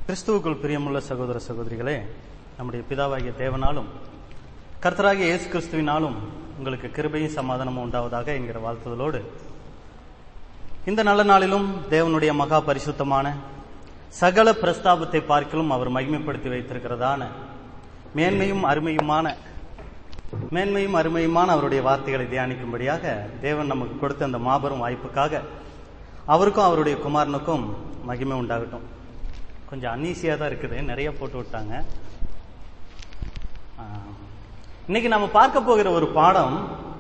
கிறிஸ்துவுக்குள் பிரியமுள்ள சகோதர சகோதரிகளே நம்முடைய பிதாவாகிய தேவனாலும் கர்த்தராகிய இயேசு கிறிஸ்துவினாலும் உங்களுக்கு கிருபையும் சமாதானமும் உண்டாவதாக என்கிற வாழ்த்துதலோடு இந்த நல்ல நாளிலும் தேவனுடைய மகா பரிசுத்தமான சகல பிரஸ்தாபத்தை பார்க்கலும் அவர் மகிமைப்படுத்தி வைத்திருக்கிறதான மேன்மையும் அருமையுமான மேன்மையும் அருமையுமான அவருடைய வார்த்தைகளை தியானிக்கும்படியாக தேவன் நமக்கு கொடுத்த அந்த மாபெரும் வாய்ப்புக்காக அவருக்கும் அவருடைய குமாரனுக்கும் மகிமை உண்டாகட்டும் கொஞ்சம் அன்ஈஸியாக தான் இருக்குது நிறைய போட்டு விட்டாங்க ஆஹ், இன்னைக்கு நம்ம பார்க்க போகிற ஒரு பாடம்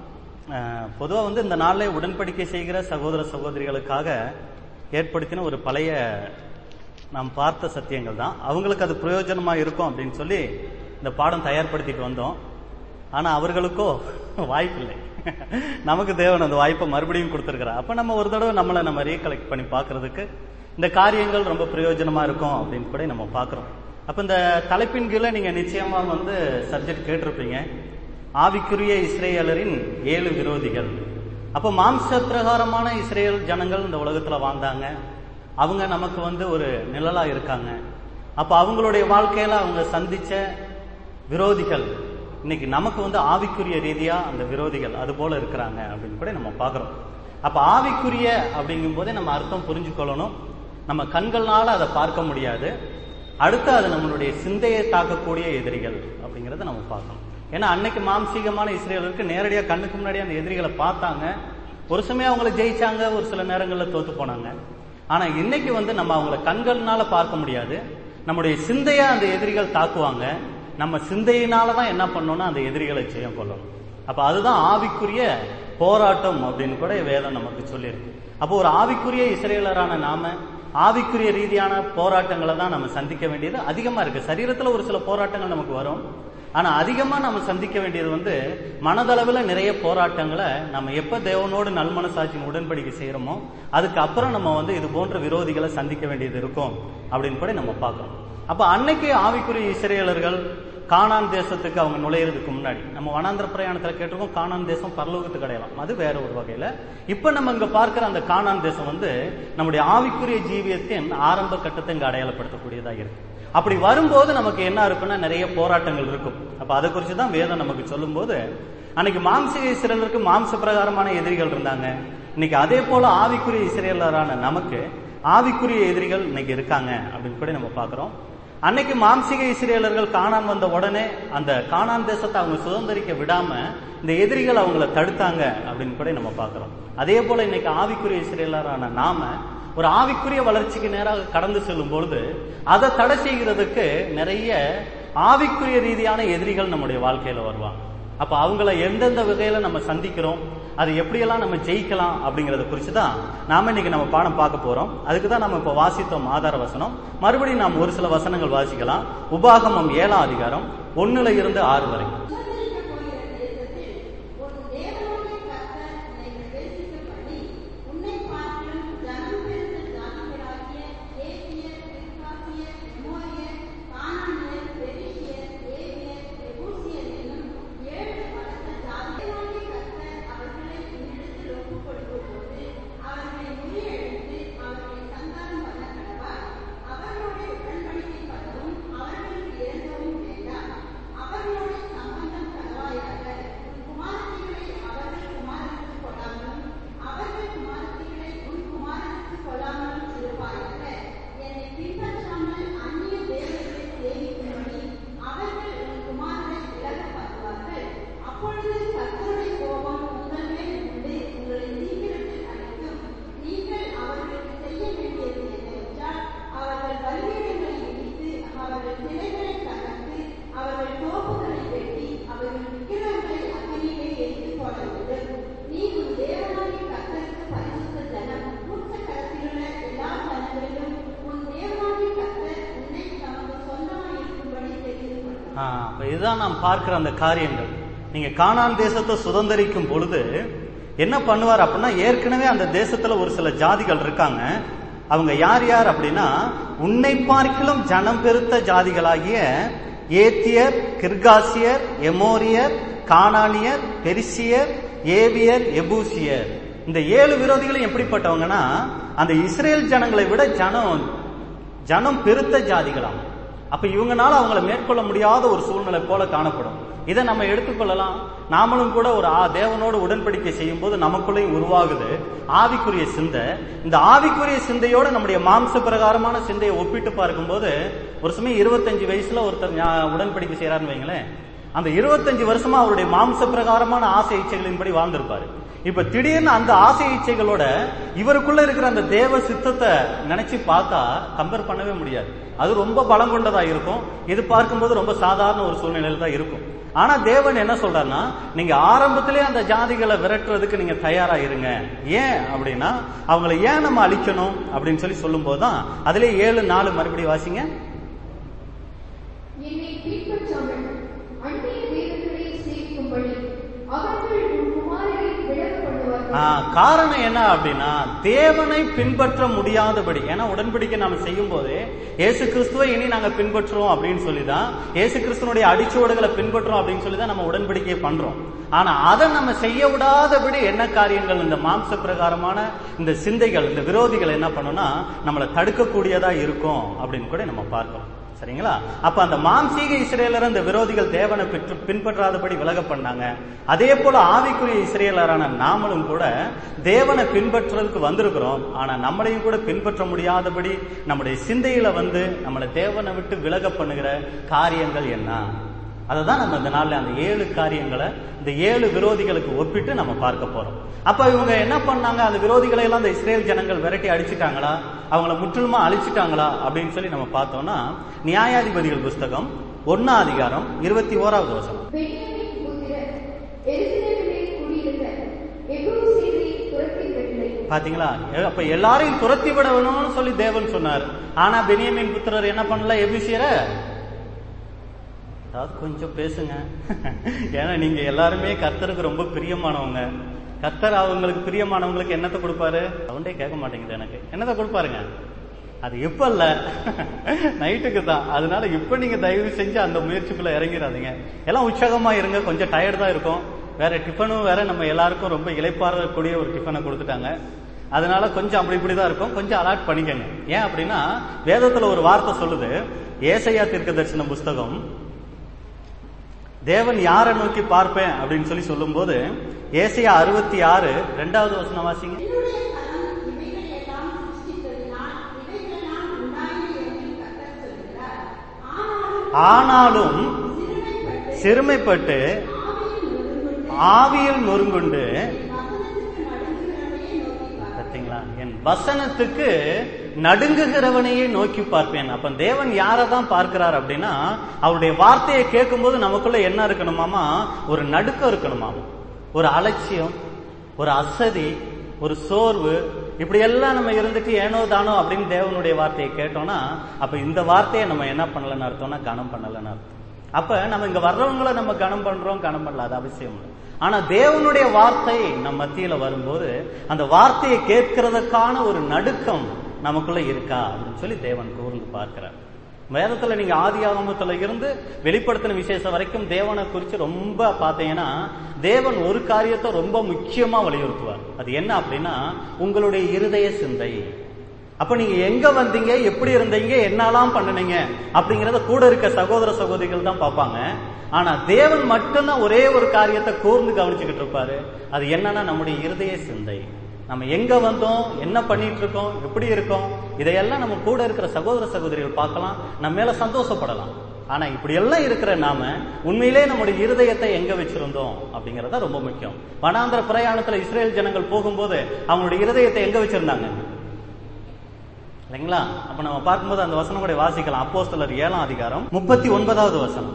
பொதுவாக வந்து இந்த நாளில் உடன்படிக்கை செய்கிற சகோதர சகோதரிகளுக்காக ஏற்படுத்தின ஒரு பழைய நாம் பார்த்த சத்தியங்கள் தான் அவங்களுக்கு அது பிரயோஜனமா இருக்கும் அப்படின்னு சொல்லி இந்த பாடம் தயார்படுத்திட்டு வந்தோம் ஆனா அவர்களுக்கோ வாய்ப்பில்லை நமக்கு தேவன் அந்த வாய்ப்பை மறுபடியும் கொடுத்துருக்கிறார் அப்ப நம்ம ஒரு தடவை நம்மளை நம்ம ரீகலெக்ட் பண்ணி பார்க்கிறதுக்கு இந்த காரியங்கள் ரொம்ப பிரயோஜனமா இருக்கும் அப்படின்னு கூட நம்ம பார்க்கிறோம் அப்ப இந்த தலைப்பின் கீழே நீங்க நிச்சயமா வந்து சப்ஜெக்ட் கேட்டிருப்பீங்க ஆவிக்குரிய இஸ்ரேலரின் ஏழு விரோதிகள் அப்ப மாம்ச பிரகாரமான இஸ்ரேல் ஜனங்கள் இந்த உலகத்துல வாழ்ந்தாங்க அவங்க நமக்கு வந்து ஒரு நிழலா இருக்காங்க அப்ப அவங்களுடைய வாழ்க்கையில அவங்க சந்திச்ச விரோதிகள் இன்னைக்கு நமக்கு வந்து ஆவிக்குரிய ரீதியா அந்த விரோதிகள் அது போல இருக்கிறாங்க அப்படின்னு கூட நம்ம பார்க்கிறோம் அப்ப ஆவிக்குரிய அப்படிங்கும் போதே நம்ம அர்த்தம் புரிஞ்சுக்கொள்ளணும் நம்ம கண்கள்னால அதை பார்க்க முடியாது அடுத்து அது நம்மளுடைய சிந்தையை தாக்கக்கூடிய எதிரிகள் அப்படிங்கறத நம்ம பார்க்கணும் ஏன்னா அன்னைக்கு மாம்சீகமான இஸ்ரேலருக்கு நேரடியா கண்ணுக்கு முன்னாடி அந்த எதிரிகளை பார்த்தாங்க ஒரு சமயம் அவங்கள ஜெயிச்சாங்க ஒரு சில நேரங்களில் தோத்து போனாங்க ஆனா இன்னைக்கு வந்து நம்ம அவங்கள கண்கள்னால பார்க்க முடியாது நம்முடைய சிந்தையா அந்த எதிரிகள் தாக்குவாங்க நம்ம சிந்தையினால தான் என்ன பண்ணணும்னா அந்த எதிரிகளை ஜெயம் கொள்ளணும் அப்ப அதுதான் ஆவிக்குரிய போராட்டம் அப்படின்னு கூட வேதம் நமக்கு சொல்லியிருக்கு அப்போ ஒரு ஆவிக்குரிய இஸ்ரேலரான நாம ஆவிக்குரிய ரீதியான போராட்டங்களை தான் நம்ம சந்திக்க வேண்டியது அதிகமா இருக்கு சரீரத்துல ஒரு சில போராட்டங்கள் நமக்கு வரும் ஆனா அதிகமா நம்ம சந்திக்க வேண்டியது வந்து மனதளவுல நிறைய போராட்டங்களை நம்ம எப்ப தேவனோடு நல்மனசாட்சியின் உடன்படிக்கை செய்யறோமோ அதுக்கு அப்புறம் நம்ம வந்து இது போன்ற விரோதிகளை சந்திக்க வேண்டியது இருக்கும் அப்படின்னு கூட நம்ம பார்க்கறோம் அப்ப அன்னைக்கு ஆவிக்குரிய இஸ்ரேலர்கள் கானான் தேசத்துக்கு அவங்க நுழையிறதுக்கு முன்னாடி நம்ம வனாந்திர பிரயாணத்துல கேட்டிருக்கோம் கானான் தேசம் பரலோகத்துக்கு அடையலாம் அது வேற ஒரு வகையில இப்ப நம்ம இங்க பார்க்கிற அந்த கானான் தேசம் வந்து நம்முடைய ஆவிக்குரிய ஜீவியத்தின் ஆரம்ப கட்டத்தை இங்க அடையாளப்படுத்தக்கூடியதாக இருக்கு அப்படி வரும்போது நமக்கு என்ன இருக்குன்னா நிறைய போராட்டங்கள் இருக்கும் அப்ப அதை குறித்து தான் வேதம் நமக்கு சொல்லும்போது அன்னைக்கு மாம்ச இஸ்ரேலருக்கு மாம்ச பிரகாரமான எதிரிகள் இருந்தாங்க இன்னைக்கு அதே போல ஆவிக்குரிய இஸ்ரேலரான நமக்கு ஆவிக்குரிய எதிரிகள் இன்னைக்கு இருக்காங்க அப்படின்னு கூட நம்ம பார்க்கிறோம் அன்னைக்கு மாம்சிக இஸ்ரேலர்கள் காணான் வந்த உடனே அந்த காணான் தேசத்தை அவங்க சுதந்திரிக்க விடாம இந்த எதிரிகள் அவங்கள தடுத்தாங்க அப்படின்னு கூட நம்ம பார்க்கிறோம் அதே போல இன்னைக்கு ஆவிக்குரிய இஸ்ரேலரான நாம ஒரு ஆவிக்குரிய வளர்ச்சிக்கு நேராக கடந்து செல்லும் பொழுது அதை தடை செய்கிறதுக்கு நிறைய ஆவிக்குரிய ரீதியான எதிரிகள் நம்முடைய வாழ்க்கையில வருவாங்க அப்ப அவங்கள எந்தெந்த வகையில நம்ம சந்திக்கிறோம் அது எப்படியெல்லாம் நம்ம ஜெயிக்கலாம் அப்படிங்கறத குறித்து தான் நாம இன்னைக்கு நம்ம பாடம் பார்க்க போறோம் அதுக்கு தான் நம்ம இப்ப வாசித்தோம் ஆதார வசனம் மறுபடியும் நாம் ஒரு சில வசனங்கள் வாசிக்கலாம் உபாகமம் ஏழாம் அதிகாரம் ஒண்ணுல இருந்து ஆறு வரை ஆ, அப்ப இதுதான் நாம் பார்க்கிற அந்த காரியங்கள் நீங்க கானான் தேசத்தை சுதந்திரிக்கும் பொழுது என்ன பண்ணுவார் அப்படின்னா ஏற்கனவே அந்த தேசத்துல ஒரு சில ஜாதிகள் இருக்காங்க அவங்க யார் யார் அப்படின்னா உன்னை பார்க்கிலும் ஜனம் பெருத்த ஜாதிகளாகிய ஏத்தியர் கிர்காசியர் எமோரியர் கானானியர் பெரிசியர் ஏவியர் எபூசியர் இந்த ஏழு விரோதிகளும் எப்படிப்பட்டவங்கன்னா அந்த இஸ்ரேல் ஜனங்களை விட ஜனம் ஜனம் பெருத்த ஜாதிகளாம் அப்ப இவங்கனால அவங்கள மேற்கொள்ள முடியாத ஒரு சூழ்நிலை போல காணப்படும் இதை நம்ம எடுத்துக்கொள்ளலாம் நாமளும் கூட ஒரு ஆ- தேவனோடு உடன்படிக்கை செய்யும் போது நமக்குள்ளேயும் உருவாகுது ஆவிக்குரிய சிந்தை இந்த ஆவிக்குரிய சிந்தையோட நம்முடைய மாம்ச பிரகாரமான சிந்தையை ஒப்பிட்டு பார்க்கும்போது ஒரு சமயம் இருபத்தஞ்சு வயசுல ஒருத்தர் ஞா- உடன்படிக்கை செய்யறாருன்னு வைங்களேன் அந்த இருபத்தஞ்சு வருஷமா அவருடைய மாம்ச பிரகாரமான ஆசை இச்சைகளின்படி வாழ்ந்திருப்பாரு இப்ப திடீர்னு அந்த ஆசை இச்சைகளோட இவருக்குள்ள இருக்கிற அந்த தேவ சித்தத்தை நினைச்சு பார்த்தா கம்பேர் பண்ணவே முடியாது அது ரொம்ப பலம் கொண்டதா இருக்கும் இது பார்க்கும்போது ரொம்ப சாதாரண ஒரு சூழ்நிலையில தான் இருக்கும் ஆனா தேவன் என்ன சொல்றாருன்னா நீங்க ஆரம்பத்திலே அந்த ஜாதிகளை விரட்டுறதுக்கு நீங்க தயாரா இருங்க ஏன் அப்படின்னா அவங்களை ஏன் நம்ம அழிக்கணும் அப்படின்னு சொல்லி சொல்லும் போதுதான் அதுல ஏழு நாலு மறுபடியும் வாசிங்க என்னை பின்பற்றாமல் அந்நிய தேவர்களை சேவிக்கும்படி அவர்கள் உன் குமாரரை விலக பண்ணுவார்கள் ஆ, காரணம் என்ன அப்படின்னா தேவனை பின்பற்ற முடியாதபடி ஏன்னா உடன்படிக்கை நாம செய்யும் போது இயேசு கிறிஸ்துவை இனி நாங்க பின்பற்றுறோம் அப்படின்னு சொல்லி தான் இயேசு கிறிஸ்துவனுடைய அடிச்சுவடுகளை பின்பற்றுறோம் அப்படின்னு சொல்லி தான் நம்ம உடன்படிக்கை பண்றோம் ஆனா அதை நம்ம செய்ய விடாதபடி என்ன காரியங்கள் இந்த மாம்ச பிரகாரமான இந்த சிந்தைகள் இந்த விரோதிகள் என்ன பண்ணும்னா நம்மளை தடுக்கக்கூடியதா இருக்கும் அப்படின்னு கூட நம்ம பார்க்கிறோம் சரிங்களா அப்ப அந்த மாம்சீக இஸ்ரேலர் அந்த விரோதிகள் தேவனை பெற்று பின்பற்றாதபடி விலக பண்ணாங்க அதே போல ஆவிக்குரிய இஸ்ரேலரான நாமளும் கூட தேவனை பின்பற்றுறதுக்கு வந்திருக்கிறோம் ஆனா நம்மளையும் கூட பின்பற்ற முடியாதபடி நம்முடைய சிந்தையில வந்து நம்மளை தேவனை விட்டு விலக பண்ணுகிற காரியங்கள் என்ன அதை நம்ம இந்த நாள்ல அந்த ஏழு காரியங்களை இந்த ஏழு விரோதிகளுக்கு ஒப்பிட்டு நம்ம பார்க்க போறோம் அப்ப இவங்க என்ன பண்ணாங்க அந்த விரோதிகளை எல்லாம் அந்த இஸ்ரேல் ஜனங்கள் விரட்டி அடிச்சிட்டாங்களா அவங்கள முற்றிலுமா அழிச்சிட்டாங்களா அப்படின்னு சொல்லி நம்ம பார்த்தோம்னா நியாயாதிபதிகள் புஸ்தகம் ஒன்னா அதிகாரம் இருபத்தி ஓராவது வசனம் பென்யமீன் புத்திரர் எருசலேமிலே குடியிருந்த எபூசியரை துரத்தி விடவில்லை பாத்தீங்களா எ- அப்ப எல்லாரையும் துரத்தி விட வேணும்னு சொல்லி தேவன் சொன்னார் ஆனா பெனியமின் புத்திரர் என்ன பண்ணல எபிசியர அதாவது கொஞ்சம் பேசுங்க ஏன்னா நீங்க எல்லாருமே கர்த்தருக்கு ரொம்ப பிரியமானவங்க கர்த்தர் அவங்களுக்கு பிரியமானவங்களுக்கு என்னத்தை கொடுப்பாரு அவன்டே கேட்க மாட்டேங்குது எனக்கு என்னத்தை கொடுப்பாருங்க அது இப்ப இல்ல நைட்டுக்கு தான் அதனால இப்ப நீங்க தயவு செஞ்சு அந்த முயற்சிக்குள்ள இறங்கிடாதீங்க எல்லாம் உற்சாகமா இருங்க கொஞ்சம் டயர்ட் தான் இருக்கும் வேற டிஃபனும் வேற நம்ம எல்லாருக்கும் ரொம்ப இளைப்பாறக்கூடிய ஒரு டிஃபனை கொடுத்துட்டாங்க அதனால கொஞ்சம் அப்படி இப்படி தான் இருக்கும் கொஞ்சம் அலாட் பண்ணிக்கங்க ஏன் அப்படின்னா வேதத்துல ஒரு வார்த்தை சொல்லுது ஏசையா தீர்க்க தரிசன புஸ்தகம் தேவன் யாரை நோக்கி பார்ப்பேன் அப்படின்னு சொல்லி சொல்லும்போது ஏசையா அறுபத்தி ஆறு ரெண்டாவது வசனம் வாசிங்க என்னுடைய கரம் இவைகளையெல்லாம் சிருஷ்டித்ததினால் இவைகளெல்லாம் உண்டாயின என்று கர்த்தர் சொல்கிறார். ஆனாலும் ஆனாலும் சிறுமைப்பட்டு சிறுமைப்பட்டு ஆவியில் நொறுங்குண்டு ஆவியில் நொறுங்குண்டு வசனத்துக்கு நடுங்குகிறவனையே பார்த்தீங்களா என் வசனத்துக்கு நடுங்குகிறவனையே நோக்கி பார்ப்பார். நோக்கி பார்ப்பேன் அப்ப தேவன் யாரை தான் பார்க்கிறார் அப்படின்னா அவருடைய வார்த்தையை கேட்கும்போது நமக்குள்ள என்ன இருக்கணுமாமா ஒரு நடுக்கம் இருக்கணுமாமா ஒரு அலட்சியம் ஒரு அசதி ஒரு சோர்வு இப்படி எல்லாம் நம்ம இருந்துட்டு ஏனோ தானோ அப்படின்னு தேவனுடைய வார்த்தையை கேட்டோம்னா அப்ப இந்த வார்த்தையை நம்ம என்ன பண்ணலன்னு அர்த்தம்னா கனம் பண்ணலன்னு அர்த்தம் அப்ப நம்ம இங்க வர்றவங்கள நம்ம கனம் பண்றோம் கனம் பண்ணல அது அவசியம் இல்லை ஆனா தேவனுடைய வார்த்தை நம்ம மத்தியில வரும்போது அந்த வார்த்தையை கேட்கறதுக்கான ஒரு நடுக்கம் நமக்குள்ள இருக்கா அப்படின்னு சொல்லி தேவன் கூர்ந்து பார்க்கிறார் வேதத்துல நீங்க ஆதி ஆகமத்துல இருந்து வெளிப்படுத்தின விசேஷம் வரைக்கும் தேவனை குறித்து ரொம்ப பார்த்தீங்கன்னா தேவன் ஒரு காரியத்தை ரொம்ப முக்கியமா வலியுறுத்துவார் அது என்ன அப்படின்னா உங்களுடைய இருதய சிந்தை அப்ப நீங்க எங்க வந்தீங்க எப்படி இருந்தீங்க என்னெல்லாம் பண்ணுனீங்க அப்படிங்கறத கூட இருக்க சகோதர சகோதரிகள் தான் பார்ப்பாங்க ஆனா தேவன் மட்டும்தான் ஒரே ஒரு காரியத்தை கூர்ந்து கவனிச்சுக்கிட்டு இருப்பாரு அது என்னன்னா நம்முடைய இருதய சிந்தை நம்ம எங்க வந்தோம் என்ன பண்ணிட்டு இருக்கோம் எப்படி இருக்கோம் இதையெல்லாம் நம்ம கூட இருக்கிற சகோதர சகோதரிகள் பார்க்கலாம் நம்ம மேல சந்தோஷப்படலாம் ஆனா இப்படி எல்லாம் இருக்கிற நாம உண்மையிலே நம்முடைய இருதயத்தை எங்க வச்சிருந்தோம் அப்படிங்கறத ரொம்ப முக்கியம் வனாந்திர பிரயாணத்துல இஸ்ரேல் ஜனங்கள் போகும்போது அவங்களுடைய இருதயத்தை எங்க வச்சிருந்தாங்க இல்லைங்களா அப்ப நம்ம பார்க்கும்போது அந்த வசனம் கூட வாசிக்கலாம் அப்போஸ்தலர் ஏழாம் அதிகாரம் முப்பத்தி ஒன்பதாவது வசனம்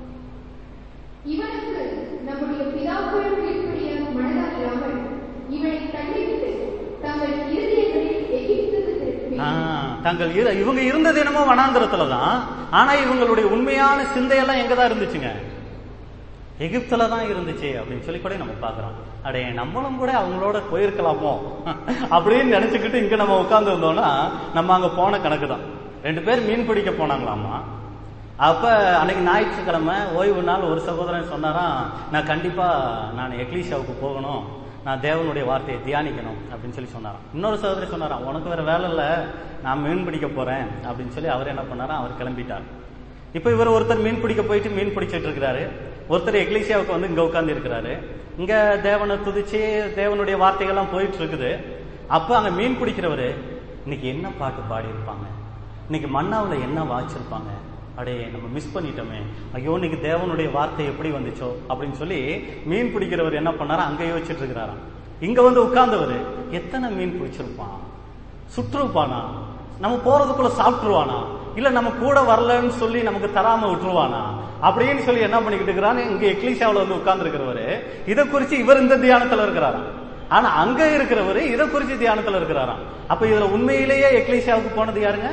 இவனுக்கு நம்முடைய பிதாக்களும் கீழ்ப்படிய மனதாயிராமல் இவனை தள்ளிவிட்டு தங்கள் இருதயங்களில் எகிப்துக்கு திருப்பி ஆ, தங்கள் இரு- இவங்க இருந்தது என்னமோ வனாந்திரத்துல தான் ஆனா இவங்களுடைய உண்மையான சிந்தையெல்லாம் எங்க தான் இருந்துச்சுங்க எகிப்துல தான் இருந்துச்சு அப்படின்னு சொல்லி கூட நம்ம பார்க்கிறோம் அடே நம்மளும் கூட அவங்களோட போயிருக்கலாமோ அப்படின்னு நினைச்சுக்கிட்டு இங்க நம்ம உட்கார்ந்து இருந்தோம்னா நம்ம அங்க போன கணக்கு தான் ரெண்டு பேர் மீன் பிடிக்க போனாங்களாமா அப்ப அன்னைக்கு ஞாயிற்றுக்கிழமை ஓய்வு நாள் ஒரு சகோதரன் சொன்னாராம் நான் கண்டிப்பா நான் எக்லீஷாவுக்கு போகணும் நான் தேவனுடைய வார்த்தையை தியானிக்கணும் அப்படின்னு சொல்லி சொன்னாராம் இன்னொரு சகோதரி சொன்னாராம் உனக்கு வேற வேலை இல்ல நான் மீன் பிடிக்க போறேன் அப்படின்னு சொல்லி அவர் என்ன பண்ணாராம் அவர் கிளம்பிட்டார் இப்ப இவர் ஒருத்தர் மீன் பிடிக்க போயிட்டு மீன் பிடிச்சிட்டு இருக்கிறாரு ஒருத்தர் எக்லீசியாவுக்கு வந்து இங்க உட்கார்ந்து இருக்கிறாரு இங்க தேவனை துதிச்சு தேவனுடைய வார்த்தைகள்லாம் போயிட்டு இருக்குது அப்ப அங்க மீன் பிடிக்கிறவரு இன்னைக்கு என்ன பாட்டு பாடி இருப்பாங்க இன்னைக்கு மன்னாவுல என்ன வாச்சிருப்பாங்க அடே நம்ம மிஸ் பண்ணிட்டோமே ஐயோ இன்னைக்கு தேவனுடைய வார்த்தை எப்படி வந்துச்சோ அப்படின்னு சொல்லி மீன் பிடிக்கிறவர் என்ன பண்ணாரா அங்க யோசிச்சுட்டு இருக்கிறாராம் இங்க வந்து உட்கார்ந்தவர் எத்தனை மீன் பிடிச்சிருப்பான் சுற்றுப்பானா நம்ம போறதுக்குள்ள சாப்பிட்டுருவானா இல்ல நம்ம கூட வரலன்னு சொல்லி நமக்கு தராம விட்டுருவானா அப்படின்னு சொல்லி என்ன பண்ணிக்கிட்டு இருக்கிறான்னு இங்க எக்லீஷாவில் வந்து உட்கார்ந்து இருக்கிறவரு இதை குறிச்சு இவர் இந்த தியானத்துல இருக்கிறாராம் ஆனா அங்க இருக்கிறவரு இதை குறிச்சு தியானத்துல இருக்கிறாராம் அப்ப இதுல உண்மையிலேயே எக்லீஷாவுக்கு போனது யாருங்க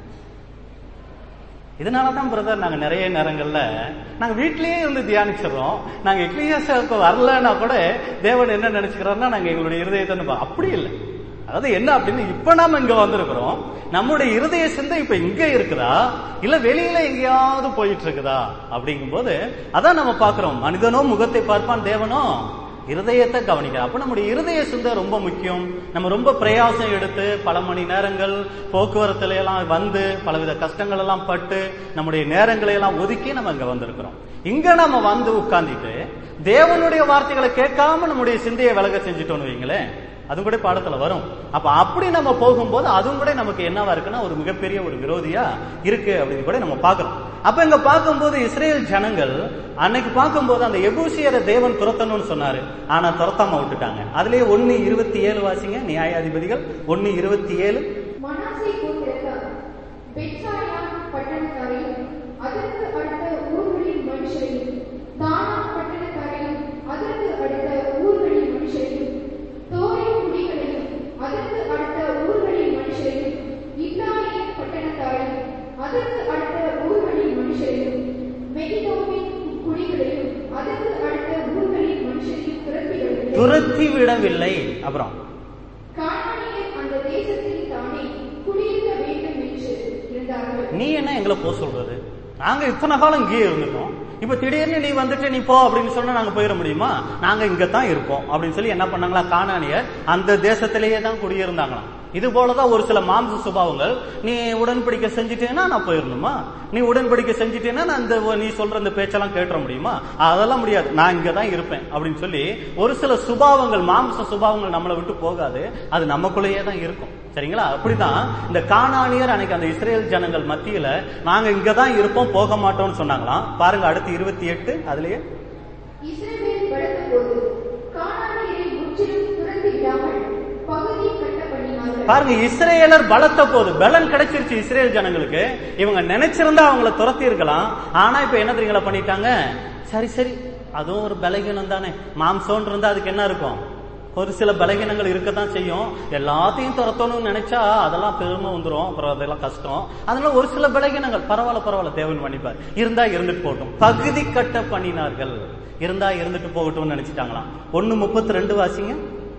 இதனாலதான் பிரதர் நாங்க நிறைய நேரங்கள்ல நாங்க வீட்லயே இருந்து தியானிச்சிடறோம் நாங்க எக்லியாசாவுக்கு வரலன்னா கூட தேவன் என்ன நினைச்சுக்கிறாருன்னா நாங்க எங்களுடைய இருதயத்தை நம்ப- அப்படி இல்லை அதாவது என்ன அப்படின்னு இப்ப நாம இங்க வந்திருக்கிறோம் நம்முடைய இருதய சிந்தை இப்ப இங்க இருக்குதா இல்ல வெளியில எங்கேயாவது போயிட்டு இருக்குதா அப்படிங்கும்போது அதான் நம்ம பாக்குறோம் மனிதனோ முகத்தை பார்ப்பான் தேவனோ இருதயத்தை கவனிக்க அப்ப நம்முடைய இருதய சிந்தை ரொம்ப முக்கியம் நம்ம ரொம்ப பிரயாசம் எடுத்து பல மணி நேரங்கள் போக்குவரத்துல எல்லாம் வந்து பலவித கஷ்டங்கள் எல்லாம் பட்டு நம்முடைய நேரங்களை எல்லாம் ஒதுக்கி நம்ம இங்க வந்திருக்கிறோம் இங்க நம்ம வந்து உட்கார்ந்துட்டு தேவனுடைய வார்த்தைகளை கேட்காம நம்முடைய சிந்தையை விலக செஞ்சுட்டோம்னு வைங்களேன் அது கூட பாடத்துல வரும் அப்ப அப்படி நம்ம போகும்போது அதுவும் கூட நமக்கு என்னவா இருக்குன்னா ஒரு மிகப்பெரிய ஒரு விரோதியா இருக்கு அப்படின்னு கூட நம்ம பார்க்கிறோம் அப்ப இங்க பார்க்கும்போது இஸ்ரேல் ஜனங்கள் அன்னைக்கு பார்க்கும்போது அந்த எபூசியரை தேவன் துரத்தணும்னு சொன்னாரு ஆனா துரத்தாம விட்டுட்டாங்க அதுலயே ஒன்னு இருபத்தி ஏழு வாசிங்க நியாயாதிபதிகள் ஒன்னு இருபத்தி ஏழு மனாசே கோத்திரத்தார் பெத்சாயா பட்டணத்தாரையும் அதற்கு அடுத்த ஊர்களின் மனுஷரையும் தானா பட்டணத்தாரையும் அதற்கு அடுத்த ஊர்களின் மனுஷரையும் தோரின் குடிகளையும் அதற்கு அடுத்த ஊர்களின் மனுஷரையும் இப்ராஹிம் பட்டணத்தாரையும் அதற்கு அடுத்த ஊர்களின் மனுஷரையும் மெகிதோவின் குடிகளையும் அதற்கு அடுத்த ஊர்களின் மனுஷரையும் துரத்திவிடுங்கள் துரத்தி விடவில்லை அப்புறம் கானானியர் அந்த தேசத்தில் தானே குடியிருக்க வேண்டும் என்று இருந்தார்கள் நீ என்ன எங்களை போக சொல்றது நாங்க இத்தனை காலம் இங்கேயே இருந்துட்டோம் இப்ப திடீர்னு நீ வந்துட்டு நீ போ அப்படின்னு சொன்னா நாங்க போயிட முடியுமா நாங்க இங்க தான் இருப்போம் அப்படின்னு சொல்லி என்ன பண்ணாங்களா கானானியர் அந்த தேசத்திலேயே தான் குடியிருந்தாங்களாம் இது போலதான் ஒரு சில மாம்ச சுபாவங்கள் நீ உடன்படிக்கை செஞ்சுட்டேன்னா நான் போயிடணுமா நீ உடன்படிக்கை செஞ்சுட்டேன்னா நான் இந்த நீ சொல்ற இந்த பேச்செல்லாம் கேட்டுற முடியுமா அதெல்லாம் முடியாது நான் இங்க தான் இருப்பேன் அப்படின்னு சொல்லி ஒரு சில சுபாவங்கள் மாம்ச சுபாவங்கள் நம்மளை விட்டு போகாது அது நமக்குள்ளேயே தான் இருக்கும் சரிங்களா அப்படிதான் இந்த கானானியர் அன்னைக்கு அந்த இஸ்ரேல் ஜனங்கள் மத்தியில நாங்க இங்க தான் இருப்போம் போக மாட்டோம்னு சொன்னாங்களாம் பாருங்க அடுத்து இருபத்தி எட்டு அதுலயே இஸ்ரவேல் பலத்தபோது கானானியரை முற்றிலும் துரத்தி விடாமல் பகுதி கட்ட பண்ணினார்கள் பாருங்க இஸ்ரேலர் பலத்த போது பலன் கிடைச்சிருச்சு இஸ்ரேல் ஜனங்களுக்கு இவங்க நினைச்சிருந்தா அவங்கள துரத்தி இருக்கலாம் ஆனா இப்ப என்ன தெரியுங்களா பண்ணிட்டாங்க சரி சரி அதுவும் ஒரு பலகீனம் தானே மாம்சோன் இருந்தா அதுக்கு என்ன இருக்கும் ஒரு சில பலகீனங்கள் இருக்கத்தான் செய்யும் எல்லாத்தையும் துரத்தணும்னு நினைச்சா அதெல்லாம் பெருமை வந்துரும் அப்புறம் அதெல்லாம் கஷ்டம் அதனால ஒரு சில பலகீனங்கள் பரவாயில்ல பரவாயில்ல தேவன் மன்னிப்பார் இருந்தா இருந்துட்டு போகட்டும் பகுதி கட்ட பண்ணினார்கள் இருந்தா இருந்துட்டு போகட்டும்னு நினைச்சிட்டாங்களாம் ஒன்னு முப்பத்தி ரெண்டு வாசிங்க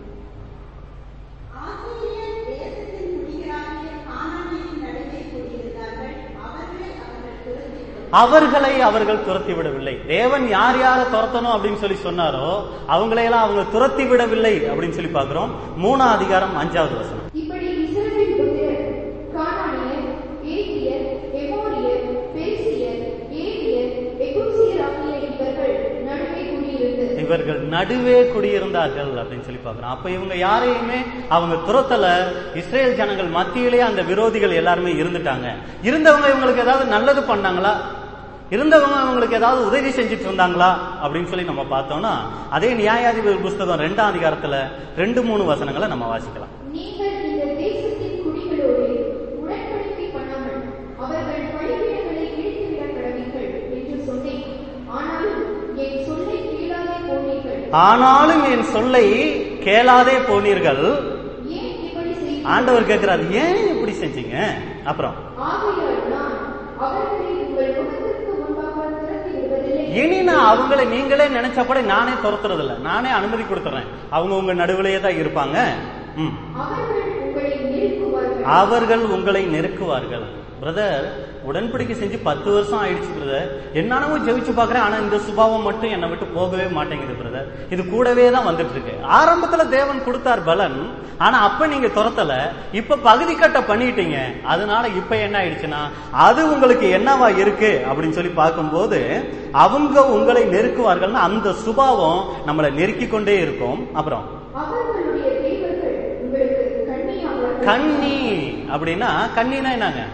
ஆசிரியர் தேசத்தின் குடிகளாகிய கானானியரின் நடுவே குடியிருந்தார்கள் அவர்களை அவர்கள் துரத்திவிடும் அவர்களை அவர்கள் துரத்தி விடவில்லை தேவன் யார் யாரை துரத்தணும் அப்படின்னு சொல்லி சொன்னாரோ அவங்களையெல்லாம் அவங்க துரத்தி விடவில்லை அப்படின்னு சொல்லி பார்க்கிறோம் மூணாம் அதிகாரம் அஞ்சாவது வசனம் இப்படி இஸ்ரவேல் புத்திரர் கானானியர் ஏத்தியர் எமோரியர் பெரிசியர் ஏவியர் எகுசியர் ஆகிய இவர்கள் நடுவே குடியிருந்து இவர்கள் நடுவே குடியிருந்தார்கள் அப்படின்னு சொல்லி பார்க்கிறோம் அப்ப இவங்க யாரையுமே அவங்க துரத்தல இஸ்ரேல் ஜனங்கள் மத்தியிலேயே அந்த விரோதிகள் எல்லாருமே இருந்துட்டாங்க இருந்தவங்க இவங்களுக்கு ஏதாவது நல்லது பண்ணாங்களா இருந்தவங்க அவங்களுக்கு ஏதாவது உதவி செஞ்சுட்டு இருந்தாங்களா அப்படின்னு சொல்லி நம்ம பார்த்தோம்னா அதே நியாயாதிபதி புஸ்தகம் ரெண்டாம் அதிகாரத்துல ரெண்டு மூணு வசனங்களை நம்ம வாசிக்கலாம் நீங்கள் இந்த தேசத்தின் குடிகளோடு உடன்படிக்கை பண்ணாமல் அவர்கள் பழிபீடங்களை இடித்துவிட கடவீர்கள் என்று சொன்னேன் ஆனாலும் என் சொல்லை கேளாதே போனீர்கள் ஆனாலும் என் சொல்லை கேளாதே போனீர்கள் ஏன் இப்படி செய்தீர்கள்? ஆண்டவர் கேட்கிறார் ஏன் இப்படி செஞ்சீங்க அப்புறம் ஆகையால் நான் அவர்களை உங்கள் முகத்திற்கு முன்பாக துரத்தி விடுவதில்லை இனி நான் அவங்களை நீங்களே நினைச்சப்படி நானே துரத்துறது இல்ல நானே அனுமதி கொடுத்துறேன் அவங்க உங்க நடுவிலேயே தான் இருப்பாங்க ம் அவர்கள் உங்களை நெருக்குவார்கள் அவர்கள் உங்களை நெருக்குவார்கள் பிரதர் உடன்படிக்கை செஞ்சு பத்து வருஷம் ஆயிடுச்சு பிரதர் என்னென்னவோ ஜெபிச்சு பாக்குறேன் ஆனா இந்த சுபாவம் மட்டும் என்னை விட்டு போகவே மாட்டேங்குது பிரதர் இது கூடவே தான் வந்துட்டு இருக்கு ஆரம்பத்துல தேவன் கொடுத்தார் பலன் ஆனா அப்ப நீங்க துரத்தல இப்ப பகுதி கட்ட பண்ணிட்டீங்க அதனால இப்ப என்ன ஆயிடுச்சுன்னா அது உங்களுக்கு என்னவா இருக்கு அப்படின்னு சொல்லி பார்க்கும்போது அவங்க உங்களை நெருக்குவார்கள்னா அந்த சுபாவம் நம்மளை நெருக்கி கொண்டே இருக்கும் அப்புறம் அவர்களுடைய தேவர்கள் உங்களுக்கு கண்ணியாவார்கள் கண்ணி அப்படின்னா கண்ணினா என்னங்க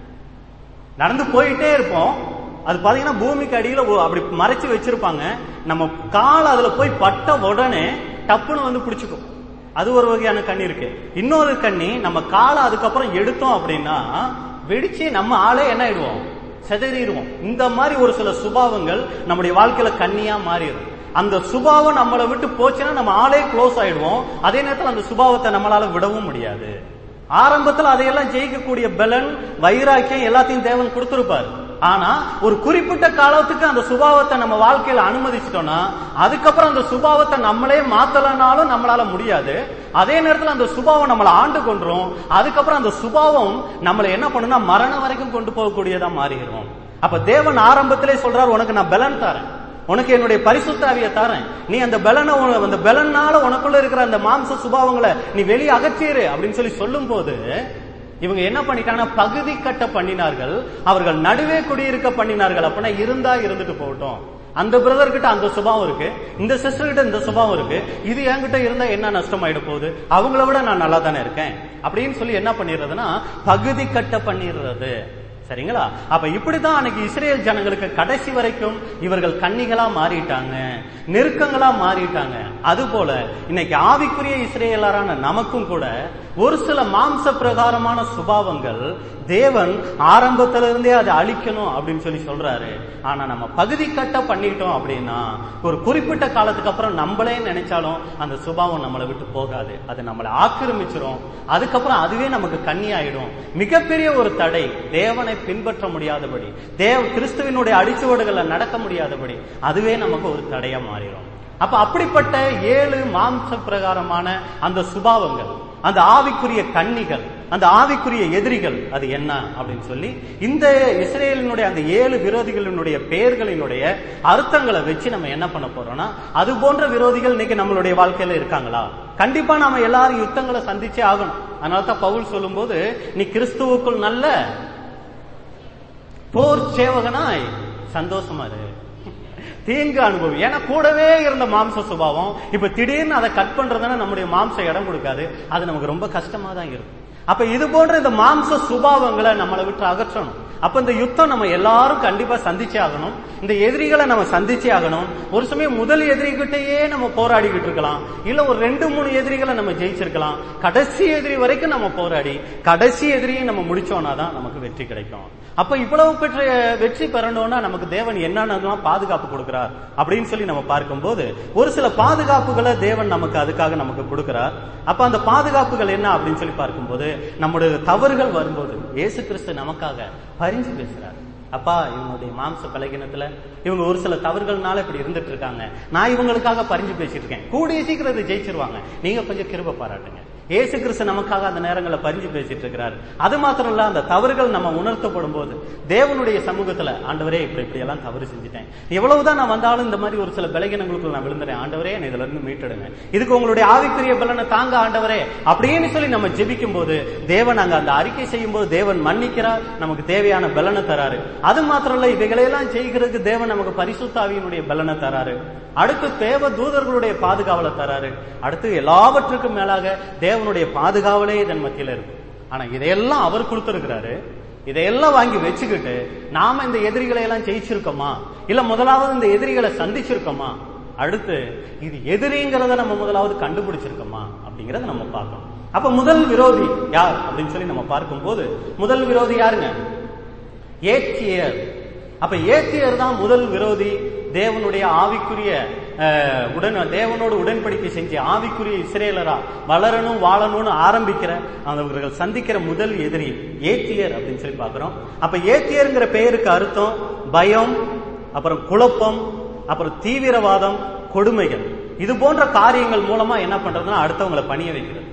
நடந்து போயிட்டே இருப்போம் அது பாத்தீங்கன்னா பூமிக்கு அடியில ஒ- அப்படி மறைச்சு வச்சிருப்பாங்க நம்ம கால் அதுல போய் பட்ட உடனே டப்புன்னு வந்து பிடிச்சுக்கும் அது ஒரு வகையான கண்ணி இருக்கு இன்னொரு கண்ணி நம்ம காலை அதுக்கப்புறம் எடுத்தோம் அப்படின்னா வெடிச்சு நம்ம ஆளே என்ன ஆயிடுவோம் செதறிடுவோம் இந்த மாதிரி ஒரு சில சுபாவங்கள் நம்முடைய வாழ்க்கையில கண்ணியா மாறிடும் அந்த சுபாவம் நம்மளை விட்டு போச்சுன்னா நம்ம ஆளே க்ளோஸ் ஆயிடுவோம் அதே நேரத்தில் அந்த சுபாவத்தை நம்மளால விடவும் முடியாது ஆரம்பத்துல அதையெல்லாம் ஜெயிக்கக்கூடிய பலன் வைராக்கியம் எல்லாத்தையும் தேவன் கொடுத்திருப்பார் ஆனா ஒரு குறிப்பிட்ட காலத்துக்கு அந்த சுபாவத்தை நம்ம வாழ்க்கையில அனுமதிச்சிட்டோம்னா அதுக்கப்புறம் அந்த சுபாவத்தை நம்மளே மாத்தலனாலும் நம்மளால முடியாது அதே நேரத்துல அந்த சுபாவம் நம்மளை ஆண்டு கொண்டுரும் அதுக்கப்புறம் அந்த சுபாவம் நம்மளை என்ன பண்ணுனா மரணம் வரைக்கும் கொண்டு போகக்கூடியதா மாறிடுவோம் அப்ப தேவன் ஆரம்பத்திலே சொல்றார் உனக்கு நான் பலன் தரேன் உனக்கு என்னுடைய பரிசுத்தாவிய தரேன் நீ அந்த பலனை உன- அந்த பலனால உனக்குள்ள இருக்கிற அந்த மாம்ச சுபாவங்களை நீ வெளியே அகற்றிரு அப்படின்னு சொல்லி சொல்லும் போது இவங்க என்ன பண்ணிட்டாங்கன்னா பகுதி கட்ட பண்ணினார்கள் அவர்கள் நடுவே குடியிருக்க பண்ணினார்கள் அப்படின்னா இருந்தா இருந்துட்டு போகட்டும் அந்த பிரதர் கிட்ட அந்த சுபாவம் இருக்கு இந்த சிஸ்டர் கிட்ட இந்த சுபாவம் இருக்கு இது என்கிட்ட இருந்தா என்ன நஷ்டமாயிட போகுது அவங்கள விட நான் நல்லா தானே இருக்கேன் அப்படின்னு சொல்லி என்ன பண்ணிடுறதுன்னா பகுதி கட்ட பண்ணிடுறது சரிங்களா அப்ப இப்படிதான் அன்னைக்கு இஸ்ரேல் ஜனங்களுக்கு கடைசி வரைக்கும் இவர்கள் கன்னிகளா மாறிட்டாங்க நெருக்கங்களா மாறிட்டாங்க அது போல இன்னைக்கு ஆவிக்குரிய இஸ்ரேலரான நமக்கும் கூட ஒரு சில மாம்ச பிரகாரமான சுபாவங்கள் தேவன் ஆரம்பத்துல இருந்தே அதை அழிக்கணும் அப்படின்னு சொல்லி சொல்றாரு ஆனா நம்ம பகுதி கட்ட பண்ணிட்டோம் அப்படின்னா ஒரு குறிப்பிட்ட காலத்துக்கு அப்புறம் நம்மளே நினைச்சாலும் அந்த சுபாவம் நம்மளை விட்டு போகாது அது நம்மளை ஆக்கிரமிச்சிரும் அதுக்கப்புறம் அதுவே நமக்கு கண்ணி ஆயிடும் மிகப்பெரிய ஒரு தடை தேவனை பின்பற்ற முடியாதபடி தேவ கிறிஸ்துவினுடைய அடிச்சுவடுகளை நடக்க முடியாதபடி அதுவே நமக்கு ஒரு தடையா மாறிடும் அப்ப அப்படிப்பட்ட ஏழு மாம்ச பிரகாரமான அந்த சுபாவங்கள் அந்த ஆவிக்குரிய கன்னிகள் அந்த ஆவிக்குரிய எதிரிகள் அது என்ன அப்படின்னு சொல்லி இந்த இஸ்ரேலினுடைய அந்த ஏழு விரோதிகளினுடைய பெயர்களினுடைய அர்த்தங்களை வச்சு நம்ம என்ன பண்ண போறோம்னா அது போன்ற விரோதிகள் இன்னைக்கு நம்மளுடைய வாழ்க்கையில இருக்காங்களா கண்டிப்பா நாம எல்லாரும் யுத்தங்களை சந்திச்சே ஆகணும் அதனால தான் பவுல் சொல்லும்போது நீ கிறிஸ்துவுக்குள் நல்ல போர் சேவகனாய் சந்தோஷமா இரு தீங்கு அனுபவி ஏன்னா கூடவே இருந்த மாம்ச சுபாவம் இப்ப திடீர்னு அதை கட் பண்றதுன்னா நம்முடைய மாம்சம் இடம் கொடுக்காது அது நமக்கு ரொம்ப கஷ்டமா தான் இருக்கும் அப்ப இது போன்ற இந்த மாம்ச சுபாவங்களை நம்மளை விட்டு அகற்றணும் அப்ப இந்த யுத்தம் நம்ம எல்லாரும் கண்டிப்பா சந்திச்சே ஆகணும் இந்த எதிரிகளை நம்ம சந்திச்சே ஆகணும் ஒரு சமயம் முதல் எதிரிகிட்டயே நம்ம போராடிக்கிட்டு இருக்கலாம் இல்ல ஒரு ரெண்டு மூணு எதிரிகளை நம்ம ஜெயிச்சிருக்கலாம் கடைசி எதிரி வரைக்கும் நம்ம போராடி கடைசி எதிரியை நம்ம முடிச்சோம்னா தான் நமக்கு வெற்றி கிடைக்கும் அப்ப இவ்வளவு பெற்ற வெற்றி பெறணும்னா நமக்கு தேவன் என்னென்னலாம் பாதுகாப்பு கொடுக்கிறார் அப்படின்னு சொல்லி நம்ம பார்க்கும்போது ஒரு சில பாதுகாப்புகளை தேவன் நமக்கு அதுக்காக நமக்கு கொடுக்கிறார் அப்ப அந்த பாதுகாப்புகள் என்ன அப்படின்னு சொல்லி பார்க்கும்போது நம்முடைய தவறுகள் வரும்போது இயேசு கிறிஸ்து நமக்காக பரிஞ்சு பேசுறார் அப்பா இவங்களுடைய மாம்ச பலகீனத்துல இவங்க ஒரு சில தவறுகள்னால இப்படி இருந்துட்டு இருக்காங்க நான் இவங்களுக்காக பரிஞ்சு பேசிட்டு இருக்கேன் கூடிய சீக்கிரம் இதை ஜெயிச்சிருவாங்க நீங்க கொஞ்சம் கிருப பாராட்டுங்க இயேசு கிறிஸ்து நமக்காக அந்த நேரங்களில் பரிஞ்சு பேசிட்டு இருக்கிறார் அது மாத்திரம் இல்ல அந்த தவறுகள் நம்ம உணர்த்தப்படும் போது தேவனுடைய சமூகத்துல ஆண்டவரே இப்படி இப்படி எல்லாம் தவறு செஞ்சுட்டேன் எவ்வளவுதான் நான் வந்தாலும் இந்த மாதிரி ஒரு சில பலகீனங்களுக்குள்ள நான் விழுந்துறேன் ஆண்டவரே என்னை இதுல இருந்து மீட்டெடுங்க இதுக்கு உங்களுடைய ஆவிக்குரிய பலனை தாங்க ஆண்டவரே அப்படின்னு சொல்லி நம்ம ஜெபிக்கும் போது தேவன் அங்க அந்த அறிக்கை செய்யும் போது தேவன் மன்னிக்கிறார் நமக்கு தேவையான பலனை தராரு அது மாத்திரம் இல்ல இவைகளையெல்லாம் செய்கிறதுக்கு தேவன் நமக்கு பரிசுத்தாவியினுடைய பலனை தராரு அடுத்து தேவ தூதர்களுடைய பாதுகாவலை தராரு அடுத்து எல்லாவற்றுக்கும் மேலாக தேவனுடைய பாதுகாவலே இதன் மத்தியில இருக்கு ஆனா இதையெல்லாம் அவர் கொடுத்திருக்கிறாரு இதையெல்லாம் வாங்கி வச்சுக்கிட்டு நாம இந்த எதிரிகளை எல்லாம் ஜெயிச்சிருக்கோமா இல்ல முதலாவது இந்த எதிரிகளை சந்திச்சிருக்கோமா அடுத்து இது எதிரிங்கிறத நம்ம முதலாவது கண்டுபிடிச்சிருக்கோமா அப்படிங்கறத நம்ம பார்க்கணும் அப்ப முதல் விரோதி யார் அப்படின்னு சொல்லி நம்ம பார்க்கும்போது முதல் விரோதி யாருங்க ஏத்தியர் அப்ப ஏத்தியர் தான் முதல் விரோதி தேவனுடைய ஆவிக்குரிய அஹ், உடன் தேவனோடு உடன்படிக்கை செஞ்சு ஆவிக்குரிய இஸ்ரேலரா வளரணும் வாழணும்னு ஆரம்பிக்கிற அவர்கள் சந்திக்கிற முதல் எதிரி ஏத்தியர் அப்படின்னு சொல்லி பார்க்கிறோம் அப்ப ஏத்தியருங்கிற பெயருக்கு அர்த்தம் பயம் அப்புறம் குழப்பம் அப்புறம் தீவிரவாதம் கொடுமைகள் இது போன்ற காரியங்கள் மூலமா என்ன பண்றதுன்னா அடுத்தவங்களை பணிய வைக்கிறது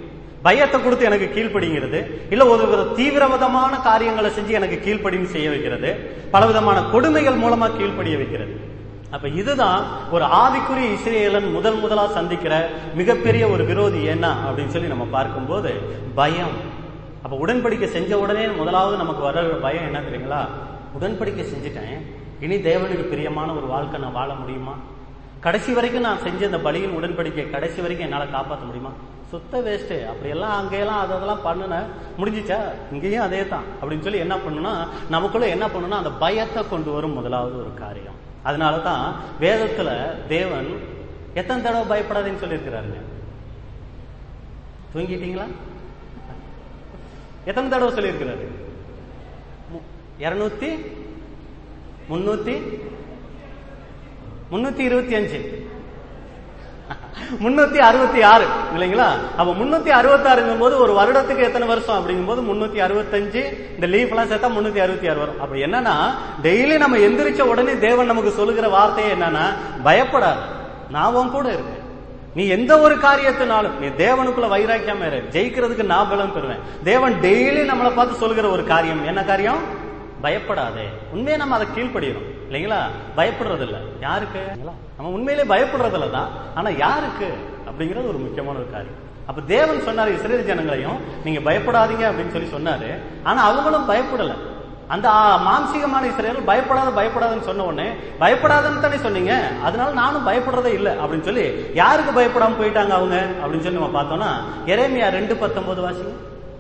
பயத்தை கொடுத்து எனக்கு கீழ்ப்படிங்கிறது இல்ல ஒரு ஒரு தீவிரவிதமான காரியங்களை செஞ்சு எனக்கு கீழ்ப்படின்னு செய்ய வைக்கிறது பலவிதமான கொடுமைகள் மூலமா கீழ்ப்படிய வைக்கிறது அப்ப இதுதான் ஒரு ஆவிக்குரிய இஸ்ரேலன் முதல் முதலா சந்திக்கிற மிகப்பெரிய ஒரு விரோதி என்ன அப்படின்னு சொல்லி நம்ம பார்க்கும்போது பயம் அப்ப உடன்படிக்கை செஞ்ச உடனே முதலாவது நமக்கு வர பயம் என்ன தெரியுங்களா உடன்படிக்கை செஞ்சுட்டேன் இனி தேவனுக்கு பிரியமான ஒரு வாழ்க்கை நான் வாழ முடியுமா கடைசி வரைக்கும் நான் செஞ்ச இந்த பலியின் உடன்படிக்கை கடைசி வரைக்கும் என்னால காப்பாற்ற முடியுமா சுத்த வேஸ்ட் அப்படியெல்லாம் அங்கெல்லாம் அதெல்லாம் பண்ணுனேன் முடிஞ்சிச்சா இங்கேயும் அதே தான் அப்படின்னு சொல்லி என்ன பண்ணுனா நமக்குள்ள என்ன பண்ணுனா அந்த பயத்தை கொண்டு வரும் முதலாவது ஒரு காரியம் அதனால தான் வேதத்துல தேவன் எத்தனை தடவை பயப்படாதேன்னு சொல்லியிருக்கிறாருங்க தூங்கிட்டீங்களா எத்தனை தடவை சொல்லியிருக்கிறாரு இருநூத்தி முன்னூத்தி முன்னூத்தி இருபத்தி அஞ்சு முன்னூத்தி அறுபத்தி ஆறு இல்லைங்களா அப்ப முன்னூத்தி அறுபத்தி ஆறுங்கும் போது ஒரு வருடத்துக்கு எத்தனை வருஷம் அப்படிங்கும் போது முன்னூத்தி அறுபத்தஞ்சு இந்த லீவ் எல்லாம் சேர்த்தா முன்னூத்தி அறுபத்தி ஆறு வரும் அப்ப என்னன்னா டெய்லி நம்ம எந்திரிச்ச உடனே தேவன் நமக்கு சொல்லுகிற வார்த்தையே என்னன்னா பயப்படாது நான் உன் கூட இருக்கேன் நீ எந்த ஒரு காரியத்தினாலும் நீ தேவனுக்குள்ள வைராக்கியமா இரு ஜெயிக்கிறதுக்கு நான் பலம் பெறுவேன் தேவன் டெய்லி நம்மளை பார்த்து சொல்லுகிற ஒரு காரியம் என்ன காரியம் பயப்படாதே உண்மையை நம்ம அதை கீழ்ப்படியணும் இல்லைங்களா பயப்படுறது இல்ல யாருக்கு நம்ம உண்மையிலே பயப்படுறதுல தான் ஆனா யாருக்கு அப்படிங்கிறது ஒரு முக்கியமான ஒரு காரியம் அப்ப தேவன் சொன்னாரு இஸ்ரேல் ஜனங்களையும் நீங்க பயப்படாதீங்க அப்படின்னு சொல்லி சொன்னாரு ஆனா அவங்களும் பயப்படல அந்த ஆ, மாம்சீகமான இஸ்ரேல் பயப்படாத பயப்படாதுன்னு சொன்ன உடனே பயப்படாதுன்னு தானே சொன்னீங்க அதனால நானும் பயப்படுறதே இல்லை அப்படின்னு சொல்லி யாருக்கு பயப்படாம போயிட்டாங்க அவங்க அப்படின்னு சொல்லி நம்ம பார்த்தோம்னா எரேமியா ரெண்டு பத்தொன்பது வாசிங்க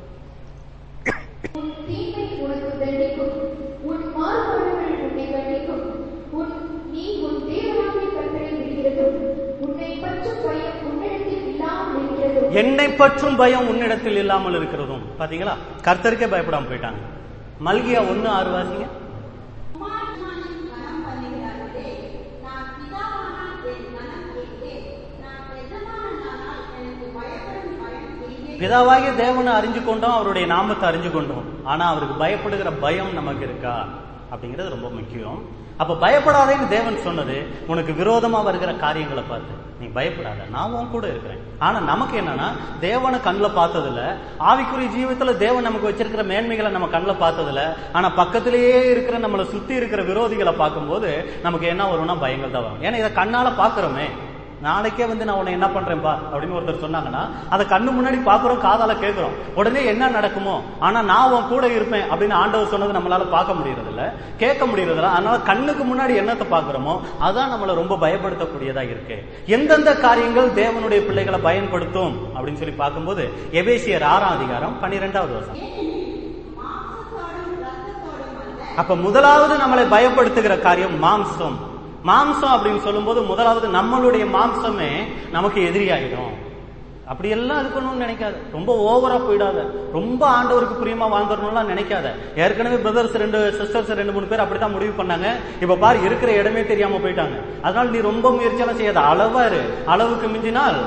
உன் தீமை உனக்கு தண்டிக்கும் உன் மாறுபாடுகள் உன்னை கண்டிக்கும் உன் நீ உன் தேவனாகிய கர்த்தரை விடுகிறதும் உன்னை பற்றும் பயம் உன்னிடத்தில் இல்லாமல் இருக்கிறதும் என்னை பற்றும் பயம் உன்னிடத்தில் இல்லாமல் இருக்கிறதும் பாத்தீங்களா கர்த்தருக்கே பயப்படாம போயிட்டாங்க மல்கியா ஒண்ணு ஆறு வாசிங்க குமாரனானின் கனம் பண்ணுகிறார்களே நான் பிதாவானால் என் கனம் கேட்டேன் நான் எஜமானனானால் எனக்கு பயப்படும் பயம் இல்லை பிதாவாகிய தேவனை அறிஞ்சு கொண்டோம் அவருடைய நாமத்தை அறிஞ்சு கொண்டோம் ஆனா அவருக்கு பயப்படுகிற பயம் நமக்கு இருக்கா அப்படிங்கிறது ரொம்ப முக்கியம் அப்ப பயப்படாதேன்னு தேவன் சொன்னது உனக்கு விரோதமா வருகிற காரியங்களை பார்த்து நீ பயப்படாத நான் உன் கூட இருக்கிறேன் ஆனா நமக்கு என்னன்னா தேவனை கண்ணில் பார்த்ததில்ல ஆவிக்குரிய ஜீவிதத்துல தேவன் நமக்கு வச்சிருக்கிற மேன்மைகளை நம்ம கண்ணில் பார்த்ததில்ல ஆனா பக்கத்திலேயே இருக்கிற நம்மளை சுத்தி இருக்கிற விரோதிகளை பார்க்கும்போது நமக்கு என்ன வரும்னா பயங்கள் தான் வரும் ஏன்னா இதை கண்ணால பாக்குறோமே நாளைக்கே வந்து நான் உன்னை என்ன பண்றேன்பா அப்படின்னு ஒருத்தர் சொன்னாங்கன்னா அதை கண்ணு முன்னாடி பாக்குறோம் காதால கேட்கிறோம் உடனே என்ன நடக்குமோ ஆனா நான் உன் கூட இருப்பேன் அப்படின்னு ஆண்டவர் சொன்னது நம்மளால பார்க்க முடியறது இல்ல கேட்க முடியறது இல்ல அதனால கண்ணுக்கு முன்னாடி என்னத்தை பாக்குறோமோ அதான் நம்மள ரொம்ப பயப்படுத்தக்கூடியதா இருக்கு எந்தெந்த காரியங்கள் தேவனுடைய பிள்ளைகளை பயன்படுத்தும் அப்படின்னு சொல்லி பார்க்கும்போது எபேசியர் ஆறாம் அதிகாரம் பன்னிரெண்டாவது வருஷம் மாம்சத்தோடும் இரத்தத்தோடும் அல்ல அப்ப முதலாவது நம்மளை பயப்படுத்துகிற காரியம் மாம்சம் மாம்சம் அப்படின்னு சொல்லும்போது முதலாவது நம்மளுடைய மாம்சமே நமக்கு எதிரியாயிடும் அப்படி எல்லாம் இருக்கணும்னு நினைக்காத ரொம்ப ஓவரா போயிடாத ரொம்ப ஆண்டவருக்கு பிரியமா வாழ்ந்துடணும்லாம் நினைக்காத ஏற்கனவே பிரதர்ஸ் ரெண்டு சிஸ்டர்ஸ் ரெண்டு மூணு பேர் அப்படித்தான் முடிவு பண்ணாங்க இப்ப பாரு இருக்கிற இடமே தெரியாம போயிட்டாங்க அதனால நீ ரொம்ப முயற்சியெல்லாம் செய்யாத அளவா இரு அளவுக்கு மிஞ்சினால்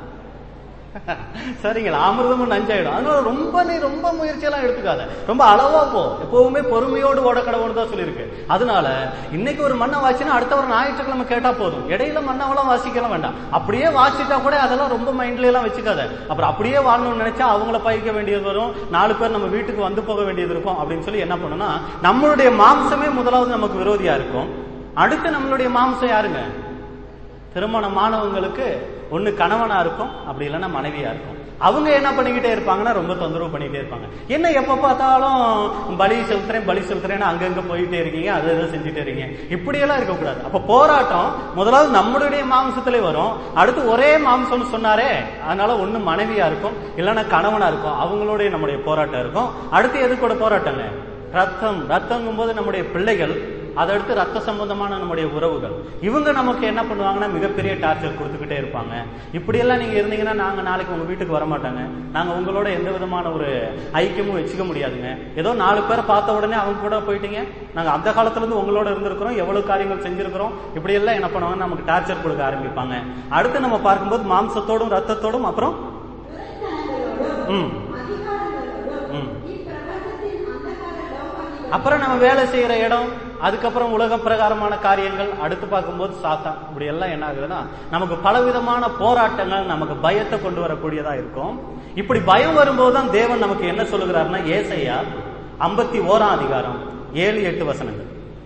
சரிங்களா அமிர்தமும் நஞ்சாயிடும் அதனால ரொம்ப நீ ரொம்ப முயற்சியெல்லாம் எடுத்துக்காத ரொம்ப அளவா போ எப்பவுமே பொறுமையோடு ஓட கடவுள் தான் சொல்லியிருக்கு அதனால இன்னைக்கு ஒரு மண்ணை வாசினா அடுத்த ஒரு ஞாயிற்றுக்கிழமை கேட்டா போதும் இடையில மண்ணவெல்லாம் வாசிக்கலாம் வேண்டாம் அப்படியே வாசிட்டா கூட அதெல்லாம் ரொம்ப மைண்ட்ல எல்லாம் வச்சுக்காத அப்புறம் அப்படியே வாழணும்னு நினைச்சா அவங்கள பயிக்க வேண்டியது வரும் நாலு பேர் நம்ம வீட்டுக்கு வந்து போக வேண்டியது இருக்கும் அப்படின்னு சொல்லி என்ன பண்ணணும்னா நம்மளுடைய மாம்சமே முதலாவது நமக்கு விரோதியா இருக்கும் அடுத்து நம்மளுடைய மாம்சம் யாருங்க திருமணமானவங்களுக்கு ஒண்ணு கணவனா இருக்கும் அப்படி இல்லைன்னா மனைவியா இருக்கும் அவங்க என்ன பண்ணிக்கிட்டே இருப்பாங்கன்னா ரொம்ப தொந்தரவு பண்ணிக்கிட்டே இருப்பாங்க என்ன எப்ப பார்த்தாலும் பலி செலுத்துறேன் பலி செலுத்துறேன்னு அங்கங்க போயிட்டே இருக்கீங்க அதை இதை செஞ்சுட்டே இருக்கீங்க இப்படியெல்லாம் இருக்கக்கூடாது அப்ப போராட்டம் முதலாவது நம்மளுடைய மாம்சத்திலே வரும் அடுத்து ஒரே மாம்சம்னு சொன்னாரே அதனால ஒண்ணு மனைவியா இருக்கும் இல்லைன்னா கணவனா இருக்கும் அவங்களுடைய நம்முடைய போராட்டம் இருக்கும் அடுத்து எது கூட போராட்டங்க ரத்தம் ரத்தங்கும் போது நம்முடைய பிள்ளைகள் அதை அடுத்து ரத்த சம்பந்தமான நம்முடைய உறவுகள் இவங்க நமக்கு என்ன பண்ணுவாங்கன்னா மிகப்பெரிய டார்ச்சர் கொடுத்துக்கிட்டே இருப்பாங்க இப்படியெல்லாம் நீங்க இருந்தீங்கன்னா நாங்க நாளைக்கு உங்க வீட்டுக்கு வர மாட்டாங்க நாங்க உங்களோட எந்த விதமான ஒரு ஐக்கியமும் வச்சுக்க முடியாதுங்க ஏதோ நாலு பேரை பார்த்த உடனே அவங்க கூட போயிட்டீங்க நாங்க அந்த காலத்துல இருந்து உங்களோட இருந்திருக்கிறோம் எவ்வளவு காரியங்கள் செஞ்சிருக்கிறோம் இப்படி எல்லாம் என்ன பண்ணுவாங்க நமக்கு டார்ச்சர் கொடுக்க ஆரம்பிப்பாங்க அடுத்து நம்ம பார்க்கும்போது மாம்சத்தோடும் ரத்தத்தோடும் அப்புறம் துரைத்தனங்களோடும் ம் அதிகாரங்களோடும் ம் இப்பிரபஞ்சத்தின் அந்தகார லோகாதிபதி அப்புறம் நம்ம வேலை செய்யற இடம் அதுக்கப்புறம் உலக பிரகாரமான காரியங்கள் அடுத்து பார்க்கும்போது சாத்தான் இப்படி எல்லாம் என்ன ஆகுதுன்னா நமக்கு பலவிதமான போராட்டங்கள் நமக்கு பயத்தை கொண்டு வரக்கூடியதா இருக்கும் இப்படி பயம் வரும்போது தான் தேவன் நமக்கு என்ன சொல்லுகிறாருன்னா ஏசையா ஐம்பத்தி ஓராம் அதிகாரம் ஏழு எட்டு வசனங்கள்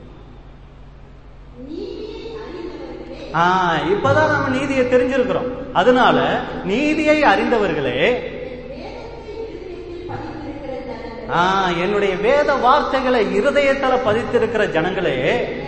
நீதியை அறிந்தவர்களே ஆ இப்பதான் நம்ம நீதியை தெரிஞ்சிருக்கிறோம் அதனால நீதியை அறிந்தவர்களே வேதத்தை இருதயத்தில் பதித்திருக்கிற ஜனங்கள் ஆ என்னுடைய வேத வார்த்தைகளை இருதயத்துல பதித்திருக்கிற ஜனங்களே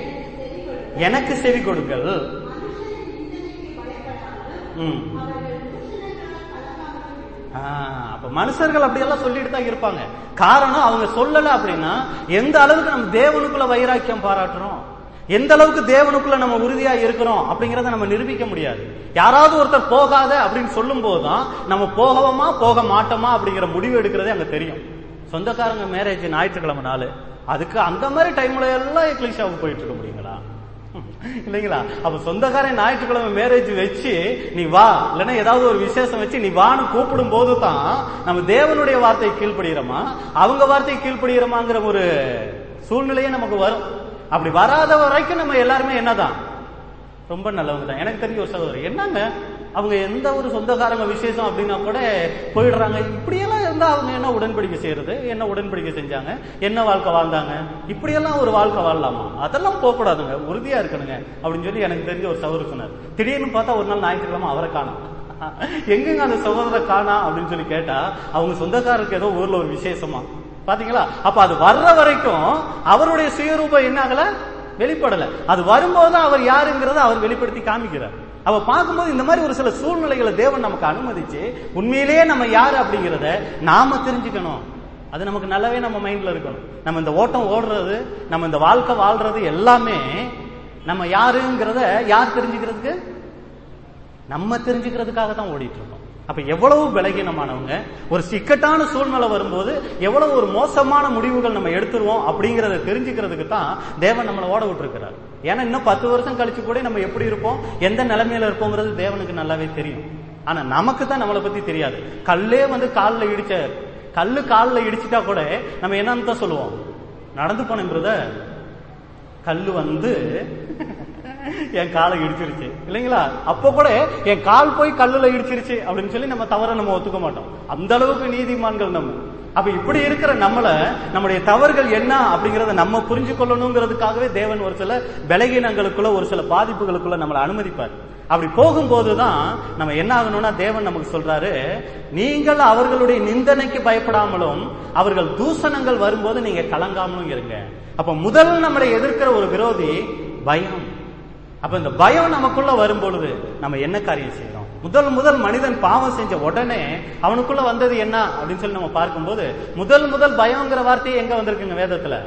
எனக்கு செவி கொடுங்கள் மனுஷரின் நிந்தனைக்கு பயப்படாமலும் ம். அவர்கள் தூஷணங்களால் கலங்காமலும் ஆ, அப்ப மனுஷர்கள் அப்படியெல்லாம் சொல்லிட்டு தான் இருப்பாங்க காரணம் அவங்க சொல்லல அப்படின்னா எந்த அளவுக்கு நம்ம தேவனுக்குள்ள வைராக்கியம் பாராட்டுறோம் எந்த அளவுக்கு தேவனுக்குள்ள நம்ம உறுதியா இருக்கிறோம் அப்படிங்கறத நம்ம நிரூபிக்க முடியாது யாராவது ஒருத்தர் போகாத அப்படின்னு சொல்லும் போதுதான் நம்ம போகவமா போக மாட்டோமா அப்படிங்கிற முடிவு எடுக்கிறதே அங்க தெரியும் சொந்தக்காரங்க மேரேஜ் ஞாயிற்றுக்கிழமை நாள் அதுக்கு அந்த மாதிரி டைம்ல எல்லாம் எக்லிஷாவுக்கு போயிட்டு இருக்க முடியுங்களா இல்லைங்களா அப்ப சொந்தக்காரன் ஞாயிற்றுக்கிழமை மேரேஜ் வச்சு நீ வா இல்லைன்னா ஏதாவது ஒரு விசேஷம் வச்சு நீ வான்னு கூப்பிடும் போது தான் நம்ம தேவனுடைய வார்த்தையை கீழ்ப்படுகிறோமா அவங்க வார்த்தையை கீழ்ப்படுகிறோமாங்கிற ஒரு சூழ்நிலையே நமக்கு வரும் அப்படி வராத வரைக்கும் நம்ம எல்லாருமே என்னதான் ரொம்ப நல்லவங்க தான் எனக்கு தெரிஞ்ச ஒரு சகோதரி என்னங்க அவங்க எந்த ஒரு சொந்தக்காரங்க விசேஷம் அப்படின்னா கூட போயிடுறாங்க இப்படியெல்லாம் இருந்தா அவங்க என்ன உடன்படிக்கை செய்யறது என்ன உடன்படிக்கை செஞ்சாங்க என்ன வாழ்க்கை வாழ்ந்தாங்க இப்படியெல்லாம் ஒரு வாழ்க்கை வாழலாமா அதெல்லாம் போகக்கூடாதுங்க உறுதியா இருக்கணுங்க அப்படின்னு சொல்லி எனக்கு தெரிஞ்ச ஒரு சகோதரி சொன்னார் திடீர்னு பார்த்தா ஒரு நாள் ஞாயிற்றுக்கிழமை அவரை காணும் எங்கெங்க அந்த சகோதரரை காணா அப்படின்னு சொல்லி கேட்டா அவங்க சொந்தக்காரருக்கு ஏதோ ஊர்ல ஒரு விசேஷமா பாத்தீங்களா அப்ப அது வர்ற வரைக்கும் அவருடைய சுயரூபம் என்ன ஆகல வெளிப்படல அது வரும்போது அவர் யாருங்கிறத அவர் வெளிப்படுத்தி காமிக்கிறார் அவ பார்க்கும்போது இந்த மாதிரி ஒரு சில சூழ்நிலைகளை தேவன் நமக்கு அனுமதிச்சு உண்மையிலேயே நம்ம யாரு அப்படிங்கிறத நாம தெரிஞ்சுக்கணும் அது நமக்கு நல்லாவே நம்ம மைண்ட்ல இருக்கணும் நம்ம இந்த ஓட்டம் ஓடுறது நம்ம இந்த வாழ்க்கை வாழ்றது எல்லாமே நம்ம யாருங்கிறத யார் தெரிஞ்சுக்கிறதுக்கு நம்ம தெரிஞ்சுக்கிறதுக்காக தான் ஓடிட்டு இருக்கோம் அப்ப எவ்வளவு பலகீனமானவங்க ஒரு சிக்கட்டான சூழ்நிலை வரும்போது எவ்வளவு ஒரு மோசமான முடிவுகள் நம்ம எடுத்துருவோம் அப்படிங்கறத தெரிஞ்சுக்கிறதுக்கு தான் தேவன் நம்மளை ஓட விட்டுருக்கிறார் ஏன்னா இன்னும் பத்து வருஷம் கழிச்சு கூட நம்ம எப்படி இருப்போம் எந்த நிலைமையில இருப்போங்கிறது தேவனுக்கு நல்லாவே தெரியும் ஆனா நமக்கு தான் நம்மளை பத்தி தெரியாது கல்லே வந்து காலில் இடிச்ச கல்லு காலில் இடிச்சிட்டா கூட நம்ம என்னன்னு தான் சொல்லுவோம் நடந்து போனேன் பிரதர் கல்லு வந்து என் காலை இடிச்சிருச்சு இல்லைங்களா அப்ப கூட என் கால் போய் கல்லுல இடிச்சிருச்சு அப்படின்னு சொல்லி நம்ம தவற நம்ம ஒத்துக்க மாட்டோம் அந்த அளவுக்கு நீதிமான்கள் நம்ம அப்ப இப்படி இருக்கிற நம்மள நம்முடைய தவறுகள் என்ன அப்படிங்கறத நம்ம புரிஞ்சு கொள்ளணுங்கிறதுக்காகவே தேவன் ஒரு சில பலகீனங்களுக்குள்ள ஒரு சில பாதிப்புகளுக்குள்ள நம்மளை அனுமதிப்பார் அப்படி போகும்போதுதான் நம்ம என்ன ஆகணும்னா தேவன் நமக்கு சொல்றாரு நீங்கள் அவர்களுடைய நிந்தனைக்கு பயப்படாமலும் அவர்கள் தூசணங்கள் வரும்போது நீங்க கலங்காமலும் இருங்க அப்ப முதல் நம்மளை எதிர்க்கிற ஒரு விரோதி பயம் அப்ப இந்த பயம் நமக்குள்ள வரும் பொழுது நம்ம என்ன காரியம் செய்யறோம் முதல் முதல் மனிதன் பாவம் செஞ்ச உடனே அவனுக்குள்ள வந்தது என்ன அப்படின்னு சொல்லி நம்ம பார்க்கும்போது முதல் முதல் பயம்ங்கிற வார்த்தையே எங்க வந்திருக்குங்க வேதத்துல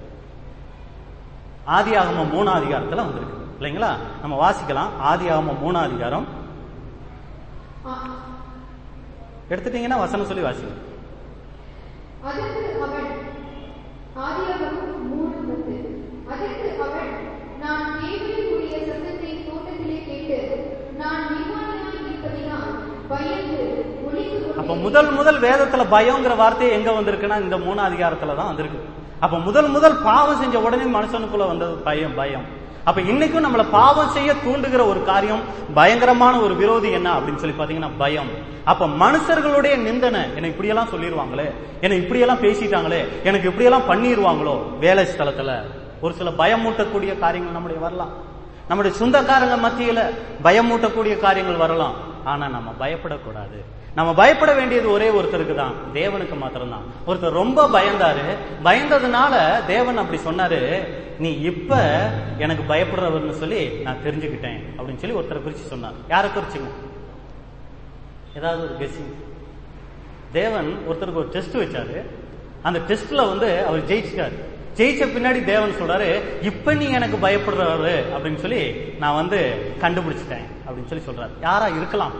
ஆதி ஆகமம் மூணாம் அதிகாரத்துல வந்திருக்கு இல்லைங்களா நம்ம வாசிக்கலாம் ஆதி ஆகமம் மூணாம் அதிகாரம் ஆ, எடுத்துட்டீங்கன்னா வசனம் சொல்லி வாசிங்க அதற்கு அவன் ஆதியாகமம் மூணு பத்து அதற்கு அவன் நான் தேவனுடைய சத்தத்தை தோட்டத்திலே கேட்டு நான் நிர்வாணியாய் இருப்பதினால் பயந்து ஒளிந்து அப்ப கொண்டேன். முதல் முதல் வேதத்துல பயம்ங்கிற வார்த்தை எங்க வந்திருக்குன்னா இந்த மூணு அதிகாரத்துல தான் வந்திருக்கு அப்ப முதல் முதல் பாவம் செஞ்ச உடனே மனுஷனுக்குள்ள வந்தது பயம் பயம் அப்ப இன்னைக்கும் நம்மள பாவம் செய்ய தூண்டுகிற ஒரு காரியம் பயங்கரமான ஒரு விரோதி என்ன அப்படின்னு சொல்லி பாத்தீங்கன்னா பயம் அப்ப மனுஷர்களுடைய நிந்தனை என்னை இப்படியெல்லாம் சொல்லிடுவாங்களே என்னை இப்படியெல்லாம் பேசிட்டாங்களே எனக்கு இப்படியெல்லாம் பண்ணிடுவாங்களோ வேலை ஸ்தலத்துல ஒரு சில பயமூட்டக்கூடிய காரியங்கள் நம்முடைய வரலாம் நம்முடைய சொந்தக்காரங்க மத்தியில பயமூட்டக்கூடிய காரியங்கள் வரலாம் ஆனா நம்ம பயப்படக்கூடாது நம்ம பயப்பட வேண்டியது ஒரே ஒருத்தருக்கு தான் தேவனுக்கு மாத்திரம்தான் ஒருத்தர் ரொம்ப பயந்தாரு பயந்ததுனால தேவன் அப்படி சொன்னாரு நீ இப்ப எனக்கு பயப்படுறவர்னு சொல்லி நான் தெரிஞ்சுக்கிட்டேன் அப்படின்னு சொல்லி ஒருத்தரை குறிச்சு சொன்னார் யாரை குறிச்சுங்க ஏதாவது ஒரு கெஸ்ஸிங் தேவன் ஒருத்தருக்கு ஒரு டெஸ்ட் வச்சாரு அந்த டெஸ்ட்ல வந்து அவர் ஜெயிச்சிட்டாரு ஜெயிச்ச பின்னாடி தேவன் சொல்றாரு இப்ப நீ எனக்கு பயப்படுறவரு அப்படின்னு சொல்லி நான் வந்து கண்டுபிடிச்சிட்டேன் அப்படின்னு சொல்லி சொல்றாரு யாரா இருக்கலாம்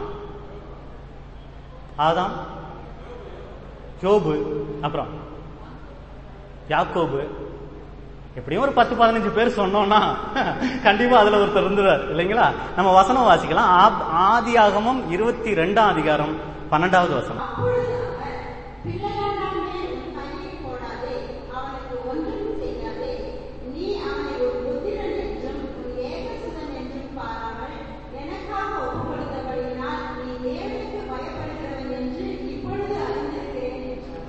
ஆதாம் யோபு அப்புறம் யாக்கோபு எப்படியும் ஒரு பத்து பதினஞ்சு பேர் சொன்னோம்னா கண்டிப்பா அதுல ஒருத்தர் இருந்துறார் இல்லைங்களா நம்ம வசனம் வாசிக்கலாம் ஆப்- ஆதியாகமம் இருபத்தி ரெண்டாம் அதிகாரம் பன்னெண்டாவது வசனம் அப்பொழுது அவர் பிள்ளையாண்டான் மேல் உன் கையை போடாதே அவனுக்கு ஒன்றும் செய்யாதே நீ அவனை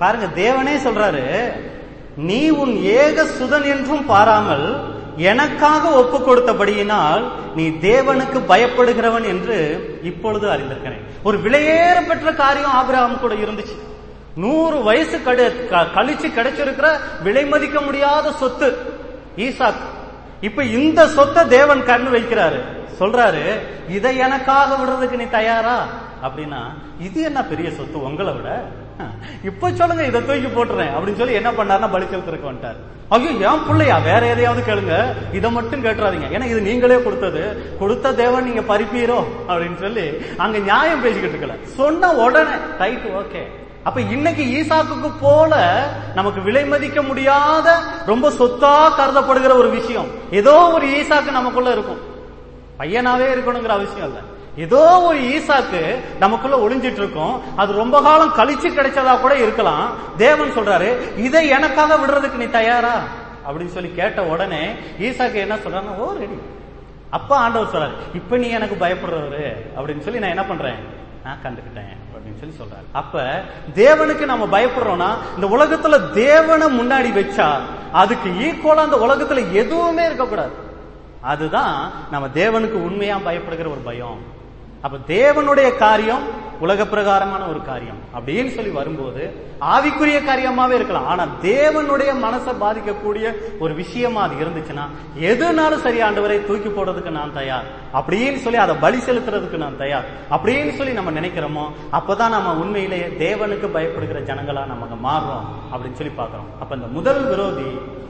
பாருங்க தேவனே சொல்றாரு நீ உன் ஏக சுதன் என்றும் பாராமல் எனக்காக ஒப்பு கொடுத்தபடியினால் நீ தேவனுக்கு பயப்படுகிறவன் என்று இப்பொழுது அறிந்திருக்கிறேன் ஒரு விலையேற பெற்ற காரியம் ஆபிரகாம் கூட இருந்துச்சு நூறு வயசு கடு க- கழிச்சு கிடைச்சிருக்கிற விலை மதிக்க முடியாத சொத்து ஈசாக் இப்ப இந்த சொத்தை தேவன் கண்ணு வைக்கிறாரு சொல்றாரு இதை எனக்காக விடுறதுக்கு நீ தயாரா அப்படின்னா இது என்ன பெரிய சொத்து உங்களை விட இப்ப சொல்லுங்க இதை தூக்கி போட்டுறேன் அப்படின்னு சொல்லி என்ன பண்ணாருன்னா பலி செலுத்துறதுக்கு வந்துட்டார் ஐயோ என் பிள்ளையா வேற எதையாவது கேளுங்க இதை மட்டும் கேட்டுறாதீங்க ஏன்னா இது நீங்களே கொடுத்தது கொடுத்த தேவன் நீங்க பறிப்பீரோ அப்படின்னு சொல்லி அங்க நியாயம் பேசிக்கிட்டு இருக்கல சொன்ன உடனே ரைட் ஓகே அப்ப இன்னைக்கு ஈசாக்குக்கு போல நமக்கு விலை மதிக்க முடியாத ரொம்ப சொத்தா கருதப்படுகிற ஒரு விஷயம் ஏதோ ஒரு ஈசாக்கு நமக்குள்ள இருக்கும் பையனாவே இருக்கணுங்கிற அவசியம் இல்ல ஏதோ ஒரு ஈசாக்கு நமக்குள்ள ஒளிஞ்சிட்டு இருக்கும் அது ரொம்ப காலம் கழிச்சு கிடைச்சதா கூட இருக்கலாம் தேவன் சொல்றாரு இதை எனக்காக விடுறதுக்கு நீ தயாரா அப்படின்னு சொல்லி கேட்ட உடனே ஈசாக்கு என்ன சொல்றாங்க ஓ ரெடி அப்ப ஆண்டவர் சொல்றாரு இப்ப நீ எனக்கு பயப்படுறவரு அப்படின்னு சொல்லி நான் என்ன பண்றேன் நான் கண்டுக்கிட்டேன் அப்படின்னு சொல்லி சொல்றாரு அப்ப தேவனுக்கு நம்ம பயப்படுறோம்னா இந்த உலகத்துல தேவனை முன்னாடி வச்சா அதுக்கு ஈக்குவலா அந்த உலகத்துல எதுவுமே இருக்கக்கூடாது அதுதான் நம்ம தேவனுக்கு உண்மையா பயப்படுகிற ஒரு பயம் அப்ப தேவனுடைய காரியம் உலக பிரகாரமான ஒரு காரியம் அப்படின்னு சொல்லி வரும்போது ஆவிக்குரிய காரியமாவே இருக்கலாம் ஆனா தேவனுடைய மனசை பாதிக்கக்கூடிய ஒரு விஷயமா அது இருந்துச்சுன்னா எதுனாலும் சரி ஆண்டவரை தூக்கி போடுறதுக்கு நான் தயார் அப்படின்னு சொல்லி அதை பலி செலுத்துறதுக்கு நான் தயார் அப்படின்னு சொல்லி நம்ம நினைக்கிறோமோ அப்பதான் நம்ம உண்மையிலேயே தேவனுக்கு பயப்படுகிற ஜனங்களா நமக்கு மாறுறோம் அப்படின்னு சொல்லி பார்க்கிறோம் அப்ப இந்த முதல் விரோதி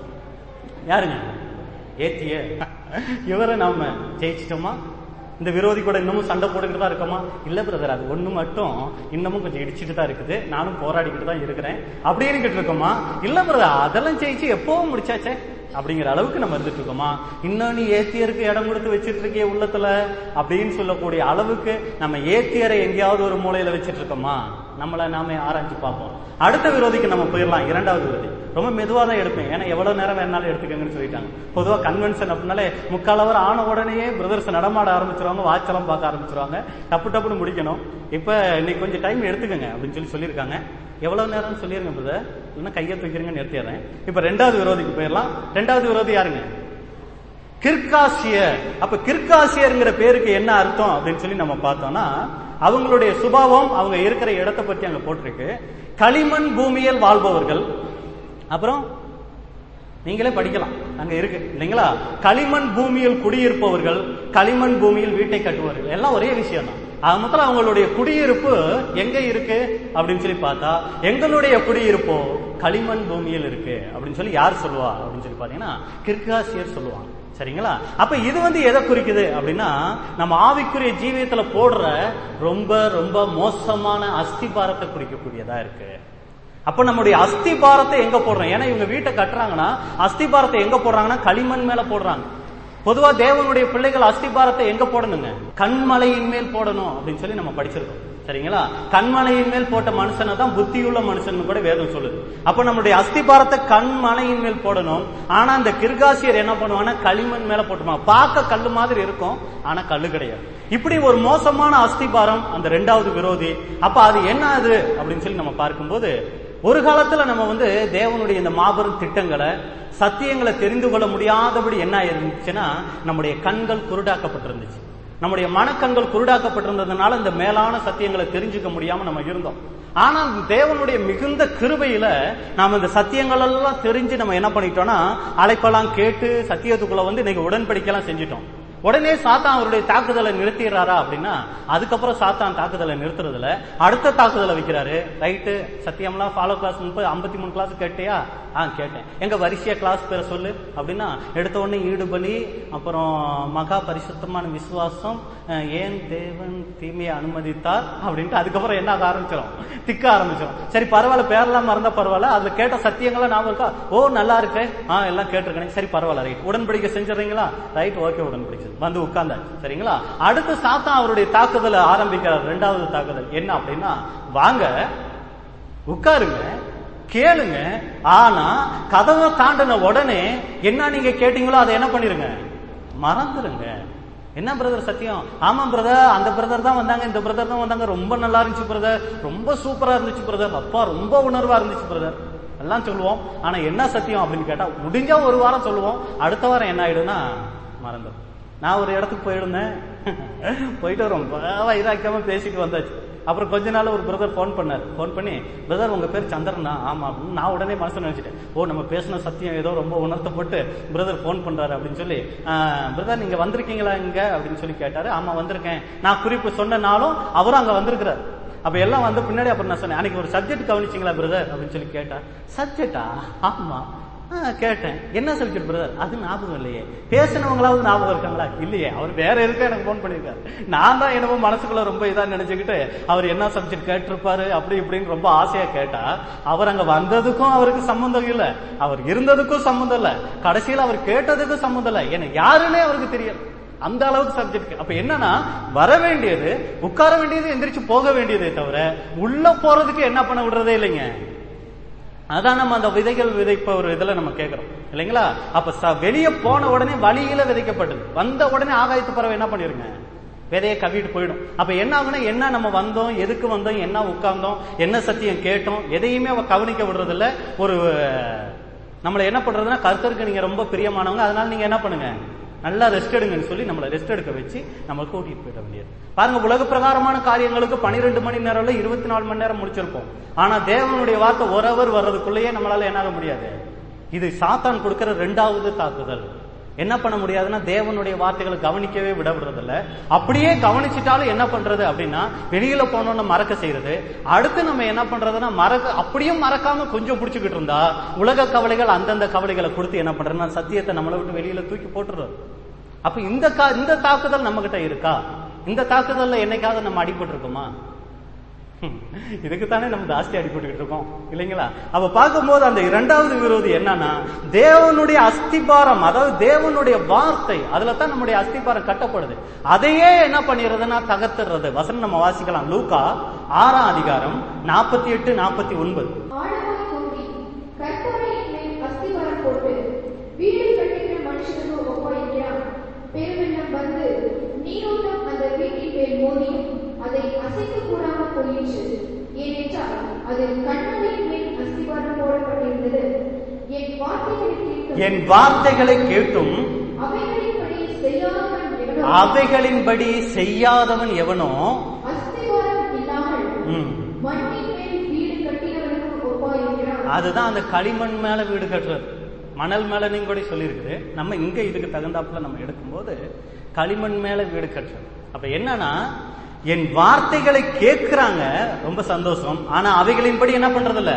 யாருங்க ஏத்திய இவரை நாம ஜெயிச்சிட்டோமா இந்த விரோதி கூட இன்னமும் சண்டை போட்டுக்கிட்டு தான் இருக்கோமா இல்ல பிரதர் அது ஒண்ணு மட்டும் இன்னமும் கொஞ்சம் இடிச்சிட்டு தான் இருக்குது நானும் போராடிக்கிட்டு தான் இருக்கிறேன் அப்படின்னு கிட்டு இருக்கோமா இல்ல பிரதர் அதெல்லாம் ஜெயிச்சு எப்பவும் முடிச்சாச்சே அப்படிங்கிற அளவுக்கு நம்ம இருந்துட்டு இருக்கோமா இன்னும் நீ ஏத்தியருக்கு இடம் கொடுத்து வச்சிட்டு இருக்கிய உள்ளத்துல அப்படின்னு சொல்லக்கூடிய அளவுக்கு நம்ம ஏத்தியரை எங்கேயாவது ஒரு மூலையில வச்சிட்டு இருக்கோமா நம்மளை நாம ஆராய்ச்சி பார்ப்போம் அடுத்த விரோதிக்கு நம்ம போயிடலாம் இரண்டாவது விரோதி ரொம்ப மெதுவா தான் எடுப்பேன் ஏன்னா எவ்வளவு நேரம் வேணாலும் எடுத்துக்கங்கன்னு சொல்லிட்டாங்க பொதுவா கன்வென்ஷன் அப்படின்னாலே முக்காலவர் ஆன உடனேயே பிரதர்ஸ் நடமாட ஆரம்பிச்சிருவாங்க வாட்செல்லாம் பார்க்க ஆரம்பிச்சிருவாங்க டப்பு டப்புன்னு முடிக்கணும் இப்ப இன்னைக்கு கொஞ்சம் டைம் எடுத்துக்கங்க அப்படின்னு சொல்லி சொல்லியிருக்காங்க எவ்வளவு நேரம் சொல்லிருங்க பிரதர் இல்லைன்னா கையை தூக்கிறீங்கன்னு நிறுத்திடுறேன் இப்ப ரெண்டாவது விரோதிக்கு போயிடலாம் ரெண்டாவது விரோதி யாருங்க கிர்காசியர் அப்ப கிர்காசியர்ங்கிற பேருக்கு என்ன அர்த்தம் அப்படின்னு சொல்லி நம்ம பார்த்தோம்னா அவங்களுடைய சுபாவம் அவங்க இருக்கிற இடத்தை பத்தி அங்க போட்டிருக்கு களிமண் பூமியில் வாழ்பவர்கள் அப்புறம் நீங்களே படிக்கலாம் அங்க இருக்கு இல்லைங்களா களிமண் பூமியில் குடியிருப்பவர்கள் களிமண் பூமியில் வீட்டை கட்டுவார்கள் எல்லாம் ஒரே விஷயம் தான் அது மொத்தம் அவங்களுடைய குடியிருப்பு எங்க இருக்கு அப்படின்னு சொல்லி பார்த்தா எங்களுடைய குடியிருப்போ களிமண் பூமியில் இருக்கு அப்படின்னு சொல்லி யார் சொல்லுவா அப்படின்னு சொல்லி பாத்தீங்கன்னா கிர்காசியர் சொல்லுவாங்க சரிங்களா அப்ப இது வந்து எதை குறிக்குது அப்படின்னா நம்ம ஆவிக்குரிய ஜீவியத்துல போடுற ரொம்ப ரொம்ப மோசமான அஸ்திபாரத்தை குறிக்கக்கூடியதா இருக்கு அப்ப நம்முடைய அஸ்திபாரத்தை எங்க போடுறோம் ஏன்னா இவங்க வீட்டை கட்டுறாங்கன்னா அஸ்திபாரத்தை எங்க போடுறாங்கன்னா களிமண் மேல போடுறாங்க பொதுவா தேவனுடைய பிள்ளைகள் அஸ்திபாரத்தை எங்க போடணுங்க கண்மலையின் மேல் போடணும் அப்படின்னு சொல்லி நம்ம படிச்சிருக்கோம் சரிங்களா கண்மலையின் மேல் போட்ட மனுஷனை தான் புத்தியுள்ள மனுஷன் கூட வேதம் சொல்லுது அப்ப நம்முடைய அஸ்திபாரத்தை கண்மலையின் மேல் போடணும் ஆனா இந்த கிர்காசியர் என்ன பண்ணுவாங்கன்னா களிமண் மேல போட்டுமா பார்க்க கல்லு மாதிரி இருக்கும் ஆனா கல்லு கிடையாது இப்படி ஒரு மோசமான அஸ்திபாரம் அந்த ரெண்டாவது விரோதி அப்ப அது என்ன அது அப்படின்னு சொல்லி நம்ம பார்க்கும்போது ஒரு காலத்துல நம்ம வந்து தேவனுடைய இந்த மாபெரும் திட்டங்களை சத்தியங்களை தெரிந்து கொள்ள முடியாதபடி என்ன இருந்துச்சுன்னா நம்முடைய கண்கள் குருடாக்கப்பட்டிருந்துச்சு நம்முடைய மனக்கண்கள் குருடாக்கப்பட்டிருந்ததுனால இந்த மேலான சத்தியங்களை தெரிஞ்சுக்க முடியாம நம்ம இருந்தோம் ஆனா தேவனுடைய மிகுந்த கிருபையில நாம இந்த சத்தியங்கள் எல்லாம் தெரிஞ்சு நம்ம என்ன பண்ணிட்டோம்னா அழைப்பெல்லாம் கேட்டு சத்தியத்துக்குள்ள வந்து இன்னைக்கு உடன்படிக்கைலாம் செஞ்சிட்டோம் உடனே சாத்தான் அவருடைய தாக்குதலை நிறுத்திடுறாரா அப்படின்னா அதுக்கப்புறம் சாத்தான் தாக்குதலை நிறுத்துறதுல அடுத்த தாக்குதலை வைக்கிறாரு ரைட்டு சத்தியம்லாம் ஃபாலோ கிளாஸ் முப்பது ஐம்பத்தி மூணு கிளாஸ் கேட்டியா ஆ கேட்டேன் எங்க வரிசையா கிளாஸ் பேரை சொல்லு அப்படின்னா எடுத்த உடனே ஈடுபலி அப்புறம் மகா பரிசுத்தமான விசுவாசம் அஹ், ஏன் தேவன் தீமையை அனுமதித்தார் அப்படின்ட்டு அதுக்கப்புறம் என்ன ஆக ஆரம்பிச்சிடும் திக்க ஆரம்பிச்சிடும் சரி பரவாயில்ல பேரெல்லாம் மறந்த பரவாயில்ல அதுல கேட்ட சத்தியங்கள்லாம் ஞாபகம் இருக்கா ஓ நல்லா இருக்கு ஆ எல்லாம் கேட்டிருக்கேன் சரி பரவாயில்ல ரைட் உடன்படிக்கை செஞ்சிடறீங்களா ரைட் ஓகே உடன்படிக்கை வந்து உட்கார்ந்தாச்சு சரிங்களா அடுத்து சாத்தா அவருடைய தாக்குதலை ஆரம்பிக்கிறார் ரெண்டாவது தாக்குதல் என்ன அப்படின்னா வாங்க உட்காருங்க கேளுங்க ஆனா கதவை தாண்டின உடனே என்ன நீங்க கேட்டீங்களோ அதை என்ன பண்ணிருங்க மறந்துருங்க என்ன பிரதர் சத்தியம் ஆமா பிரதர் அந்த பிரதர் தான் வந்தாங்க இந்த பிரதர் தான் வந்தாங்க ரொம்ப நல்லா இருந்துச்சு பிரதர் ரொம்ப சூப்பரா இருந்துச்சு பிரதர் அப்பா ரொம்ப உணர்வா இருந்துச்சு பிரதர் எல்லாம் சொல்லுவோம் ஆனா என்ன சத்தியம் அப்படின்னு கேட்டா முடிஞ்சா ஒரு வாரம் சொல்லுவோம் அடுத்த வாரம் என்ன ஆயிடும்னா மறந்துடும் நான் ஒரு இடத்துக்கு போயிருந்தேன் போயிட்டு ரொம்ப வைராக்கியமா பேசிட்டு வந்தாச்சு அப்புறம் கொஞ்ச நாள் ஒரு பிரதர் ஃபோன் பண்ணார் ஃபோன் பண்ணி பிரதர் உங்க பேர் சந்திரனா ஆமா அப்படின்னு நான் உடனே மனசுல நினைச்சிட்டேன் ஓ நம்ம பேசின சத்தியம் ஏதோ ரொம்ப உணர்த்தப்பட்டு பிரதர் ஃபோன் பண்றாரு அப்படின்னு சொல்லி பிரதர் நீங்க வந்திருக்கீங்களா இங்க அப்படின்னு சொல்லி கேட்டாரு ஆமா வந்திருக்கேன் நான் குறிப்பு சொன்ன நாளும் அவரும் அங்க வந்திருக்கிறார் அப்ப எல்லாம் வந்து பின்னாடி அப்புறம் நான் சொன்னேன் அன்னைக்கு ஒரு சப்ஜெக்ட் கவனிச்சிங்களா பிரதர் அப்படின்னு சொல்லி கேட்டா சப்ஜெக்டா ஆமா ஆ, கேட்டேன் என்ன சப்ஜெக்ட் பிரதர் அது ஞாபகம் இல்லையே பேசினவங்களாவது ஞாபகம் இருக்காங்களா இல்லையே அவர் வேற இருக்க எனக்கு ஃபோன் பண்ணிருக்காரு நான் தான் என்னமோ மனசுக்குள்ள ரொம்ப இதா நினைச்சுக்கிட்டு அவர் என்ன சப்ஜெக்ட் கேட்டிருப்பாரு அப்படி இப்படின்னு ரொம்ப ஆசையா கேட்டா அவர் அங்க வந்ததுக்கும் அவருக்கு சம்பந்தம் இல்ல அவர் இருந்ததுக்கும் சம்பந்தம் இல்ல கடைசியில் அவர் கேட்டதுக்கும் சம்பந்தம் இல்ல எனக்கு யாருன்னே அவருக்கு தெரியும் அந்த அளவுக்கு சப்ஜெக்ட் அப்ப என்னன்னா வர வேண்டியது உட்கார வேண்டியது எந்திரிச்சு போக வேண்டியதே தவிர உள்ள போறதுக்கு என்ன பண்ண விடுறதே இல்லைங்க அதான் நம்ம அந்த விதைகள் விதைப்ப ஒரு இதுல நம்ம கேட்கிறோம் இல்லைங்களா அப்ப ச- வெளிய போன உடனே வழியில விதைக்கப்பட்டது வந்த உடனே ஆகாயத்து பறவை என்ன பண்ணிருங்க விதையை கவிட்டு போயிடும் அப்ப என்ன ஆகுனா என்ன நம்ம வந்தோம் எதுக்கு வந்தோம் என்ன உட்கார்ந்தோம் என்ன சத்தியம் கேட்டோம் எதையுமே அவ கவனிக்க விடுறதில்ல ஒரு நம்மள என்ன பண்றதுன்னா கர்த்தருக்கு நீங்க ரொம்ப பிரியமானவங்க அதனால நீங்க என்ன பண்ணுங்க நல்லா ரெஸ்ட் எடுங்கன்னு சொல்லி நம்மளை ரெஸ்ட் எடுக்க வச்சு நம்ம கூட்டிட்டு போயிட வேண்டியது பாருங்க உலக பிரகாரமான காரியங்களுக்கு பன்னிரெண்டு மணி நேரம்ல இருபத்தி நாலு மணி நேரம் முடிச்சிருப்போம் ஆனா தேவனுடைய வார்த்தை ஒரு அவர் வர்றதுக்குள்ளேயே நம்மளால என்ன ஆக முடியாது இது சாத்தான் கொடுக்கிற ரெண்டாவது தாக்குதல் என்ன பண்ண முடியாதுன்னா தேவனுடைய வார்த்தைகளை கவனிக்கவே விட விடுறதில்ல அப்படியே கவனிச்சிட்டாலும் என்ன பண்றது அப்படின்னா வெளியில போனோம்னு மறக்க செய்யறது அடுத்து நம்ம என்ன பண்றதுன்னா மறக்க அப்படியும் மறக்காம கொஞ்சம் பிடிச்சுக்கிட்டு இருந்தா உலக கவலைகள் அந்தந்த கவலைகளை கொடுத்து என்ன பண்றதுன்னா சத்தியத்தை நம்மளை விட்டு வெளியில தூக்கி போட்டுறது அப்ப இந்த கா இந்த தாக்குதல் நம்ம கிட்ட இருக்கா இந்த தாக்குதல்ல என்னைக்காவது நம்ம அடிபட்டு இருக்கோமா இதுக்கு தானே நம்ம ஜாஸ்தி அடிபட்டுக்கிட்டு இருக்கோம் இல்லைங்களா அப்ப பார்க்கும்போது அந்த இரண்டாவது விரோதி என்னன்னா தேவனுடைய அஸ்திபாரம் அதாவது தேவனுடைய வார்த்தை அதுல தான் நம்முடைய அஸ்திபாரம் கட்டப்படுது அதையே என்ன பண்ணிடுறதுன்னா தகர்த்துறது வசனம் நம்ம வாசிக்கலாம் லூக்கா ஆறாம் அதிகாரம் நாற்பத்தி எட்டு நாற்பத்தி ஒன்பது ஆழமாய் தோண்டி கற்பாறையின் மேல் அஸ்திவாரம் போட்டு வீடு கட்டுகிற மனுஷனுக்கு ஒப்பாயிருக்கிறான் பெருவெள்ளம் வந்து நீரோட்டம் அந்த வீட்டின் மேல் மோதியும் அதை அசைக்க கூடாமல் போயிற்று ஏனென்றால் அது கண்மலையின் மேல் அஸ்திவாரம் போடப்பட்டிருந்தது என் வார்த்தைகளை கேட்க என் வார்த்தைகளை கேட்டும் அவைகளின்படி செய்யாதவன் எவனோ அவைகளின்படி செய்யாதவன் எவனோ அஸ்திவாரம் இல்லாமல் ம், மண்ணின் மேல் வீடு கட்டினவனுக்கு ஒப்பாயிருக்கிறான் அதுதான் அந்த களிமண் மேல வீடு கட்டுறது மணல் மேல நீங்க கூட சொல்லியிருக்குது நம்ம இங்க இதுக்கு தகுந்தாப்புல நம்ம எடுக்கும்போது களிமண் மேல வீடு கட்டுறது அப்ப என்னன்னா என் வார்த்தைகளை கேட்கிறாங்க ரொம்ப சந்தோஷம் ஆனா அவைகளின்படி என்ன பண்றது இல்ல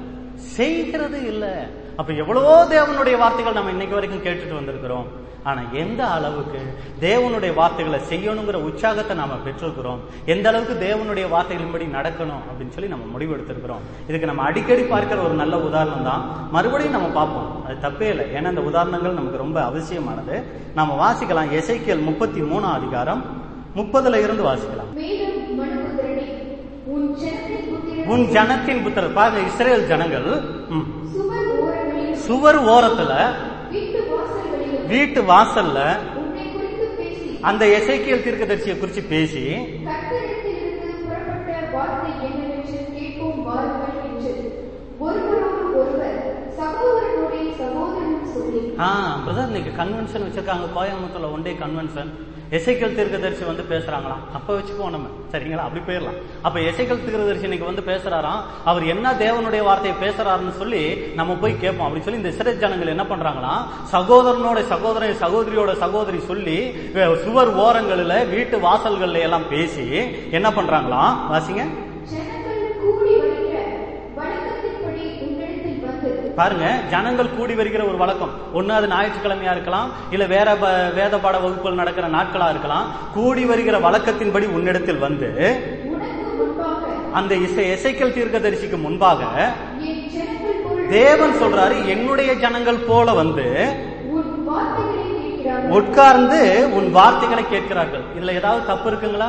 செய்கிறது இல்ல அப்ப எவ்வளவோ தேவனுடைய வார்த்தைகள் நம்ம இன்னைக்கு வரைக்கும் கேட்டுட்டு வந்திருக்கிறோம் ஆனா எந்த அளவுக்கு தேவனுடைய வார்த்தைகளை செய்யணுங்கிற உற்சாகத்தை நாம பெற்றிருக்கிறோம் எந்த அளவுக்கு தேவனுடைய வார்த்தைகளின்படி நடக்கணும் அப்படின்னு சொல்லி நம்ம முடிவு எடுத்திருக்கிறோம் இதுக்கு நம்ம அடிக்கடி பார்க்கிற ஒரு நல்ல உதாரணம் தான் மறுபடியும் நம்ம பார்ப்போம் அது தப்பே இல்லை ஏன்னா இந்த உதாரணங்கள் நமக்கு ரொம்ப அவசியமானது நாம வாசிக்கலாம் எசைக்கியல் முப்பத்தி மூணாம் அதிகாரம் முப்பதுல இருந்து வாசிக்கலாம் மேலும் மனுபுத்திரனே உன் ஜனத்தின் புத்திரன் உன் ஜனத்தின் புத்திரர் பாருங்க இஸ்ரேல் ஜனங்கள் ம், சுவர் ஓரங்களிலும் சுவர் ஓரத்துல வீட்டு வாசல்களிலும் வீட்டு வாசல்ல உன்னை குறித்து பேசி அந்த எசைக்கியல் தீர்க்கதரிசியை குறிச்சு பேசி கர்த்தரிடத்திலிருந்து புறப்பட்ட வார்த்தை என்னவென்று கேட்போம் வாருங்கள் என்று ஒருவரோடு ஒருவர் சகோதரனுடைய சகோதரன் சொல்லி ஆ பிரதர் இன்னைக்கு கன்வென்ஷன் வச்சிருக்காங்க கோயம்புத்தூர்ல ஒன் டே கன்வென்ஷன் எசைக்கல் தீர்க்கதரிசி வந்து பேசுறாங்களாம் அப்ப வச்சுக்குவோம் நம்ம சரிங்களா அப்படி போயிடலாம் அப்ப எசைக்கல் தீர்க்கதரிசி இன்னைக்கு வந்து பேசுறாராம் அவர் என்ன தேவனுடைய வார்த்தையை பேசுறாருன்னு சொல்லி நம்ம போய் கேட்போம் அப்படின்னு சொல்லி இந்த இஸ்ரேல் ஜனங்கள் என்ன பண்றாங்களாம் சகோதரனோட சகோதரன் சகோதரியோட சகோதரி சொல்லி வே- சுவர் ஓரங்களில் வீட்டு வாசல்கள்ல எல்லாம் பேசி என்ன பண்றாங்களாம் வாசிங்க ஜனங்கள் கூடி வருகிற வழக்கத்தின்படி உன்னிடத்தில் வந்து பாருங்க ஜனங்கள் கூடி வருகிற ஒரு வழக்கம் ஒண்ணு அது ஞாயிற்றுக்கிழமையா இருக்கலாம் இல்ல வேற ப- வேத பாட வகுப்புகள் நடக்கிற நாட்களா இருக்கலாம் கூடி வருகிற வழக்கத்தின்படி உன்னிடத்தில் வந்து உனக்கு முன்பாக அந்த இசை எசைக்கல் தீர்க்கதரிசிக்கு முன்பாக என் ஜனங்கள் போல் தேவன் சொல்றாரு என்னுடைய ஜனங்கள் போல வந்து உன் வார்த்தைகளை கேட்கிறார்கள் உட்கார்ந்து உன் வார்த்தைகளை கேட்கிறார்கள் இதுல ஏதாவது தப்பு இருக்குங்களா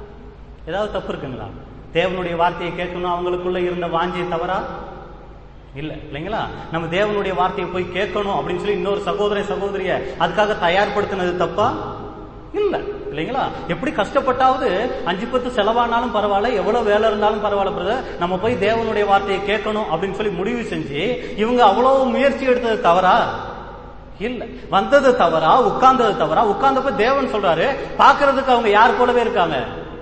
ஏதாவது தப்பு இருக்குங்களா தேவனுடைய வார்த்தையை கேட்கணும் அவங்களுக்குள்ள இருந்த வாஞ்சியை தவறா இல்ல இல்லைங்களா நம்ம தேவனுடைய வார்த்தையை போய் கேட்கணும் அப்படின்னு சொல்லி இன்னொரு சகோதர சகோதரிய அதுக்காக தயார்படுத்தினது தப்பா இல்ல இல்லைங்களா எப்படி கஷ்டப்பட்டாவது அஞ்சு பத்து செலவானாலும் பரவாயில்ல எவ்வளவு வேலை இருந்தாலும் பரவாயில்ல பிரதர் நம்ம போய் தேவனுடைய வார்த்தையை கேட்கணும் அப்படின்னு சொல்லி முடிவு செஞ்சு இவங்க அவ்வளவு முயற்சி எடுத்தது தவறா இல்ல வந்தது தவறா உட்கார்ந்தது தவறா உட்கார்ந்தப்ப தேவன் சொல்றாரு பாக்குறதுக்கு அவங்க யார் போலவே இருக்காங்க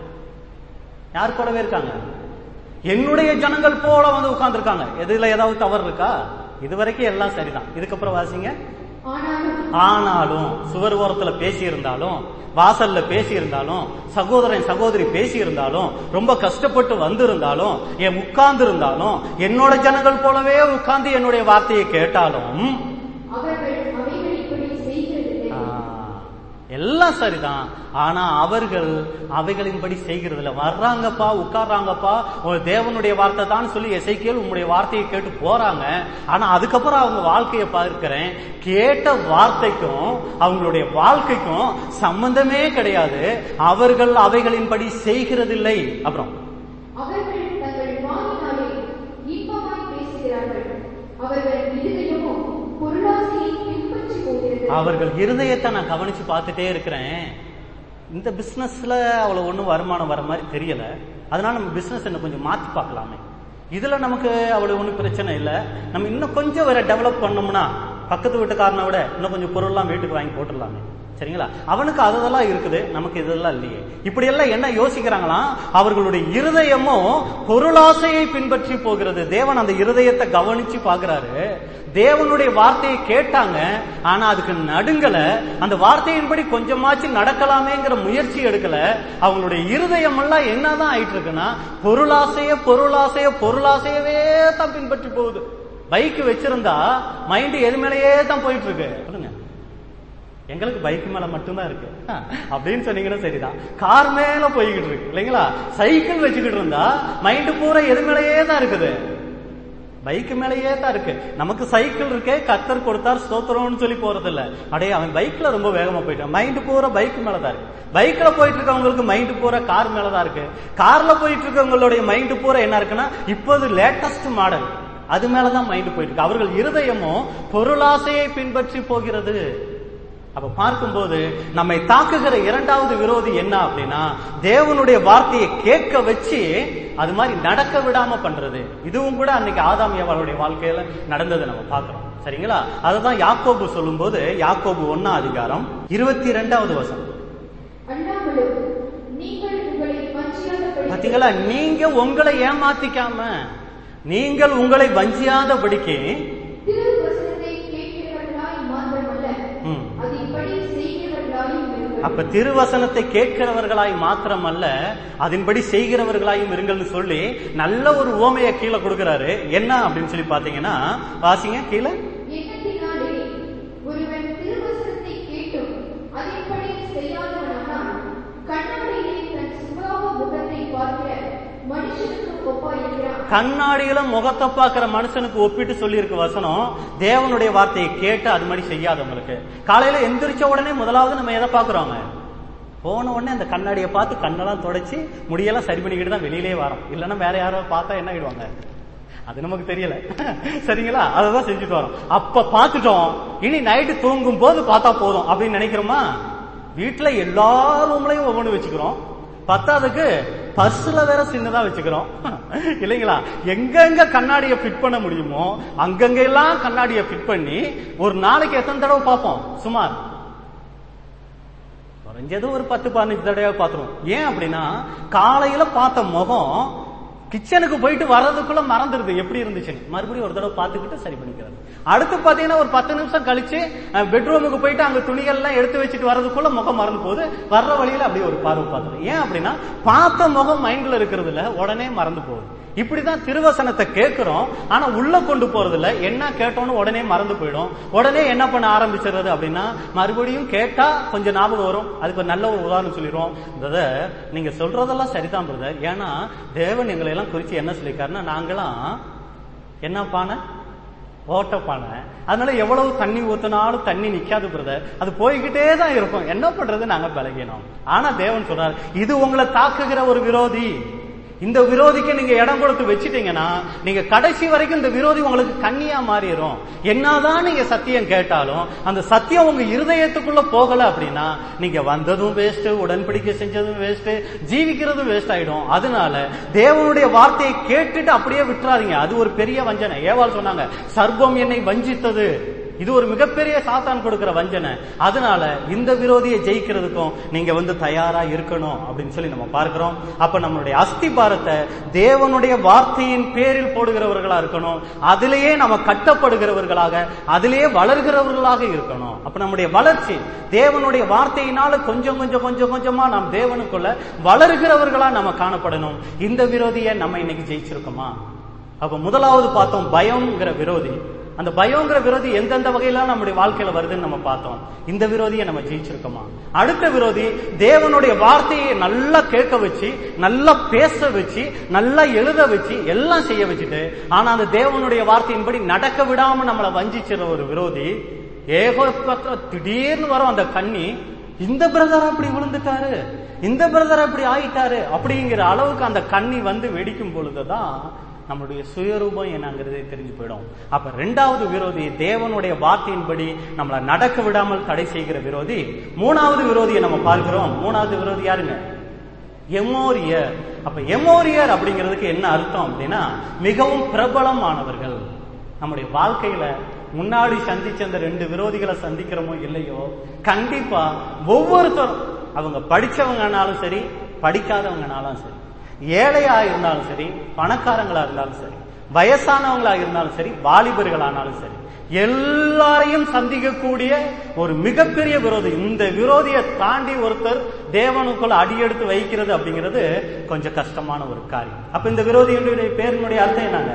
யார் போலவே இருக்காங்க என்னுடைய ஜனங்கள் போல வந்து உட்கார்ந்துருக்காங்க எதுல ஏதாவது தவறு இருக்கா இது வரைக்கும் எல்லாம் சரிதான் இதுக்கப்புறம் வாசிங்க ஆனாலும் ஆனாலும் சுவர் ஓரத்துல பேசி இருந்தாலும் வாசல்ல பேசி இருந்தாலும் சகோதரன் சகோதரி பேசி இருந்தாலும் ரொம்ப கஷ்டப்பட்டு வந்திருந்தாலும் என் உட்கார்ந்து இருந்தாலும் என்னோட ஜனங்கள் போலவே உட்கார்ந்து என்னுடைய வார்த்தையை கேட்டாலும் அவர்கள் அவைகளின்படி செய்கிறதில்லை ஆ, எல்லாம் சரிதான் ஆனா அவர்கள் அவைகளின்படி செய்கிறதில்ல வர்றாங்கப்பா உட்கார்றாங்கப்பா ஒரு தேவனுடைய வார்த்தை தான் சொல்லி எசைக்கியல் உங்களுடைய வார்த்தையை கேட்டு போறாங்க ஆனா அதுக்கப்புறம் அவங்க வாழ்க்கையை பார்க்கிறேன் கேட்ட வார்த்தைக்கும் அவங்களுடைய வாழ்க்கைக்கும் சம்பந்தமே கிடையாது அவர்கள் அவைகளின்படி செய்கிறதில்லை அப்புறம் அவர்கள் தங்கள் வாயினாலே இன்பமாய் பேசுகிறார்கள் அவர்கள் இருதயமோ பொருளாசையை பின்பற்றி போகிறது அவர்கள் இருதயத்தை நான் கவனிச்சு பார்த்துட்டே இருக்கிறேன் இந்த பிசினஸ்ல அவ்வளவு ஒண்ணும் வருமானம் வர மாதிரி தெரியல அதனால நம்ம பிசினஸ் என்ன கொஞ்சம் மாத்தி பார்க்கலாமே இதுல நமக்கு அவ்வளவு ஒன்றும் பிரச்சனை இல்லை நம்ம இன்னும் கொஞ்சம் வேற டெவலப் பண்ணோம்னா பக்கத்து வீட்டுக்காரனை விட இன்னும் கொஞ்சம் பொருள்லாம் வீட்டுக்கு வாங்கி போட்டுடலாமே சரிங்களா அவனுக்கு அதெல்லாம் இருக்குது நமக்கு இதெல்லாம் இல்லையே இப்படி எல்லாம் என்ன யோசிக்கிறாங்களாம் அவர்களுடைய இருதயமும் பொருளாசையை பின்பற்றி போகிறது தேவன் அந்த இருதயத்தை கவனிச்சு பார்க்கிறாரு தேவனுடைய வார்த்தையை கேட்டாங்க ஆனா அதுக்கு நடுங்கல அந்த வார்த்தையின்படி கொஞ்சமாச்சும் நடக்கலாமேங்கிற முயற்சி எடுக்கல அவங்களுடைய இருதயம் எல்லாம் என்னதான் ஆயிட்டு இருக்குன்னா பொருளாசைய பொருளாசைய பொருளாசையவே தான் பின்பற்றி போகுது பைக் வச்சிருந்தா மைண்ட் எது மேலேயே தான் போயிட்டு இருக்கு சொல்லுங்க எங்களுக்கு பைக் மேல மட்டும்தான் இருக்கு அப்படின்னு சொன்னீங்கன்னா சரிதான் கார் மேல போய்கிட்டு இருக்கு இல்லைங்களா சைக்கிள் வச்சுக்கிட்டு இருந்தா மைண்ட் பூரா எது மேலேயே தான் இருக்குது பைக் மேலேயே தான் இருக்கு நமக்கு சைக்கிள் இருக்கே கத்தர் கொடுத்தார் ஸ்தோத்திரம்னு சொல்லி போறது இல்ல அடே அவன் பைக்ல ரொம்ப வேகமா போயிட்டான் மைண்ட் பூரா பைக் மேலதான் இருக்கு பைக்ல போயிட்டு இருக்கவங்களுக்கு மைண்ட் பூரா கார் மேலதான் இருக்கு கார்ல போயிட்டு இருக்கவங்களுடைய மைண்ட் பூரா என்ன இருக்குன்னா இப்போது லேட்டஸ்ட் மாடல் அது மேலதான் மைண்ட் போயிட்டு இருக்கு அவர்கள் இருதயமும் பொருளாசையை பின்பற்றி போகிறது அப்ப பார்க்கும்போது நம்மை தாக்குகிற இரண்டாவது விரோதி என்ன அப்படின்னா தேவனுடைய வார்த்தையை கேட்க வச்சு அது மாதிரி நடக்க விடாம பண்றது இதுவும் கூட அன்னைக்கு ஆதாம் ஏவாளுடைய வாழ்க்கையில நடந்ததை நம்ம பார்க்கிறோம் சரிங்களா அதுதான் யாக்கோபு சொல்லும்போது யாக்கோபு ஒன்னா அதிகாரம் இருபத்தி ரெண்டாவது வசனம் அண்ணாமலும் நீங்கள் உங்களை வஞ்சியாதபடி பாத்தீங்களா நீங்க உங்களை ஏமாத்திக்காம நீங்கள் உங்களை வஞ்சியாதபடிக்கு திருவசனத்தை கேட்கிறவர்களாய் மாத்திரமல்ல ம். அதின்படி செய்கிறவர்களாயும் இருங்கள். அப்ப திருவசனத்தை கேட்கிறவர்களாய் மாத்திரமல்ல அதன்படி செய்கிறவர்களாயும் இருங்கள்னு சொல்லி நல்ல ஒரு ஓமையை கீழே கொடுக்கிறாரு என்ன அப்படின்னு சொல்லி பாத்தீங்கன்னா வாசிங்க கீழே எண்ணத்தினாலே ஒருவன் திருவசனத்தை கேட்டும் அதின்படி செய்யாதவனானால் கண்ணாடியிலே தன் சுபாவ முகத்தை பார்க்கிற மனுஷனுக்கு ஒப்பாயிருக்கிறான் கண்ணாடியில முகத்தை பார்க்கிற மனுஷனுக்கு ஒப்பிட்டு சொல்லியிருக்கு வசனம் தேவனுடைய வார்த்தையை கேட்டு அது மாதிரி செய்யாதவங்களுக்கு காலையில எந்திரிச்ச உடனே முதலாவது நம்ம எதை பாக்குறோங்க போன உடனே அந்த கண்ணாடியை பார்த்து கண்ணெல்லாம் தொடச்சி முடியெல்லாம் சரி பண்ணிக்கிட்டு தான் வெளியிலே வரோம் இல்லைன்னா வேற யாரோ பார்த்தா என்ன ஆயிடுவாங்க அது நமக்கு தெரியல சரிங்களா அததான் செஞ்சுட்டு வரோம் அப்ப பார்த்துட்டோம் இனி நைட்டு தூங்கும் போது பார்த்தா போதும் அப்படின்னு நினைக்கிறோமா வீட்டுல எல்லா ரூம்லயும் ஒவ்வொன்று வச்சுக்கிறோம் பத்தாவதுக்கு பர்ஸ்ல வேற சின்னதா வச்சுக்கிறோம் இல்லைங்களா எங்கெங்க கண்ணாடியை ஃபிட் பண்ண முடியுமோ அங்கங்க எல்லாம் கண்ணாடியை ஃபிட் பண்ணி ஒரு நாளைக்கு எத்தனை தடவை பார்ப்போம் சுமார் குறைஞ்சது ஒரு பத்து பதினஞ்சு தடவை பார்த்துருவோம் ஏன் அப்படின்னா காலையில பார்த்த முகம் கிச்சனுக்கு போயிட்டு வர்றதுக்குள்ள மறந்துருது எப்படி இருந்துச்சுன்னு மறுபடியும் ஒரு தடவை பார்த்துக்கிட்டு சரி பண்ணிக்கிறது அடுத்து பாத்தீங்கன்னா ஒரு பத்து நிமிஷம் கழிச்சு பெட்ரூமுக்கு போயிட்டு அங்க துணிகள் எல்லாம் எடுத்து வச்சுட்டு வர்றதுக்குள்ள முகம் மறந்து போகுது வர்ற வழியில அப்படியே ஒரு பார்வை பார்த்துரும் ஏன் அப்படின்னா பார்த்த முகம் மைண்ட்ல இருக்கிறதுல உடனே மறந்து போகுது இப்படிதான் திருவசனத்தை கேட்கிறோம் ஆனா உள்ள கொண்டு போறது இல்ல என்ன கேட்டோம்னு உடனே மறந்து போயிடும் உடனே என்ன பண்ண ஆரம்பிச்சிடுறது அப்படின்னா மறுபடியும் கேட்டா கொஞ்சம் ஞாபகம் வரும் அதுக்கு ஒரு நல்ல ஒரு உதாரணம் சொல்லிடுவோம் பிரதர் நீங்க சொல்றதெல்லாம் சரிதான் பிரதர் ஏன்னா தேவன் எங்களை எல்லாம் குறிச்சு என்ன சொல்லியிருக்காருன்னா நாங்களாம் என்ன பானை ஓட்ட பானை அதனால எவ்வளவு தண்ணி ஊத்தினாலும் தண்ணி நிக்காது பிரதர் அது போய்கிட்டே தான் இருக்கும் என்ன பண்றது நாங்க பழகினோம் ஆனா தேவன் சொல்றாரு இது உங்களை தாக்குகிற ஒரு விரோதி இந்த விரோதிக்கு நீங்க இடம் கொடுத்து வச்சிட்டீங்கன்னா நீங்க கடைசி வரைக்கும் இந்த விரோதி உங்களுக்கு கண்ணியா மாறிடும் என்னதான் நீங்க சத்தியம் கேட்டாலும் அந்த சத்தியம் உங்க இருதயத்துக்குள்ள போகல அப்படின்னா நீங்க வந்ததும் வேஸ்ட் உடன்படிக்கை செஞ்சதும் வேஸ்ட் ஜீவிக்கிறதும் வேஸ்ட் ஆயிடும் அதனால தேவனுடைய வார்த்தையை கேட்டுட்டு அப்படியே விட்டுறாதீங்க அது ஒரு பெரிய வஞ்சனை ஏவாள் சொன்னாங்க சர்ப்பம் என்னை வஞ்சித்தது இது ஒரு மிகப்பெரிய சாத்தான் கொடுக்கிற வஞ்சனை அதனால இந்த விரோதியை ஜெயிக்கிறதுக்கும் நீங்க வந்து தயாரா இருக்கணும் அப்படின்னு சொல்லி நம்ம பார்க்கிறோம் அப்ப நம்மளுடைய அஸ்திபாரத்தை தேவனுடைய வார்த்தையின் பேரில் போடுகிறவர்களா இருக்கணும் அதிலேயே நம்ம கட்டப்படுகிறவர்களாக அதிலேயே வளர்கிறவர்களாக இருக்கணும் அப்ப நம்முடைய வளர்ச்சி தேவனுடைய வார்த்தையினால கொஞ்சம் கொஞ்சம் கொஞ்சம் கொஞ்சமா நாம் தேவனுக்குள்ள வளர்கிறவர்களா நம்ம காணப்படணும் இந்த விரோதியை நம்ம இன்னைக்கு ஜெயிச்சிருக்கோமா அப்ப முதலாவது பார்த்தோம் பயம்ங்கிற விரோதி அந்த பயங்கிற விரோதி எந்தெந்த வகையில நம்முடைய வாழ்க்கையில வருதுன்னு நம்ம பார்த்தோம் இந்த விரோதியை நம்ம ஜெயிச்சிருக்கோமா அடுத்த விரோதி தேவனுடைய வார்த்தையை நல்லா கேட்க வச்சு நல்லா பேச வச்சு நல்லா எழுத வச்சு எல்லாம் செய்ய வச்சுட்டு ஆனா அந்த தேவனுடைய வார்த்தையின்படி நடக்க விடாம நம்மளை வஞ்சிச்சிற ஒரு விரோதி ஏகப்பட்ட திடீர்னு வரும் அந்த கண்ணி இந்த பிரதர் அப்படி விழுந்துட்டாரு இந்த பிரதர் அப்படி ஆயிட்டாரு அப்படிங்கிற அளவுக்கு அந்த கண்ணி வந்து வெடிக்கும் பொழுதுதான் நம்மளுடைய சுயரூபம் என்னங்கிறதே தெரிஞ்சு போயிடும் அப்ப ரெண்டாவது விரோதி தேவனுடைய வார்த்தையின்படி நம்மளை நடக்க விடாமல் தடை செய்கிற விரோதி மூணாவது விரோதியை நம்ம பார்க்கிறோம் மூணாவது விரோதி யாருங்க எமோரியர் அப்ப எமோரியர் அப்படிங்கிறதுக்கு என்ன அர்த்தம் அப்படின்னா மிகவும் பிரபலமானவர்கள் நம்முடைய வாழ்க்கையில முன்னாடி சந்திச்ச அந்த ரெண்டு விரோதிகளை சந்திக்கிறோமோ இல்லையோ கண்டிப்பா ஒவ்வொருத்தரும் அவங்க படிச்சவங்கனாலும் சரி படிக்காதவங்கனாலும் சரி ஏழையா இருந்தாலும் சரி பணக்காரங்களா இருந்தாலும் சரி வயசானவங்களா இருந்தாலும் சரி வாலிபர்களானாலும் சரி எல்லாரையும் சந்திக்கக்கூடிய ஒரு மிகப்பெரிய விரோதி இந்த விரோதியை தாண்டி ஒருத்தர் தேவனுக்குள்ள அடியெடுத்து வைக்கிறது அப்படிங்கிறது கொஞ்சம் கஷ்டமான ஒரு காரியம் அப்ப இந்த விரோதியினுடைய பேரினுடைய அர்த்தம் என்னங்க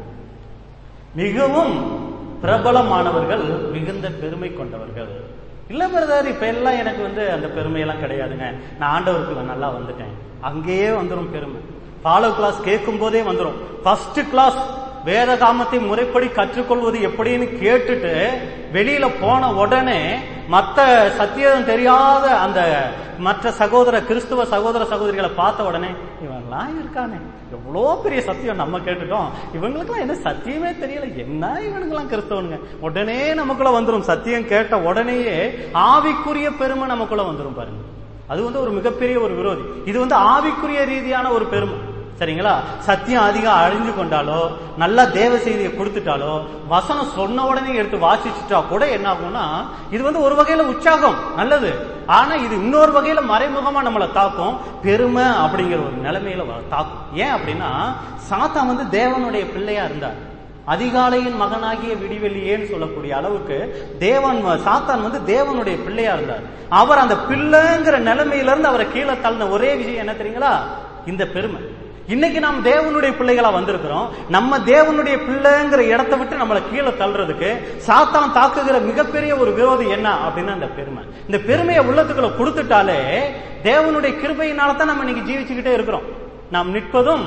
மிகவும் பிரபலமானவர்கள் மிகுந்த பெருமை கொண்டவர்கள் இல்ல பிரதர் இப்ப எல்லாம் எனக்கு வந்து அந்த பெருமையெல்லாம் கிடையாதுங்க நான் ஆண்டவருக்குள்ள நல்லா வந்துட்டேன் அங்கேயே வந்துடும் பெருமை ஃபாலோ கிளாஸ் கேட்கும் போதே வந்துடும் ஃபர்ஸ்ட் கிளாஸ் வேத காமத்தை முறைப்படி கற்றுக்கொள்வது எப்படின்னு கேட்டுட்டு வெளியில போன உடனே மத்த சத்தியம் தெரியாத அந்த மற்ற சகோதர கிறிஸ்துவ சகோதர சகோதரிகளை பார்த்த உடனே இவன்லாம் இருக்கானே எவ்வளோ பெரிய சத்தியம் நம்ம கேட்டுட்டோம் இவங்களுக்குலாம் என்ன சத்தியமே தெரியல என்ன இவனுங்கெல்லாம் கிறிஸ்தவனுங்க உடனே நமக்குள்ள வந்துடும் சத்தியம் கேட்ட உடனேயே ஆவிக்குரிய பெருமை நமக்குள்ள வந்துடும் பாருங்க அது வந்து ஒரு மிகப்பெரிய ஒரு விரோதி இது வந்து ஆவிக்குரிய ரீதியான ஒரு பெருமை சரிங்களா சத்தியம் அதிகம் அழிஞ்சு கொண்டாலோ நல்லா தேவ செய்தியை கொடுத்துட்டாலோ வசனம் சொன்ன உடனே எடுத்து வாசிச்சுட்டா கூட என்ன ஆகும்னா இது வந்து ஒரு வகையில உற்சாகம் நல்லது ஆனா இது இன்னொரு வகையில மறைமுகமா நம்மளை தாக்கும் பெருமை அப்படிங்கிற ஒரு நிலைமையில வ- தாக்கும் ஏன் அப்படின்னா சாத்தா வந்து தேவனுடைய பிள்ளையா இருந்தார் அதிகாலையின் மகனாகிய விடிவெளியேன்னு சொல்லக்கூடிய அளவுக்கு தேவன் வ- சாத்தான் வந்து தேவனுடைய பிள்ளையா இருந்தார் அவர் அந்த பிள்ளைங்கிற நிலைமையில இருந்து அவரை கீழே தள்ளின ஒரே விஷயம் என்ன தெரியுங்களா இந்த பெருமை இன்னைக்கு நாம் தேவனுடைய பிள்ளைகளா வந்திருக்கிறோம் நம்ம தேவனுடைய பிள்ளைங்கிற இடத்தை விட்டு நம்மளை கீழே தள்ளுறதுக்கு சாத்தான் தாக்குகிற மிகப்பெரிய ஒரு விரோதி என்ன அப்படின்னா இந்த பெருமை இந்த பெருமையை உள்ளத்துக்குள்ள கொடுத்துட்டாலே தேவனுடைய கிருபையினால தான் நம்ம இன்னைக்கு ஜீவிச்சுக்கிட்டே இருக்கிறோம் நாம் நிற்பதும்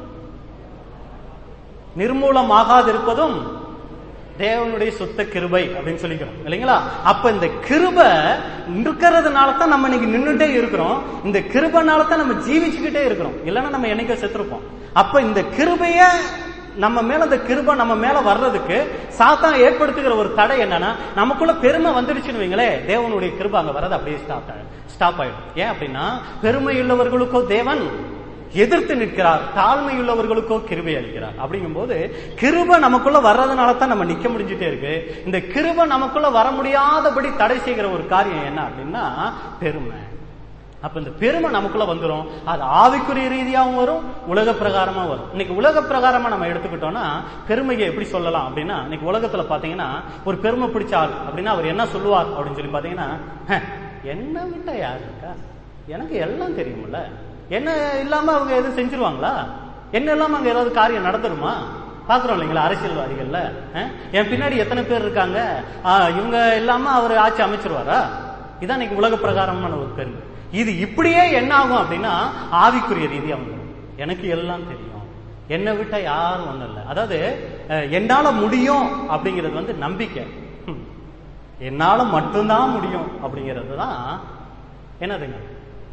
நிர்மூலமாகாதிருப்பதும் தேவனுடைய சுத்த கிருபை அப்படின்னு சொல்லிக்கிறோம் இல்லைங்களா அப்ப இந்த கிருபை இருக்கிறதுனால தான் நம்ம இன்னைக்கு நின்னுட்டே இருக்கிறோம் இந்த கிருபனால தான் நம்ம ஜீவிச்சுக்கிட்டே இருக்கிறோம் இல்லைன்னா நம்ம என்னைக்கோ செத்துருப்போம் அப்ப இந்த கிருபைய நம்ம மேல இந்த கிருபை நம்ம மேல வர்றதுக்கு சாத்தான் ஏற்படுத்துகிற ஒரு தடை என்னன்னா நமக்குள்ள பெருமை வந்துடுச்சுன்னு வைங்களே தேவனுடைய கிருபை அங்க வர்றது அப்படியே ஸ்டாப் ஸ்டாப் ஆயிடும் ஏன் அப்படின்னா பெருமை உள்ளவர்களுக்கோ தேவன் எதிர்த்து நிற்கிறார் தாழ்மையுள்ளவர்களுக்கோ கிருபை அளிக்கிறார் அப்படிங்கும்போது கிருபை நமக்குள்ள வர்றதுனால தான் நம்ம நிக்க முடிஞ்சுட்டே இருக்கு இந்த கிருபை நமக்குள்ள வர முடியாதபடி தடை செய்கிற ஒரு காரியம் என்ன அப்படின்னா பெருமை அப்ப இந்த பெருமை நமக்குள்ள வந்துரும் அது ஆவிக்குரிய ரீதியாகவும் வரும் உலக பிரகாரமா வரும் இன்னைக்கு உலக பிரகாரமா நம்ம எடுத்துக்கிட்டோம்னா பெருமையை எப்படி சொல்லலாம் அப்படின்னா இன்னைக்கு உலகத்துல பாத்தீங்கன்னா ஒரு பெருமை பிடிச்ச ஆள் அப்படின்னா அவர் என்ன சொல்லுவார் அப்படின்னு சொல்லி பாத்தீங்கன்னா "ஹ, என்ன விட்டா யாரு இருக்கா எனக்கு எல்லாம் தெரியும்ல என்ன இல்லாம அவங்க எதுவும் செஞ்சிருவாங்களா என்ன இல்லாம அங்க ஏதாவது காரியம் நடந்துருமா பாக்குறோம் இல்லைங்களா அரசியல்வாதிகள்ல அஹ்? என் பின்னாடி எத்தனை பேர் இருக்காங்க ஆ, இவங்க இல்லாம அவர் ஆட்சி அமைச்சிருவாரா இதான் இன்னைக்கு உலக பிரகாரமான ஒரு பெருமை இது இப்படியே என்ன ஆகும் அப்படின்னா ஆவிக்குரிய ரீதியா வந்துடும் எனக்கு எல்லாம் தெரியும் என்னை விட்டா யாரும் ஒண்ணும் இல்லை அதாவது அஹ், என்னால முடியும் அப்படிங்கிறது வந்து நம்பிக்கை ஹம். என்னால மட்டும்தான் முடியும் அப்படிங்கிறது தான் என்னதுங்க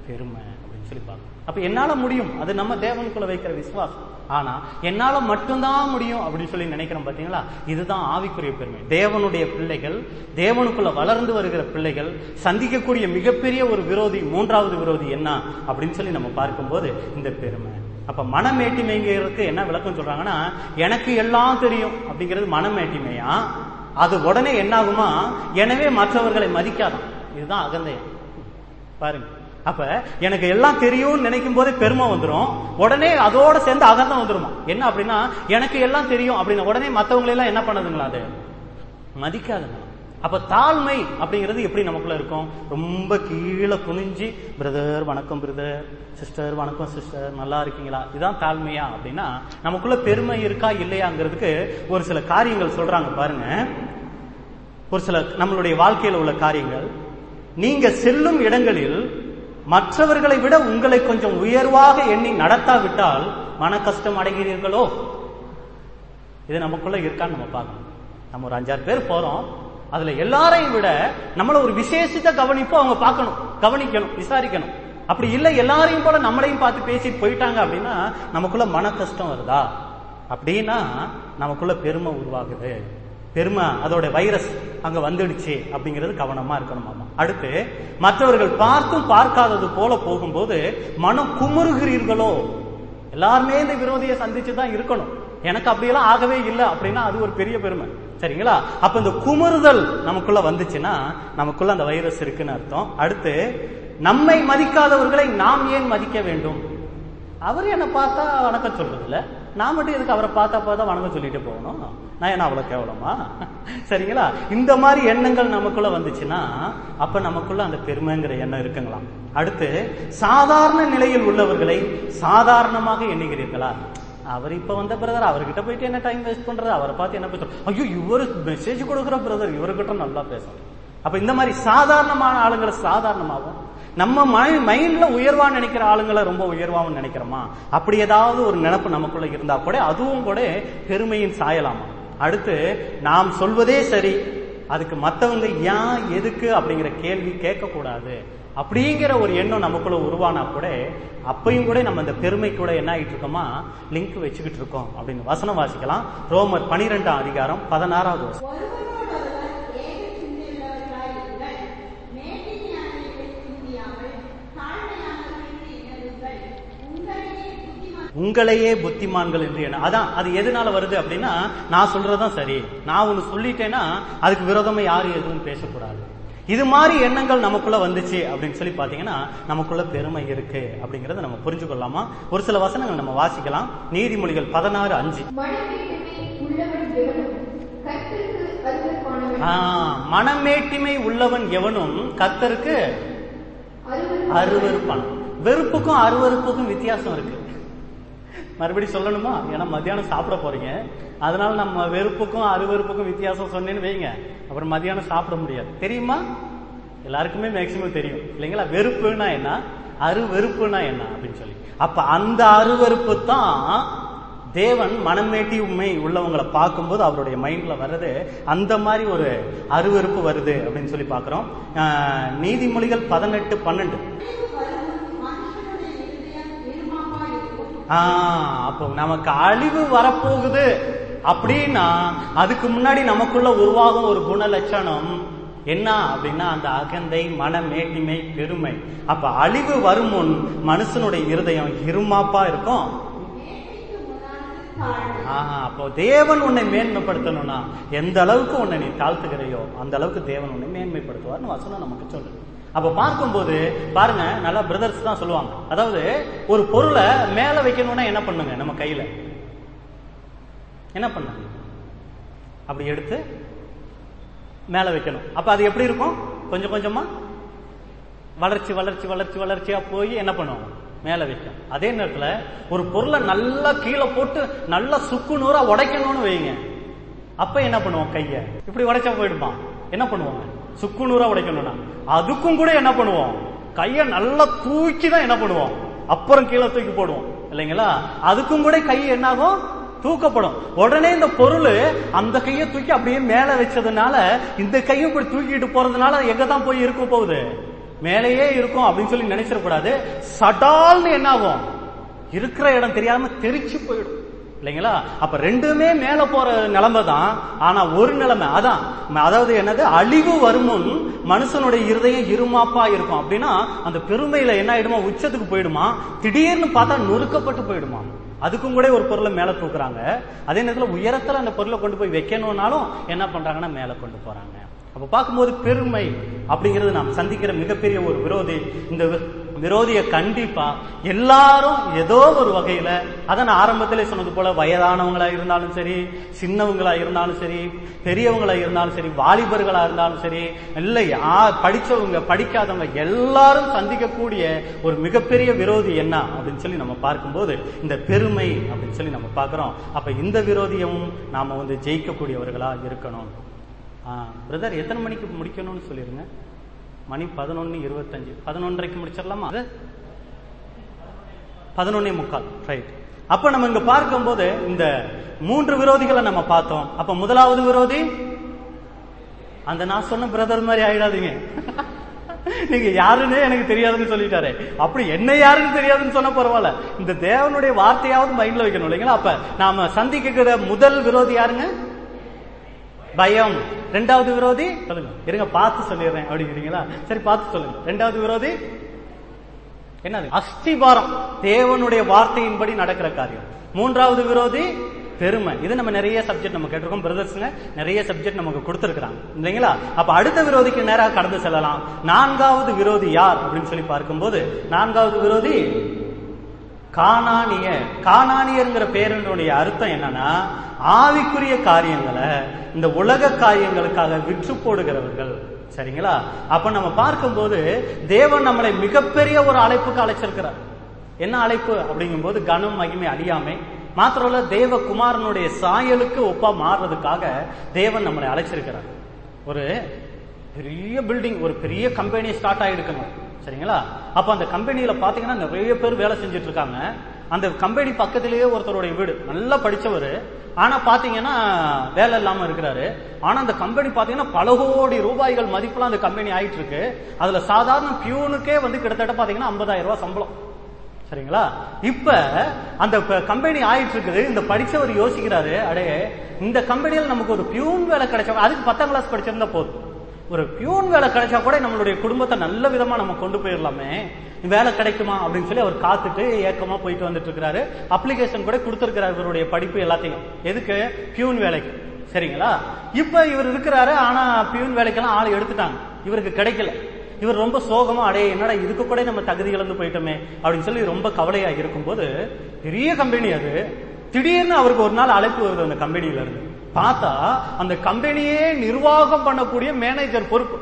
பெருமை அப்படின்னு சொல்லி பார்க்கணும் அப்ப என்னால முடியும் அது நம்ம தேவனுக்குள்ள வைக்கிற விசுவாசம் ஆனா என்னால மட்டும்தான் முடியும் அப்படின்னு சொல்லி நினைக்கிறோம் பாத்தீங்களா இதுதான் ஆவிக்குரிய பெருமை தேவனுடைய பிள்ளைகள் தேவனுக்குள்ள வளர்ந்து வருகிற பிள்ளைகள் சந்திக்கக்கூடிய மிகப்பெரிய ஒரு விரோதி மூன்றாவது விரோதி என்ன அப்படின்னு சொல்லி நம்ம பார்க்கும்போது இந்த பெருமை அப்ப மனமேட்டிமைங்கிறதுக்கு என்ன விளக்கம் சொல்றாங்கன்னா எனக்கு எல்லாம் தெரியும் அப்படிங்கிறது மனமேட்டிமையா அது உடனே என்னாகுமா எனவே மற்றவர்களை மதிக்காதான் இதுதான் அகந்தையம் பாருங்க அப்ப எனக்கு எல்லாம் தெரியும்னு நினைக்கும் போதே பெருமை வந்துடும் உடனே அதோட சேர்ந்து அகந்தம் வந்துருமா என்ன அப்படின்னா எனக்கு எல்லாம் தெரியும் அப்படின்னா உடனே மத்தவங்களை எல்லாம் என்ன பண்ணுதுங்களா அது மதிக்காதுங்க அப்ப தாழ்மை அப்படிங்கிறது எப்படி நமக்குள்ள இருக்கும் ரொம்ப கீழே குனிஞ்சு பிரதர் வணக்கம் பிரதர் சிஸ்டர் வணக்கம் சிஸ்டர் நல்லா இருக்கீங்களா இதுதான் தாழ்மையா அப்படின்னா நமக்குள்ள பெருமை இருக்கா இல்லையாங்கிறதுக்கு ஒரு சில காரியங்கள் சொல்றாங்க பாருங்க ஒரு சில நம்மளுடைய வாழ்க்கையில் உள்ள காரியங்கள் நீங்க செல்லும் இடங்களில் மற்றவர்களை விட உங்களை கொஞ்சம் உயர்வாக எண்ணி நடத்தாவிட்டால் மன கஷ்டம் அடைகிறீர்களோ இது நமக்குள்ள இருக்கான்னு நம்ம பார்க்கணும் நம்ம ஒரு அஞ்சாறு பேர் போறோம் அதுல எல்லாரையும் விட நம்மள ஒரு விசேஷித்த கவனிப்பு அவங்க பார்க்கணும் கவனிக்கணும் விசாரிக்கணும் அப்படி இல்லை எல்லாரையும் போல நம்மளையும் பார்த்து பேசிட்டு போயிட்டாங்க அப்படின்னா நமக்குள்ள மன கஷ்டம் வருதா அப்படின்னா நமக்குள்ள பெருமை உருவாகுது பெருமை அதோட வைரஸ் அங்க வந்துடுச்சு அப்படிங்கிறது கவனமா இருக்கணுமாமா அடுத்து மற்றவர்கள் பார்த்தும் பார்க்காதது போல போகும்போது மனம் குமுறுகிறீர்களோ எல்லாருமே இந்த விரோதியை சந்திச்சு தான் இருக்கணும் எனக்கு அப்படியெல்லாம் ஆகவே இல்லை அப்படின்னா அது ஒரு பெரிய பெருமை சரிங்களா அப்ப இந்த குமுறுதல் நமக்குள்ள வந்துச்சுன்னா நமக்குள்ள அந்த வைரஸ் இருக்குன்னு அர்த்தம் அடுத்து நம்மை மதிக்காதவர்களை நாம் ஏன் மதிக்க வேண்டும் அவர் என்ன பார்த்தா வணக்கம் சொல்றது இல்ல நான் மட்டும் எதுக்கு அவரை பார்த்தா பார்த்தா வணக்கம் சொல்லிட்டு போகணும் நான் என்ன அவ்வளவு கேவலமா சரிங்களா இந்த மாதிரி எண்ணங்கள் நமக்குள்ள வந்துச்சுன்னா அப்ப நமக்குள்ள அந்த பெருமைங்கிற எண்ணம் இருக்குங்களாம் அடுத்து சாதாரண நிலையில் உள்ளவர்களை சாதாரணமாக எண்ணுகிறீர்களா அவர் இப்ப வந்த பிரதர் அவர்கிட்ட போயிட்டு என்ன டைம் வேஸ்ட் பண்றது அவரை பார்த்து என்ன பேசுறோம் ஐயோ இவரு மெசேஜ் கொடுக்குற பிரதர் இவர்கிட்ட நல்லா பேசும் அப்ப இந்த மாதிரி சாதாரணமான ஆளுங்களை சாதாரணமாகவும் நம்ம மைண்ட்ல உயர்வா நினைக்கிற ஆளுங்களை ரொம்ப உயர்வாவும் நினைக்கிறோமா அப்படி ஏதாவது ஒரு நினப்பு நமக்குள்ள இருந்தா கூட அதுவும் கூட பெருமையின் சாயலாமா அடுத்து நாம் சொல்வதே சரி அதுக்கு மத்தவங்க ஏன் எதுக்கு அப்படிங்கிற கேள்வி கேட்க கூடாது அப்படிங்கிற ஒரு எண்ணம் நமக்குள்ள உருவானா கூட அப்பையும் கூட நம்ம இந்த பெருமை கூட என்ன ஆயிட்டு இருக்கோமா லிங்க் வச்சுக்கிட்டு இருக்கோம் அப்படின்னு வசனம் வாசிக்கலாம் ரோமர் பனிரெண்டாம் அதிகாரம் பதினாறாவது வசனம் ஒருவரோடொருவர் ஏக சிந்தையுள்ளவர்களாயிருங்கள் மேட்டிமையானவைகளை சிந்தியாமல் தாழ்மையானவைகளை எண்ணுங்கள் உங்களையே புத்திமான் உங்களையே புத்திமான்கள் என்று எண்ண அதான் அது எதனால வருது அப்படின்னா நான் சொல்றதுதான் சரி நான் ஒண்ணு சொல்லிட்டேன்னா அதுக்கு விரோதமா யாரும் எதுவும் பேசக்கூடாது இது மாதிரி எண்ணங்கள் நமக்குள்ள வந்துச்சு அப்படின்னு சொல்லி பாத்தீங்கன்னா நமக்குள்ள பெருமை இருக்கு அப்படிங்கறத நம்ம புரிஞ்சு கொள்ளலாமா ஒரு சில வசனங்கள் நம்ம வாசிக்கலாம் நீதிமொழிகள் பதினாறு அஞ்சு மனமேட்டிமை உள்ளவன் எவனும் கர்த்தருக்கு அருவருப்பானவன் ஆஹ், மனமேட்டிமை உள்ளவன் எவனும் கத்தருக்கு அருவருப்பானவன். அருவருப்பான் வெறுப்புக்கும் அருவருப்புக்கும் வித்தியாசம் இருக்கு மறுபடி சொல்லணுமா ஏன்னா மத்தியானம் சாப்பிட போறீங்க அதனால நம்ம வெறுப்புக்கும் அருவருப்புக்கும் வித்தியாசம் சொன்னேன்னு வைங்க அப்புறம் மத்தியானம் சாப்பிட முடியாது தெரியுமா எல்லாருக்குமே மேக்சிமம் தெரியும் இல்லைங்களா வெறுப்புனா என்ன அருவெறுப்புனா என்ன அப்படின்னு சொல்லி அப்ப அந்த அருவருப்பு தான் தேவன் மனமேட்டி உண்மை உள்ளவங்களை பார்க்கும்போது அவருடைய மைண்ட்ல வர்றது அந்த மாதிரி ஒரு அருவருப்பு வருது அப்படின்னு சொல்லி பார்க்கிறோம் ஆஹ், நீதிமொழிகள் பதினெட்டு பன்னெண்டு மனுஷனுடைய இருதயம் இருமாப்பா இருக்கும் ஆஹ் அப்போ நமக்கு அழிவு வரப்போகுது அப்படின்னா அதுக்கு முன்னாடி நமக்குள்ள உருவாகும் ஒரு குண லட்சணம் என்ன அப்படின்னா அந்த அகந்தை மன மேட்டிமை பெருமை அப்ப அழிவு வரும் முன் மனுஷனுடைய இருதயம் இருமாப்பா இருக்கும் மேன்மைக்கு முன்னானது தாழ்மை ஆஹா அப்போ தேவன் உன்னை மேன்மைப்படுத்தணும்னா எந்த அளவுக்கு உன்னை நீ தாழ்த்துகிறையோ அந்த அளவுக்கு தேவன் உன்னை மேன்மைப்படுத்துவார்னு வசனம் நமக்கு சொல்லுது அப்ப பார்க்கும்போது பாருங்க நல்லா பிரதர்ஸ் தான் சொல்லுவாங்க அதாவது ஒரு பொருளை மேல வைக்கணும்னா என்ன பண்ணுங்க நம்ம கையில என்ன பண்ணுங்க அப்படி எடுத்து மேல வைக்கணும் அப்ப அது எப்படி இருக்கும் கொஞ்சம் கொஞ்சமா வளர்ச்சி வளர்ச்சி வளர்ச்சி வளர்ச்சியா போய் என்ன பண்ணுவோம் மேல வைக்கும் அதே நேரத்துல ஒரு பொருளை நல்லா கீழே போட்டு நல்லா சுக்கு நூறா உடைக்கணும்னு வைங்க அப்ப என்ன பண்ணுவோம் கைய இப்படி உடைச்சா போயிடுப்பான் என்ன பண்ணுவாங்க சுக்கு நூறா உடைக்கணும்னா அதுக்கும் கூட என்ன பண்ணுவோம் கைய நல்லா தூக்கி தான் என்ன பண்ணுவோம் அப்புறம் கீழே தூக்கி போடுவோம் இல்லைங்களா அதுக்கும் கூட கை என்னாகும் தூக்கப்படும் உடனே இந்த பொருள் அந்த கையை தூக்கி அப்படியே மேல வச்சதுனால இந்த கையும் இப்படி தூக்கிட்டு போறதுனால எங்க தான் போய் இருக்க போகுது மேலேயே இருக்கும் அப்படின்னு சொல்லி நினைச்சிடக்கூடாது சடால்னு என்ன ஆகும் இருக்கிற இடம் தெரியாம தெரிச்சு போயிடும் இல்லைங்களா அப்ப ரெண்டுமே மேல போற நிலைமை தான் ஆனா ஒரு நிலைமை அதான் அதாவது என்னது அழிவு வருமுன் மனுஷனுடைய இருதயம் இருமாப்பா இருக்கும் அப்படின்னா அந்த பெருமையில என்ன ஆயிடுமா உச்சத்துக்கு போயிடுமா திடீர்னு பார்த்தா நொறுக்கப்பட்டு போயிடுமா அதுக்கும் கூட ஒரு பொருளை மேல தூக்குறாங்க அதே நேரத்துல உயரத்துல அந்த பொருளை கொண்டு போய் வைக்கணும்னாலும் என்ன பண்றாங்கன்னா மேல கொண்டு போறாங்க அப்ப பார்க்கும்போது பெருமை அப்படிங்கிறது நாம் சந்திக்கிற மிகப்பெரிய ஒரு விரோதி இந்த வி- விரோதிய கண்டிப்பா எல்லாரும் ஏதோ ஒரு வகையில அதை நான் ஆரம்பத்திலே சொன்னது போல வயதானவங்களா இருந்தாலும் சரி சின்னவங்களா இருந்தாலும் சரி பெரியவங்களா இருந்தாலும் சரி வாலிபர்களா இருந்தாலும் சரி இல்லை யா- படிச்சவங்க படிக்காதவங்க எல்லாரும் சந்திக்கக்கூடிய ஒரு மிகப்பெரிய விரோதி என்ன அப்படின்னு சொல்லி நம்ம பார்க்கும்போது இந்த பெருமை அப்படின்னு சொல்லி நம்ம பார்க்கிறோம் அப்ப இந்த விரோதியும் நாம வந்து ஜெயிக்கக்கூடியவர்களா இருக்கணும் பிரதர் எத்தனை மணிக்கு முடிக்கணும்னு சொல்லிருங்க மணி பதினொன்னு இருபத்தஞ்சு பதினொன்றரைக்கு முடிச்சிடலாமா பதினொன்னே முக்கால் ரைட் அப்ப நம்ம இங்க பார்க்கும்போது இந்த மூன்று விரோதிகளை நம்ம பார்த்தோம் அப்ப முதலாவது விரோதி அந்த நான் சொன்ன பிரதர் மாதிரி ஆயிடாதீங்க நீங்க யாருன்னே எனக்கு தெரியாதுன்னு சொல்லிட்டாரு அப்படி என்ன யாருன்னு தெரியாதுன்னு சொன்ன பரவாயில்ல இந்த தேவனுடைய வார்த்தையாவது மைண்ட்ல வைக்கணும் இல்லைங்களா அப்ப நாம சந்திக்கிற முதல் விரோதி யாருங்க பயம் ரெண்டாவது விரோதி சொல்லுங்க இருங்க பார்த்து சொல்லிடுறேன் அப்படிங்கிறீங்களா சரி பார்த்து சொல்லுங்க ரெண்டாவது விரோதி என்னது அஸ்திபாரம் தேவனுடைய வார்த்தையின்படி நடக்கிற காரியம் மூன்றாவது விரோதி பெருமை இது நம்ம நிறைய சப்ஜெக்ட் நம்ம கேட்டிருக்கோம் பிரதர்ஸ்ங்க நிறைய சப்ஜெக்ட் நமக்கு கொடுத்திருக்கிறாங்க இல்லைங்களா அப்ப அடுத்த விரோதிக்கு நேராக கடந்து செல்லலாம் நான்காவது விரோதி யார் அப்படின்னு சொல்லி பார்க்கும்போது நான்காவது விரோதி கானானிய கானானியர்ங்கிற பேருடைய அர்த்தம் என்னன்னா ஆவிக்குரிய காரியங்களை இந்த உலக காரியங்களுக்காக விற்று போடுகிறவர்கள் சரிங்களா அப்ப நம்ம பார்க்கும்போது தேவன் நம்மளை மிகப்பெரிய ஒரு அழைப்புக்கு அழைச்சிருக்கிறார் என்ன அழைப்பு அப்படிங்கும்போது கனம் மகிமை அழியாமை மாத்திரமல்ல தேவ குமாரனுடைய சாயலுக்கு ஒப்பா மாறுறதுக்காக தேவன் நம்மளை அழைச்சிருக்கிறார் ஒரு பெரிய பில்டிங் ஒரு பெரிய கம்பெனி ஸ்டார்ட் ஆயிருக்குங்க சரிங்களா அப்ப அந்த கம்பெனியில பாத்தீங்கன்னா நிறைய பேர் வேலை செஞ்சுட்டு இருக்காங்க அந்த கம்பெனி பக்கத்திலேயே ஒருத்தருடைய வீடு நல்லா படிச்சவர் ஆனா பாத்தீங்கன்னா வேலை இல்லாம இருக்கிறாரு ஆனா அந்த கம்பெனி பாத்தீங்கன்னா பல கோடி ரூபாய்கள் மதிப்புலாம் அந்த கம்பெனி ஆயிட்டு இருக்கு அதுல சாதாரண பியூனுக்கே வந்து கிட்டத்தட்ட பாத்தீங்கன்னா 50000 ரூபாய் சம்பளம் சரிங்களா இப்ப அந்த கம்பெனி ஆயிட்டு இருக்குது இந்த படிச்சவர் யோசிக்கிறாரு அடே இந்த கம்பெனியில் நமக்கு ஒரு பியூன் வேலை கிடைச்சா அதுக்கு பத்தாம் கிளாஸ் படிச்சிருந்தா போதும் ஒரு பியூன் வேலை கிடைச்சா கூட நம்மளுடைய குடும்பத்தை நல்ல விதமா நம்ம கொண்டு போயிடலாமே வேலை கிடைக்குமா அப்படின்னு சொல்லி அவர் காத்துட்டு ஏக்கமா போயிட்டு வந்துட்டு இருக்கிறாரு அப்ளிகேஷன் கூட கொடுத்திருக்கிறார் இவருடைய படிப்பு எல்லாத்தையும் எதுக்கு பியூன் வேலைக்கு சரிங்களா இப்ப இவர் இருக்கிறாரு ஆனா பியூன் வேலைக்கெல்லாம் ஆள் எடுத்துட்டாங்க இவருக்கு கிடைக்கல இவர் ரொம்ப சோகமா அடே என்னடா இதுக்கு கூட நம்ம தகுதி இழந்து போயிட்டோமே அப்படின்னு சொல்லி ரொம்ப கவலையா இருக்கும்போது பெரிய கம்பெனி அது திடீர்னு அவருக்கு ஒரு நாள் அழைப்பு வருது அந்த கம்பெனியில இருந்து பார்த்தா அந்த கம்பெனியே நிர்வாகம் பண்ணக்கூடிய மேனேஜர் பொறுப்பு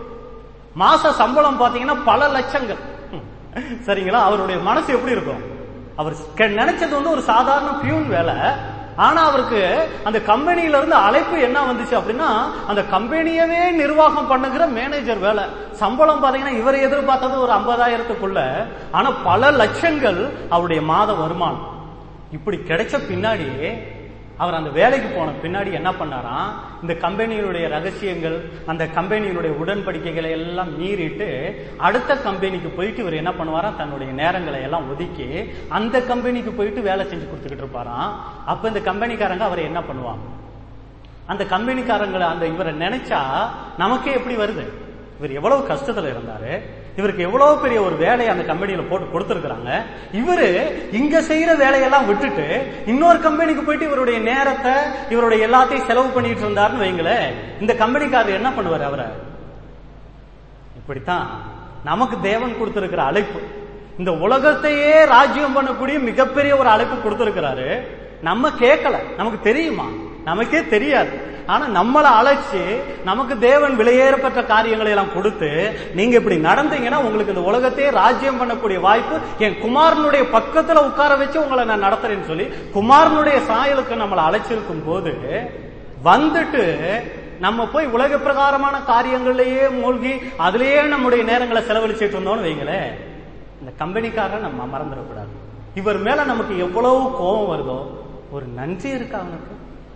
மாச சம்பளம் பாத்தீங்கன்னா பல லட்சங்கள் ம். சரிங்களா அவருடைய மனசு எப்படி இருக்கும் அவர் கெ- நினைச்சது வந்து ஒரு சாதாரண பியூன் வேலை ஆனா அவருக்கு அந்த கம்பெனியில இருந்து அழைப்பு என்ன வந்துச்சு அப்படின்னா அந்த கம்பெனியவே நிர்வாகம் பண்ணுகிற மேனேஜர் வேலை சம்பளம் பாத்தீங்கன்னா இவர் எதிர்பார்த்தது ஒரு ஐம்பதாயிரத்துக்குள்ள ஆனா பல லட்சங்கள் அவருடைய மாத வருமானம் இப்படி கிடைச்ச பின்னாடி அவர் அந்த வேலைக்கு போன பின்னாடி என்ன பண்ணாராம் இந்த கம்பெனியினுடைய ரகசியங்கள் அந்த கம்பெனியினுடைய உடன்படிக்கைகளை எல்லாம் மீறிட்டு அடுத்த கம்பெனிக்கு போயிட்டு இவர் என்ன பண்ணுவாராம் தன்னுடைய நேரங்களை எல்லாம் ஒதுக்கி அந்த கம்பெனிக்கு போயிட்டு வேலை செஞ்சு கொடுத்துக்கிட்டு இருப்பாராம் அப்ப இந்த கம்பெனிக்காரங்க அவரை என்ன பண்ணுவாங்க அந்த கம்பெனிக்காரங்களை அந்த இவரை நினைச்சா நமக்கே எப்படி வருது இவர் எவ்வளவு கஷ்டத்துல இருந்தாரு இவருக்கு எவ்வளவு பெரிய ஒரு வேலையை அந்த கம்பெனியில போட்டு கொடுத்திருக்கிறாங்க இவரு இங்க செய்யற வேலையெல்லாம் விட்டுட்டு இன்னொரு கம்பெனிக்கு போயிட்டு இவருடைய நேரத்தை இவருடைய எல்லாத்தையும் செலவு பண்ணிட்டு இருந்தாருன்னு வைங்களேன் இந்த கம்பெனிக்காரர் என்ன பண்ணுவாரு அவரை இப்படித்தான் நமக்கு தேவன் கொடுத்திருக்கிற அழைப்பு இந்த உலகத்தையே ராஜ்யம் பண்ணக்கூடிய மிகப்பெரிய ஒரு அழைப்பு கொடுத்திருக்கிறாரு நம்ம கேட்கல நமக்கு தெரியுமா நமக்கே தெரியாது ஆனா நம்மளை அழைச்சு நமக்கு தேவன் விலையேறப்பட்ட காரியங்களை எல்லாம் கொடுத்து நீங்க இப்படி நடந்தீங்கன்னா உங்களுக்கு இந்த உலகத்தையே ராஜ்யம் பண்ணக்கூடிய வாய்ப்பு என் குமாரனுடைய பக்கத்துல உட்கார வச்சு உங்களை நான் நடத்துறேன்னு சொல்லி குமாரனுடைய சாயலுக்கு நம்மளை அழைச்சிருக்கும் போது வந்துட்டு நம்ம போய் உலக பிரகாரமான காரியங்கள்லயே மூழ்கி அதுலயே நம்முடைய நேரங்களை செலவழிச்சிட்டு இருந்தோம்னு வைங்களேன் இந்த கம்பெனிக்காரரை நம்ம மறந்துடக்கூடாது இவர் மேல நமக்கு எவ்வளவு கோபம் வருதோ ஒரு நன்றி இருக்கா அவனுக்கு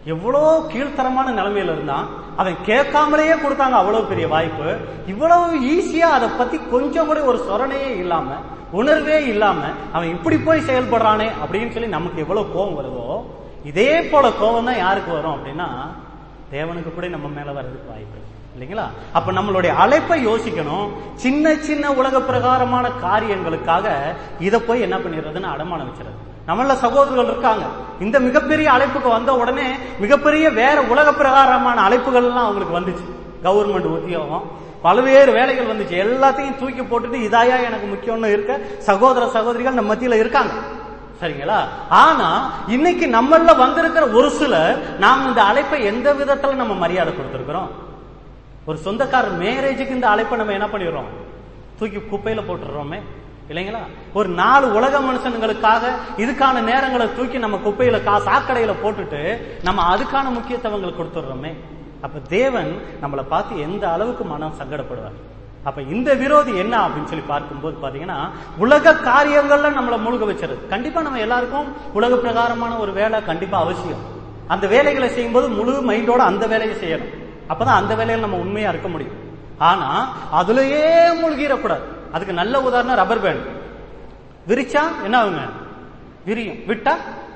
எவ்வளோ கீழ்த்தரமான நிலைமையில இருந்தான் அவன் கேட்காமலேயே கொடுத்தாங்க அவ்வளவு பெரிய வாய்ப்பு இவ்வளவு ஈஸியா அதை பத்தி கொஞ்சம் கூட ஒரு சொரணையே இல்லாம உணர்வே இல்லாம அவன் இப்படி போய் செயல்படுறானே அப்படின்னு சொல்லி நமக்கு எவ்வளவு கோபம் வருதோ இதே போல கோபம் தான் யாருக்கு வரும் அப்படின்னா தேவனுக்கு கூட நம்ம மேல வர்றதுக்கு வாய்ப்பு இருக்கு. இல்லைங்களா அப்ப நம்மளுடைய அழைப்பை யோசிக்கணும் சின்ன சின்ன உலக பிரகாரமான காரியங்களுக்காக இதை போய் என்ன பண்ணிடுறதுன்னு அடமானம் வச்சிருது நம்மள சகோதரர்கள் இருக்காங்க இந்த மிகப்பெரிய அழைப்புக்கு வந்த உடனே மிகப்பெரிய வேற உலக பிரகாரமான அழைப்புகள் எல்லாம் அவங்களுக்கு வந்துச்சு கவர்மெண்ட் உத்தியோகம் பல்வேறு வேலைகள் வந்துச்சு எல்லாத்தையும் தூக்கி போட்டுட்டு இதாயா எனக்கு முக்கியம்னு இருக்க சகோதர சகோதரிகள் நம்ம மத்தியில இருக்காங்க சரிங்களா ஆனா இன்னைக்கு நம்மள வந்திருக்கிற ஒரு சிலர் நாம் இந்த அழைப்பை எந்த விதத்துல நம்ம மரியாதை கொடுத்திருக்கிறோம் ஒரு சொந்தக்காரர் மேரேஜுக்கு இந்த அழைப்பை நம்ம என்ன பண்ணிடுறோம் தூக்கி குப்பையில போட்டுடுறோமே இல்லைங்களா ஒரு நாலு உலக மனுஷனுங்களுக்காக இதுக்கான நேரங்களை தூக்கி நம்ம குப்பையில கா சாக்கடையில போட்டுட்டு நம்ம அதுக்கான முக்கியத்துவங்கள் கொடுத்துடுறோமே அப்ப தேவன் நம்மளை பார்த்து எந்த அளவுக்கு மனம் சங்கடப்படுவார் அப்ப இந்த விரோதி என்ன அப்படின்னு சொல்லி பார்க்கும்போது பாத்தீங்கன்னா உலக காரியங்கள்ல நம்மளை மூழ்க வச்சிருது கண்டிப்பா நம்ம எல்லாருக்கும் உலக பிரகாரமான ஒரு வேலை கண்டிப்பா அவசியம் அந்த வேலைகளை செய்யும்போது முழு மைண்டோட அந்த வேலையை செய்யணும் அப்பதான் அந்த வேலையில நம்ம உண்மையா இருக்க முடியும் ஆனா அதுலயே மூழ்கிடக்கூடாது அதுக்கு நல்ல உதாரணம் ரப்பர் பேண்ட் விரிச்சா என்ன ஆகுங்க விரியும் விட்டா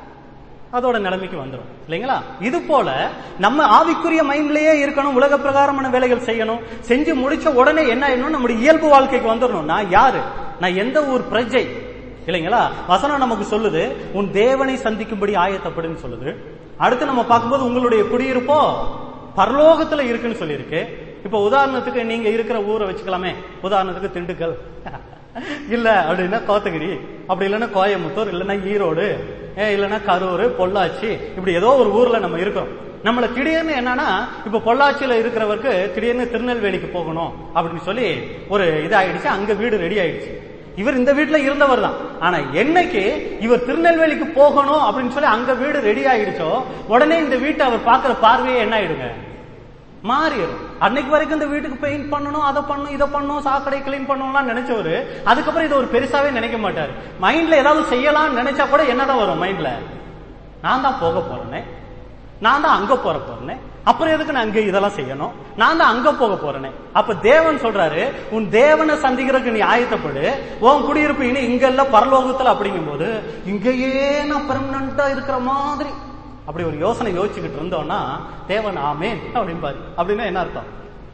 அதோட நிலைமைக்கு வந்துடும் இல்லைங்களா இது போல நம்ம ஆவிக்குரிய மைண்ட்லயே இருக்கணும் உலக பிரகாரமான வேலைகள் செய்யணும் செஞ்சு முடிச்ச உடனே என்ன ஆயிடணும் நம்முடைய இயல்பு வாழ்க்கைக்கு வந்துடணும் நான் யாரு நான் எந்த ஊர் பிரஜை இல்லைங்களா வசனம் நமக்கு சொல்லுது உன் தேவனை சந்திக்கும்படி ஆயத்தப்படுன்னு சொல்லுது அடுத்து நம்ம பார்க்கும்போது உங்களுடைய குடியிருப்போ பரலோகத்துல இருக்குன்னு சொல்லியிருக்கு இப்ப உதாரணத்துக்கு நீங்க இருக்கிற ஊரை வச்சுக்கலாமே உதாரணத்துக்கு திண்டுக்கல் இல்ல அப்படின்னா கோத்தகிரி அப்படி இல்லைன்னா கோயம்புத்தூர் இல்லைன்னா ஈரோடு ஏ, இல்லைன்னா கரூர் பொள்ளாச்சி இப்படி ஏதோ ஒரு ஊர்ல நம்ம இருக்கிறோம் நம்மள திடீர்னு என்னன்னா இப்ப பொள்ளாச்சியில இருக்கிறவருக்கு திடீர்னு திருநெல்வேலிக்கு போகணும் அப்படின்னு சொல்லி ஒரு இதாயிடுச்சு அங்க வீடு ரெடி ஆயிடுச்சு இவர் இந்த வீட்டுல இருந்தவர் தான் ஆனா என்னைக்கு இவர் திருநெல்வேலிக்கு போகணும் அப்படின்னு சொல்லி அங்க வீடு ரெடி ஆயிடுச்சோ உடனே இந்த வீட்டை அவர் பாக்குற பார்வையே என்ன ஆயிடுங்க மாறிடும் அன்னைக்கு வரைக்கும் இந்த வீட்டுக்கு பெயிண்ட் பண்ணணும் அதை பண்ணணும் இதை பண்ணணும் சாக்கடை கிளீன் பண்ணணும்லாம் நினைச்சவரு அதுக்கப்புறம் இது ஒரு பெருசாவே நினைக்க மாட்டாரு மைண்ட்ல ஏதாவது செய்யலாம்னு நினைச்சா கூட என்னதான் வரும் மைண்ட்ல நான் தான் போக போறேனே நான் தான் அங்க போற போறேனே அப்புறம் எதுக்கு நான் அங்க இதெல்லாம் செய்யணும் நான் தான் அங்க போக போறேனே அப்ப தேவன் சொல்றாரு உன் தேவனை சந்திக்கிறதுக்கு நீ ஆயத்தப்படு உன் குடியிருப்பு இனி இங்க இல்ல பரலோகத்துல அப்படிங்கும்போது இங்கேயே நான் பெர்மனண்டா இருக்கிற மாதிரி அப்படி ஒரு யோசனை யோசிச்சுக்கிட்டு இருந்தோம்னா தேவன் ஆமேன் அப்படின்னு பாரு அப்படின்னா என்ன அர்த்தம்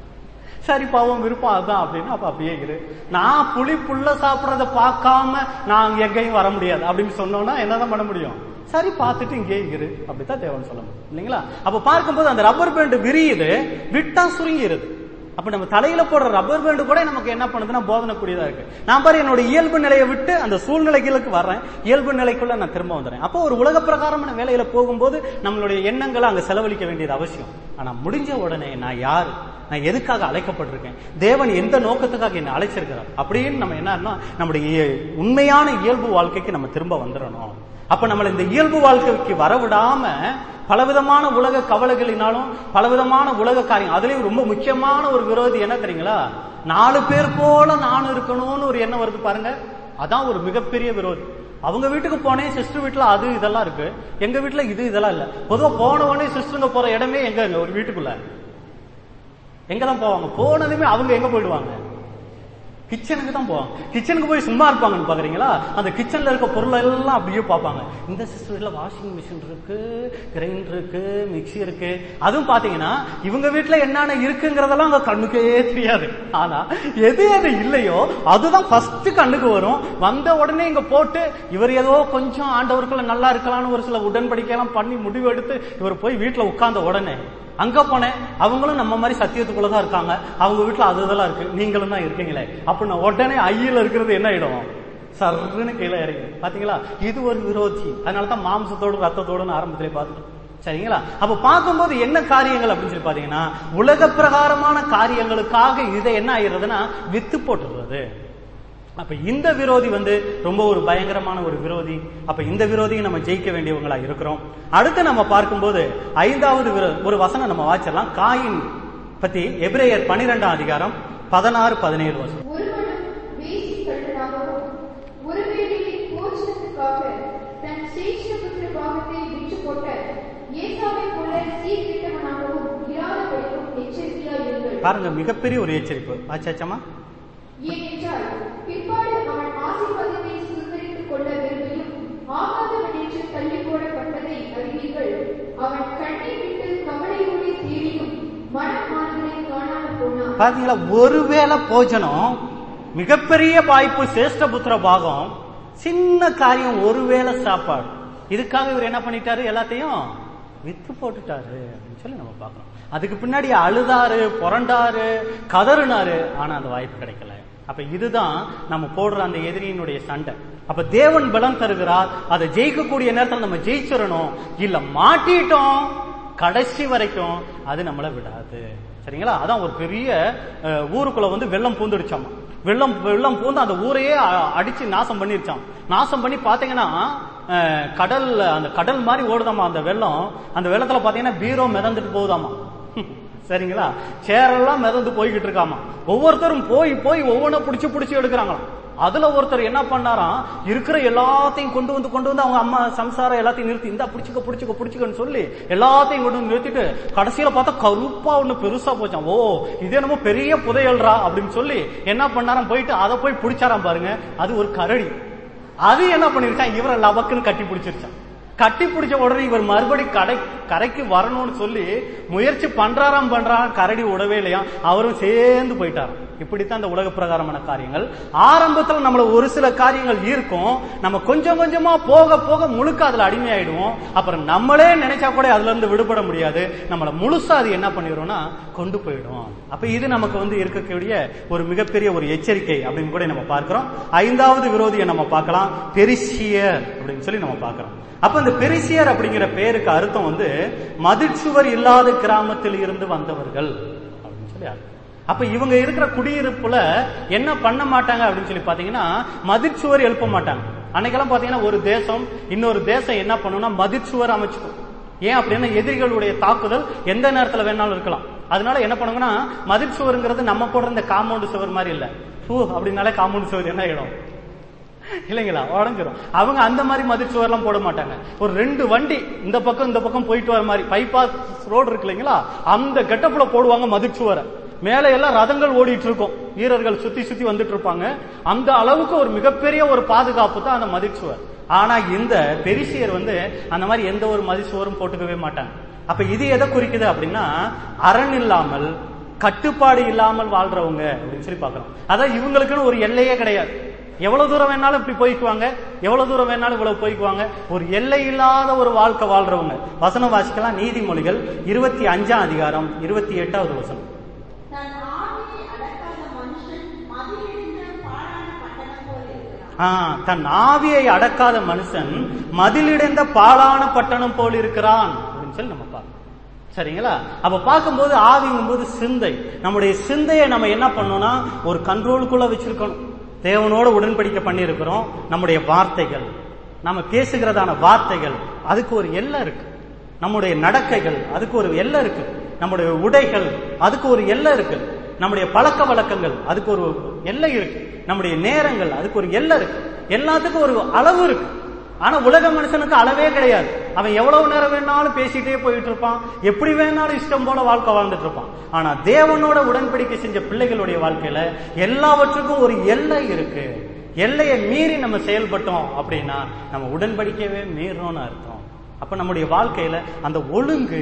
சரி பாவம் விருப்பம் அதுதான் அப்படின்னு அப்ப அப்படியே இரு நான் புளி புல்ல சாப்பிடறத பார்க்காம நான் எங்கேயும் வர முடியாது அப்படின்னு சொன்னோம்னா என்னதான் பண்ண முடியும் சரி பார்த்துட்டு இங்கே இரு அப்படித்தான் தேவன் சொல்ல முடியும் இல்லைங்களா அப்ப பார்க்கும்போது அந்த ரப்பர் பேண்ட் விரியுது விட்டா சுருங்கிருது அப்ப நம்ம தலையில போடுற ரப்பர் பேண்ட் கூட நமக்கு என்ன பண்ணுதுன்னா போதனைக்கூடியதா இருக்கு நான் பாரு என்னோட இயல்பு நிலையை விட்டு அந்த சூழ்நிலைகளுக்கு வர்றேன் இயல்பு நிலைக்குள்ள நான் திரும்ப வந்துடுறேன் அப்போ ஒரு உலக பிரகாரமான வேலையில போகும்போது நம்மளுடைய எண்ணங்களை அங்க செலவழிக்க வேண்டியது அவசியம் ஆனா முடிஞ்ச உடனே நான் யாரு நான் எதுக்காக அழைக்கப்பட்டிருக்கேன் தேவன் எந்த நோக்கத்துக்காக என்னை அழைச்சிருக்கிறார் அப்படின்னு நம்ம என்னன்னா நம்முடைய உண்மையான இயல்பு வாழ்க்கைக்கு நம்ம திரும்ப வந்துடணும் அப்ப நம்மள இந்த இயல்பு வாழ்க்கைக்கு வரவிடாம பலவிதமான உலக கவலைகளினாலும் பலவிதமான உலக காரியம் அதுலயும் ரொம்ப முக்கியமான ஒரு விரோதி என்ன தெரியுங்களா நாலு பேர் போல நானும் இருக்கணும்னு ஒரு எண்ணம் வருது பாருங்க அதான் ஒரு மிகப்பெரிய விரோதி அவங்க வீட்டுக்கு போனேன் சிஸ்டர் வீட்டுல அது இதெல்லாம் இருக்கு எங்க வீட்டுல இது இதெல்லாம் இல்ல பொதுவா போன உடனே சிஸ்டருங்க போற இடமே எங்க ஒரு வீட்டுக்குள்ள எங்க தான் போவாங்க போனதுமே அவங்க எங்க போயிடுவாங்க கிச்சனுக்கு தான் போவாங்க கிச்சனுக்கு போய் சும்மா இருப்பாங்கன்னு பாக்குறீங்களா அந்த கிச்சன்ல இருக்க பொருள் எல்லாம் அப்படியே பார்ப்பாங்க இந்த சிஸ்டர் வீட்டுல வாஷிங் மிஷின் இருக்கு கிரைண்டர் இருக்கு மிக்ஸி இருக்கு அதுவும் பாத்தீங்கன்னா இவங்க வீட்டுல என்னென்ன இருக்குங்கிறதெல்லாம் அவங்க கண்ணுக்கே தெரியாது ஆனா எது எது இல்லையோ அதுதான் ஃபர்ஸ்ட் கண்ணுக்கு வரும் வந்த உடனே இங்க போட்டு இவர் ஏதோ கொஞ்சம் ஆண்டவருக்குள்ள நல்லா இருக்கலாம்னு ஒரு சில உடன்படிக்கை எல்லாம் பண்ணி முடிவு எடுத்து இவர் போய் வீட்டுல உட்கார்ந்த உடனே அங்க போனேன் அவங்களும் நம்ம மாதிரி சத்தியத்துக்குள்ளதான் இருக்காங்க அவங்க வீட்டுல அது இதெல்லாம் இருக்கு நீங்களும் தான் இருக்கீங்களே அப்படின்னா உடனே ஐயில இருக்கிறது என்ன ஆயிடும் சர்ன்னு கீழே இறங்கி பாத்தீங்களா இது ஒரு விரோதி அதனாலதான் மாம்சத்தோடு ரத்தத்தோடு ஆரம்பத்திலே பார்த்துட்டோம் சரிங்களா அப்ப பார்க்கும்போது என்ன காரியங்கள் அப்படின்னு சொல்லி பாத்தீங்கன்னா உலக பிரகாரமான காரியங்களுக்காக இதை என்ன ஆயிடுறதுன்னா வித்து போட்டுறது அப்ப இந்த விரோதி வந்து ரொம்ப ஒரு பயங்கரமான ஒரு விரோதி அப்ப இந்த விரோதியை நம்ம ஜெயிக்க வேண்டியவங்களா இருக்கிறோம் அடுத்து நம்ம பார்க்கும்போது ஐந்தாவது விரோ- ஒரு வசனம் நம்ம வாச்சிடலாம் காயின் பத்தி எபிரேயர் பனிரெண்டாம் அதிகாரம் பதினாறு பதினேழு வசனம் ஒருவனும் வேசிக்கள்ளனாகவும் ஒருவேளையை போஜனத்துக்காக தன் சேஷ்ட புத்திர பாகத்தை விற்று போட்ட ஏசாவை போல சீர்கெட்டவனாகவும் இராதபடிக்கும் எச்சரிக்கையாயிருங்கள் பாருங்க மிகப்பெரிய ஒரு எச்சரிப்பு ஆச்சாச்சம்மா ஏனென்றால் பிற்பாடு அவன் ஆசீர்வாதத்தை சுதந்திரித்துக் கொள்ள விரும்பியும் ஆகாதவன் என்று தள்ளி போடப்பட்டதை அறிவீர்கள் அவன் கண்ணை விட்டு கவலையோடு தேடியும் மனமானவனை காணாமல் போனான் பாத்தீங்களா ஒருவேளை போஜனம் மிகப்பெரிய வாய்ப்பு சேஷ்ட புத்திர பாகம் சின்ன காரியம் ஒருவேளை சாப்பாடு இதுக்காக இவர் என்ன பண்ணிட்டாரு எல்லாத்தையும் வித்து போட்டுட்டாரு அப்படின்னு சொல்லி நம்ம பார்க்கணும் அதுக்கு பின்னாடி அழுதாரு புரண்டாரு கதறினாரு ஆனா அந்த வாய்ப்பு கிடைக்கல அப்ப இதுதான் நம்ம போடுற அந்த எதிரியினுடைய சண்டை அப்ப தேவன் பலம் தருகிறார் அதை ஜெயிக்கக்கூடிய நேரத்தில் நம்ம ஜெயிச்சிடணும் இல்ல மாட்டிட்டோம் கடைசி வரைக்கும் அது நம்மளை விடாது சரிங்களா அதான் ஒரு பெரிய அஹ், ஊருக்குள்ள வந்து வெள்ளம் பூந்துடுச்சாமா வெள்ளம் வெள்ளம் பூந்து அந்த ஊரையே அ- அடிச்சு நாசம் பண்ணிருச்சாம் நாசம் பண்ணி பாத்தீங்கன்னா அஹ், கடல் அந்த கடல் மாதிரி ஓடுதாமா அந்த வெள்ளம் அந்த வெள்ளத்துல பாத்தீங்கன்னா பீரோ மிதந்துட்டு போகுதாமா சரிங்களா சேரெல்லாம் மிதந்து போய்கிட்டு இருக்காமா ஒவ்வொருத்தரும் போய் போய் ஒவ்வொன்றை பிடிச்சு பிடிச்சு எடுக்கிறாங்களாம் அதுல ஒருத்தர் என்ன பண்ணாராம் இருக்கிற எல்லாத்தையும் கொண்டு வந்து கொண்டு வந்து அவங்க அம்மா சம்சாரம் எல்லாத்தையும் நிறுத்தி இந்த பிடிச்சுக்க பிடிச்சுக்க பிடிச்சுக்கன்னு சொல்லி எல்லாத்தையும் கொண்டு வந்து நிறுத்திட்டு கடைசியில பார்த்தா கருப்பா ஒண்ணு பெருசா போச்சாம் ஓ இது என்னமோ பெரிய புதையல்றா அப்படின்னு சொல்லி என்ன பண்ணாராம் போயிட்டு அதை போய் பிடிச்சாராம் பாருங்க அது ஒரு கரடி அது என்ன பண்ணிருச்சான் இவரை லவக்குன்னு கட்டி பிடிச்சிருச்சான் கட்டி பிடிச்ச உடனே இவர் மறுபடி கடை கரைக்கு வரணும்னு சொல்லி முயற்சி பண்றாராம் பண்றாராம் கரடி உடவே இல்லையா அவரும் சேர்ந்து போயிட்டாராம் இப்படித்தான் இந்த உலக பிரகாரமான காரியங்கள் ஆரம்பத்துல நம்மள ஒரு சில காரியங்கள் இருக்கும் நம்ம கொஞ்சம் கொஞ்சமா போக போக முழுக்க அதுல அடிமையாயிடுவோம் அப்புறம் நம்மளே நினைச்சா கூட அதுல இருந்து விடுபட முடியாது நம்மள முழுசா அது என்ன பண்ணிடும்னா கொண்டு போயிடும் அப்ப இது நமக்கு வந்து இருக்கக்கூடிய ஒரு மிகப்பெரிய ஒரு எச்சரிக்கை அப்படின்னு கூட நம்ம பார்க்கிறோம் ஐந்தாவது விரோதியை நம்ம பார்க்கலாம் பெரிசியர் அப்படின்னு சொல்லி நம்ம பார்க்கிறோம் அப்ப இந்த பெரிசியர் அப்படிங்கிற பேருக்கு அர்த்தம் வந்து மதிர்ச்சுவர் இல்லாத கிராமத்தில் இருந்து வந்தவர்கள் அப்படின்னு சொல்லி அர்த்தம் அப்ப இவங்க இருக்கிற குடியிருப்புல என்ன பண்ண மாட்டாங்க அப்படின்னு சொல்லி பாத்தீங்கன்னா மதிர்ச்சுவர் எழுப்ப மாட்டாங்க அன்னைக்கெல்லாம் பாத்தீங்கன்னா ஒரு தேசம் இன்னொரு தேசம் என்ன பண்ணும்னா மதிர்ச்சுவர் அமைச்சுக்கும் ஏன் அப்படின்னா எதிரிகளுடைய தாக்குதல் எந்த நேரத்துல வேணாலும் இருக்கலாம் அதனால என்ன பண்ணுங்கன்னா மதிர் சுவருங்கிறது நம்ம போடுற இந்த காம்பவுண்ட் சுவர் மாதிரி இல்ல ஹூ அப்படின்னாலே காம்பவுண்ட் சுவர் என்ன இடம் இல்லைங்களா உடஞ்சிரும் அவங்க அந்த மாதிரி மதிர் சுவர்லாம் போட மாட்டாங்க ஒரு ரெண்டு வண்டி இந்த பக்கம் இந்த பக்கம் போயிட்டு வர மாதிரி பைபாஸ் ரோடு இருக்கு இல்லைங்களா அந்த கெட்டப்புல போடுவாங்க மதிர் சுவரை மேல எல்லாம் ரதங்கள் ஓடிட்டு இருக்கும் வீரர்கள் சுத்தி சுத்தி வந்துட்டு இருப்பாங்க அந்த அளவுக்கு ஒரு மிகப்பெரிய ஒரு பாதுகாப்பு தான் அந்த மதிர் சுவர் ஆனா இந்த பெரிசியர் வந்து அந்த மாதிரி எந்த ஒரு மதிர் சுவரும் போட்டுக்கவே மாட்டாங்க அப்ப இது எதை குறிக்குது அப்படின்னா அரண் இல்லாமல் கட்டுப்பாடு இல்லாமல் வாழ்றவங்க அப்படின்னு சொல்லி பார்க்கிறோம் அதான் இவங்களுக்குன்னு ஒரு எல்லையே கிடையாது எவ்வளவு தூரம் வேணாலும் இப்படி போய்க்குவாங்க எவ்வளவு தூரம் வேணாலும் இவ்வளவு போய்க்குவாங்க ஒரு எல்லை இல்லாத ஒரு வாழ்க்கை வாழ்றவங்க வசனம் வாசிக்கலாம் நீதிமொழிகள் இருபத்தி அஞ்சாம் அதிகாரம் இருபத்தி எட்டாவது வசனம் தன் ஆவியை அடக்காத மனுஷன் மதிலிடிந்த பாழான பட்டணம் போல் இருக்கிறான் ஆ, தன் ஆவியை அடக்காத மனுஷன் மதிலிடைந்த பாழான பட்டணம் போல் இருக்கிறான் அப்படின்னு சொல்லி நம்ம பார்க்கணும் சரிங்களா அப்ப பார்க்கும்போது ஆவிங்கும் போது சிந்தை நம்முடைய சிந்தையை நம்ம என்ன பண்ணோம்னா ஒரு கண்ட்ரோலுக்குள்ள வச்சிருக்கணும் தேவனோட உடன்படிக்கை பண்ணியிருக்கிறோம் நம்முடைய வார்த்தைகள் நம்ம பேசுகிறதான வார்த்தைகள் அதுக்கு ஒரு எல்லை இருக்கு நம்முடைய நடக்கைகள் அதுக்கு ஒரு எல்லை இருக்கு நம்முடைய உடைகள் அதுக்கு ஒரு எல்லை இருக்கு நம்முடைய பழக்க வழக்கங்கள் அதுக்கு ஒரு எல்லை இருக்கு நம்முடைய நேரங்கள் அதுக்கு ஒரு எல்லை இருக்கு எல்லாத்துக்கும் ஒரு அளவு இருக்கு ஆனா உலக மனுஷனுக்கு அளவே கிடையாது அவன் எவ்வளவு நேரம் வேணாலும் பேசிட்டே போயிட்டு இருப்பான் எப்படி வேணாலும் இஷ்டம் போல வாழ்க்கை வாழ்ந்துட்டு இருப்பான் ஆனா தேவனோட உடன்படிக்கை செஞ்ச பிள்ளைகளுடைய வாழ்க்கையில எல்லாவற்றுக்கும் ஒரு எல்லை இருக்கு எல்லையை மீறி நம்ம செயல்பட்டோம் அப்படின்னா நம்ம உடன்படிக்கவே மீறணும்னு அர்த்தம் அப்ப நம்முடைய வாழ்க்கையில அந்த ஒழுங்கு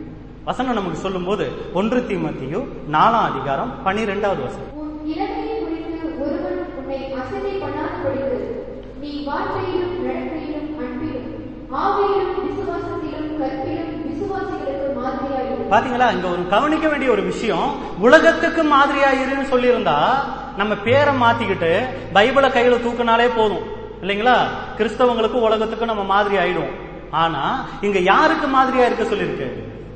வசனம் நமக்கு சொல்லும்போது ஒன்று தீமத்தியு நாலாம் அதிகாரம் பன்னிரெண்டாவது வசனம் உன் இளமையை குறித்து ஒருவன் உன்னை அசதி பண்ணாதபடிக்கு நீ வார்த்தையிலும் நடக்கையிலும் அன்பிலும் ஆவியிலும் விசுவாசத்திலும் கற்பிலும் விசுவாசிகளுக்கு மாதிரியாயிரும் பாத்தீங்களா இங்க ஒரு கவனிக்க வேண்டிய ஒரு விஷயம் உலகத்துக்கு மாதிரியா இருன்னு சொல்லியிருந்தா நம்ம பேரை மாத்திக்கிட்டு பைபிளை கையில தூக்குனாலே போதும் இல்லைங்களா கிறிஸ்தவங்களுக்கு உலகத்துக்கு நம்ம மாதிரி ஆயிடுவோம் ஆனா இங்க யாருக்கு மாதிரியா இருக்க சொல்லியிருக்கு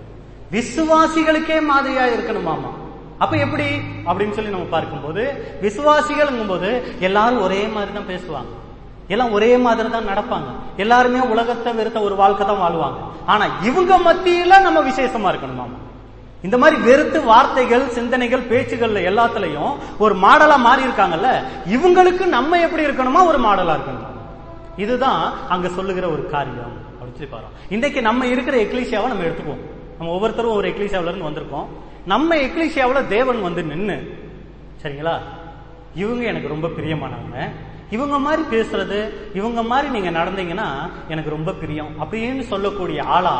விசுவாசிகளுக்கே மாதிரியா இருக்கணுமாமா அப்ப எப்படி அப்படின்னு சொல்லி நம்ம பார்க்கும்போது விசுவாசிகள்ங்கும் போது எல்லாரும் ஒரே மாதிரி தான் பேசுவாங்க எல்லாம் ஒரே மாதிரி தான் நடப்பாங்க எல்லாருமே உலகத்தை வெறுத்த ஒரு வாழ்க்கை தான் வாழ்வாங்க ஆனா இவங்க மத்தியில நம்ம விசேஷமா இருக்கணுமாமா இந்த மாதிரி வெறுத்து வார்த்தைகள் சிந்தனைகள் பேச்சுகள்ல எல்லாத்துலயும் ஒரு மாடலா மாறி இருக்காங்கல்ல இவங்களுக்கு நம்ம எப்படி இருக்கணுமா ஒரு மாடலா இருக்கணும் இதுதான் அங்க சொல்லுகிற ஒரு காரியம் அப்படின்னு சொல்லி பாருவோம் இன்னைக்கு நம்ம இருக்கிற எக்லீசியாவை நம்ம எடுத்துக்குவோம் நம்ம ஒவ்வொருத்தரும் ஒரு எக்லீசியாவில இருந்து வந்திருக்கோம் நம்ம எக்லீசியாவுல தேவன் வந்து நின்னு சரிங்களா இவங்க எனக்கு ரொம்ப பிரியமானவங்க இவங்க மாதிரி பேசுறது இவங்க மாதிரி நீங்க நடந்தீங்கன்னா எனக்கு ரொம்ப பிரியம் அப்படின்னு சொல்லக்கூடிய ஆளா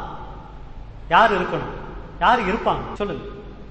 யார் இருக்கணும் யார் இருப்பாங்க சொல்லுங்க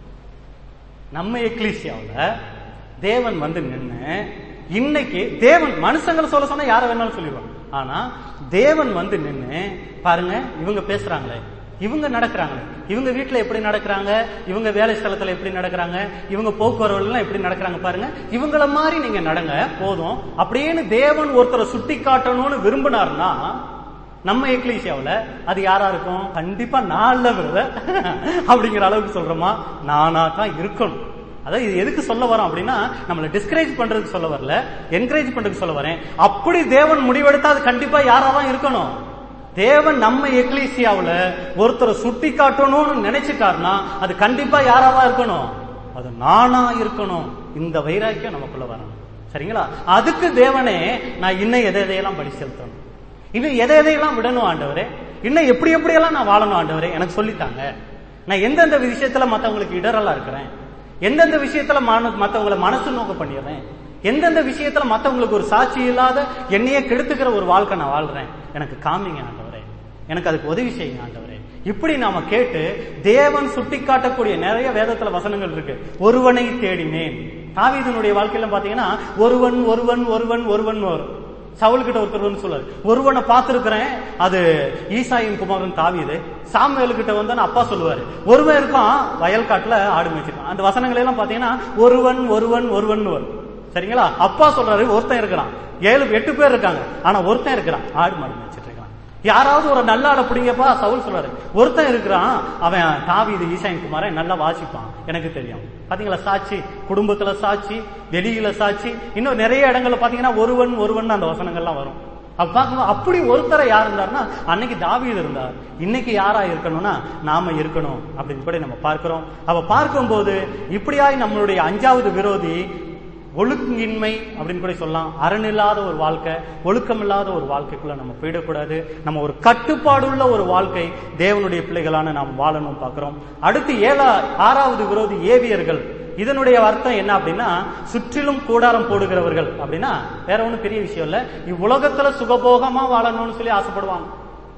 நம்ம எக்லீசியாவுல தேவன் வந்து நின்னு இன்னைக்கு தேவன் மனுஷங்களை சொல்ல சொன்னா யார வேணாலும் சொல்லிடுவாங்க ஆனா தேவன் வந்து நின்னு பாருங்க இவங்க பேசுறாங்களே இவங்க நடக்கிறாங்களே இவங்க வீட்டுல எப்படி நடக்கிறாங்க இவங்க வேலை ஸ்தலத்துல எப்படி நடக்கிறாங்க இவங்க போக்குவரவுலாம் எப்படி நடக்கிறாங்க பாருங்க இவங்கள மாதிரி நீங்க நடங்க போதும் அப்படின்னு தேவன் ஒருத்தரை சுட்டி காட்டணும்னு விரும்பினார்னா நம்ம எக்லீசியாவுல அது யாரா இருக்கும் கண்டிப்பா நான் இல்ல பிரதர் அப்படிங்கிற அளவுக்கு சொல்றோமா நானா தான் இருக்கணும் அதாவது இது எதுக்கு சொல்ல வரோம் அப்படின்னா நம்மளை டிஸ்கரேஜ் பண்றதுக்கு சொல்ல வரல என்கரேஜ் பண்றதுக்கு சொல்ல வரேன் அப்படி தேவன் முடிவெடுத்தா அது கண்டிப்பா யாரா தான் இருக்கணும் தேவன் நம்ம எக்லீசியாவுல ஒருத்தரை சுட்டி காட்டணும்னு நினைச்சிட்டாருன்னா அது கண்டிப்பா யாராவா இருக்கணும் அது நானா இருக்கணும் இந்த வைராக்கியம் நமக்குள்ள வரணும் சரிங்களா அதுக்கு தேவனே நான் இன்னும் எதை எதையெல்லாம் படி செலுத்தணும் இன்னும் எதை எதையெல்லாம் விடணும் ஆண்டவரே இன்னும் எப்படி எப்படியெல்லாம் நான் வாழணும் ஆண்டவரே எனக்கு சொல்லித்தாங்க நான் எந்தெந்த விஷயத்துல மத்தவங்களுக்கு இடரலா இருக்கிறேன் எந்தெந்த விஷயத்துல மன- மத்தவங்கள மனசு நோக்க பண்ணிடுறேன் எந்தெந்த விஷயத்துல மத்தவங்களுக்கு ஒரு சாட்சி இல்லாத என்னையே கெடுத்துக்கிற ஒரு வாழ்க்கை நான் வாழ்றேன் எனக்கு காமிங்க ஆண்டவரே எனக்கு அதுக்கு உதவி செய்யுங்க ஆண்டவரே இப்படி நாம கேட்டு தேவன் சுட்டி காட்டக்கூடிய நிறைய வேதத்துல வசனங்கள் இருக்கு ஒருவனை தேடினேன் தாவீதனுடைய வாழ்க்கையில பாத்தீங்கன்னா ஒருவன் ஒருவன் ஒருவன் ஒருவன் வரும் சவுல் கிட்ட ஒருத்தர் வந்து சொல்றாரு ஒருவனை பார்த்திருக்கிறேன் அது ஈசாயின் குமாரன் தாவீது சாமுவேல் கிட்ட வந்து அப்பா சொல்லுவாரு ஒருவன் இருக்கான் வயல் காட்டுல ஆடு மேய்ச்சிருக்கான் அந்த வசனங்களை எல்லாம் பாத்தீங்கன்னா ஒருவன் ஒருவன் ஒருவன் வரும் சரிங்களா அப்பா சொல்றாரு ஒருத்தன் இருக்கிறான் ஏழு எட்டு பேர் இருக்காங்க ஆனா ஒருத்தன் இருக்கிறான் ஆடு மாடு மேய்ச்சிட்டு இருக்கான் யாராவது ஒரு நல்ல ஆளை பிடிங்கப்பா சவுல் சொல்றாரு ஒருத்தன் இருக்கிறான் அவன் தாவீது ஈசாயின் குமாரன் நல்லா வாசிப்பான் எனக்கு தெரியும் பாத்தீங்களா சாட்சி குடும்பத்துல சாட்சி வெளியில சாட்சி இன்னும் நிறைய இடங்கள்ல பாத்தீங்கன்னா ஒருவன் ஒருவன் அந்த வசனங்கள்லாம் வரும் அப்ப பார்க்கும்போது அப்படி ஒருத்தரை யார் இருந்தாருன்னா அன்னைக்கு தாவீது இருந்தார் இன்னைக்கு யாரா இருக்கணும்னா நாம இருக்கணும் அப்படின்னு கூட நம்ம பார்க்கிறோம் அவ பார்க்கும்போது இப்படியாய் நம்மளுடைய அஞ்சாவது விரோதி ஒழுங்கின்மை அப்படின்னு கூட சொல்லலாம் அறனில்லாத ஒரு வாழ்க்கை ஒழுக்கமில்லாத ஒரு வாழ்க்கைக்குள்ள நம்ம போயிடக்கூடாது நம்ம ஒரு கட்டுப்பாடுள்ள ஒரு வாழ்க்கை தேவனுடைய பிள்ளைகளான நாம் வாழணும் பார்க்கிறோம் அடுத்து ஏழா ஆறாவது விரோதி ஏவியர்கள் இதனுடைய அர்த்தம் என்ன அப்படின்னா சுற்றிலும் கூடாரம் போடுகிறவர்கள் அப்படின்னா வேற ஒண்ணும் பெரிய விஷயம் இல்ல இவ்வுலகத்துல சுகபோகமா வாழணும்னு சொல்லி ஆசைப்படுவாங்க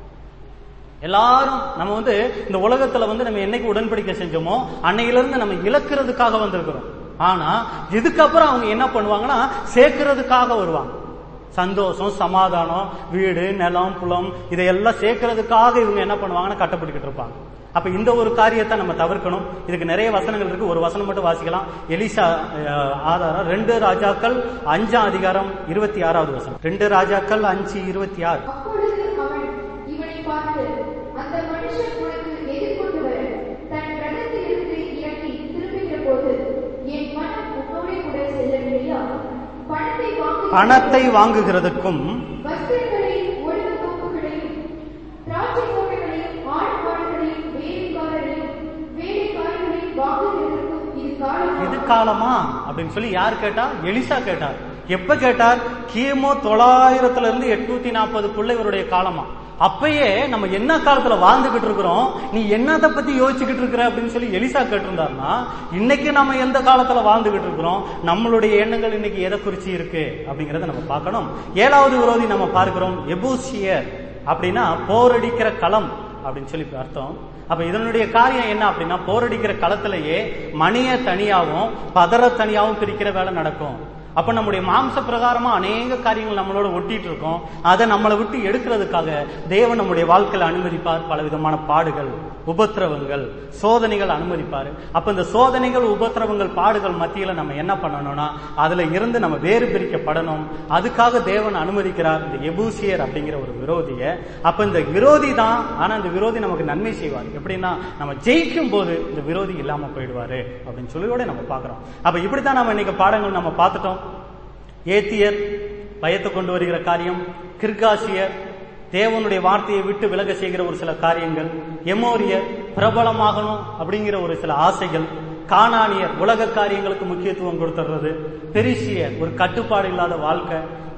எல்லாரும் நம்ம வந்து இந்த உலகத்துல வந்து நம்ம என்னைக்கு உடன்படிக்கை செஞ்சோமோ அன்னையிலிருந்து நம்ம இழக்கிறதுக்காக வந்திருக்கிறோம் ஆனா இதுக்கப்புறம் அவங்க என்ன பண்ணுவாங்கன்னா சேர்க்கறதுக்காக வருவாங்க சந்தோஷம் சமாதானம் வீடு நிலம் புலம் இதையெல்லாம் சேர்க்கறதுக்காக இவங்க என்ன பண்ணுவாங்கன்னா கட்டப்பட்டுக்கிட்டு இருப்பாங்க அப்ப இந்த ஒரு காரியத்தை நம்ம தவிர்க்கணும் இதுக்கு நிறைய வசனங்கள் இருக்கு ஒரு வசனம் மட்டும் வாசிக்கலாம் எலிசா அஹ், ஆதாரம் ரெண்டு ராஜாக்கள் அஞ்சாம் அதிகாரம் இருபத்தி ஆறாவது வசனம் ரெண்டு ராஜாக்கள் அஞ்சு இருபத்தி ஆறு அப்பொழுது அவன் இவனை பார்த்து அந்த மனுஷன் உனக்கு எதிர்கொண்டு வர தன் ரதத்திலிருந்து இறங்கி திரும்புகிற போது என் மனம் உன்னோடே கூட செல்லவில்லையா பணத்தை வாங்க பணத்தை வாங்குகிறதுக்கும் வஸ்திரங்களையும் ஒழுங்கு தோப்புகளையும் திராட்சை தோட்டங்களையும் ஆடு மாடுகளையும் வேலைக்காரரையும் வேலைக்காரர்களையும் வாங்குகிறதற்கும் இது காலம் இது காலமா அப்படின்னு சொல்லி யார் கேட்டா எலிசா கேட்டார் எப்ப கேட்டார் கிமு தொள்ளாயிரத்துல இருந்து எட்நூத்தி நாற்பதுக்குள்ள இவருடைய காலமா அப்பயே நம்ம என்ன காலத்துல வாழ்ந்துகிட்டு இருக்கிறோம் நீ என்னத்தை பத்தி யோசிச்சுக்கிட்டு இருக்கிற அப்படின்னு சொல்லி எலிசா கேட்டிருந்தாருன்னா இன்னைக்கு நம்ம எந்த காலத்துல வாழ்ந்துகிட்டு இருக்கிறோம் நம்மளுடைய எண்ணங்கள் இன்னைக்கு எதை குறிச்சு இருக்கு அப்படிங்கறத நம்ம பார்க்கணும் ஏழாவது விரோதி நம்ம பார்க்கிறோம் எபூசியர் அப்படின்னா போரடிக்கிற களம் அப்படின்னு சொல்லி அர்த்தம் அப்ப இதனுடைய காரியம் என்ன அப்படின்னா போரடிக்கிற களத்திலேயே மணிய தனியாவும் பதற தனியாவும் பிரிக்கிற வேலை நடக்கும் அப்ப நம்முடைய மாம்ச பிரகாரமா அநேக காரியங்கள் நம்மளோட ஒட்டிட்டு இருக்கோம் அதை நம்மளை விட்டு எடுக்கிறதுக்காக தேவன் நம்முடைய வாழ்க்கையில அனுமதிப்பார் பல விதமான பாடுகள் உபத்திரவங்கள் சோதனைகள் அனுமதிப்பார் அப்ப இந்த சோதனைகள் உபத்திரவங்கள் பாடுகள் மத்தியில நம்ம என்ன பண்ணணும்னா அதுல இருந்து நம்ம வேறு பிரிக்கப்படணும் அதுக்காக தேவன் அனுமதிக்கிறார் இந்த எபூசியர் அப்படிங்கிற ஒரு விரோதிய அப்ப இந்த விரோதி தான் ஆனா இந்த விரோதி நமக்கு நன்மை செய்வார் எப்படின்னா நம்ம ஜெயிக்கும் போது இந்த விரோதி இல்லாம போயிடுவாரு அப்படின்னு சொல்லியோட நம்ம பார்க்கிறோம் அப்ப இப்படித்தான் நம்ம இன்னைக்கு பாடங்கள் நம்ம பார்த்துட்டோம் ஏத்தியர் பயத்தை கொண்டு வருகிற காரியம் கிர்காசியர் தேவனுடைய வார்த்தையை விட்டு விலக செய்கிற ஒரு சில காரியங்கள் எமோரியர் பிரபலமாகணும் அப்படிங்கிற ஒரு சில ஆசைகள் கானானியர் உலக காரியங்களுக்கு முக்கியத்துவம் கொடுத்துடுறது பெரிசியர் ஒரு கட்டுப்பாடு இல்லாத வாழ்க்கை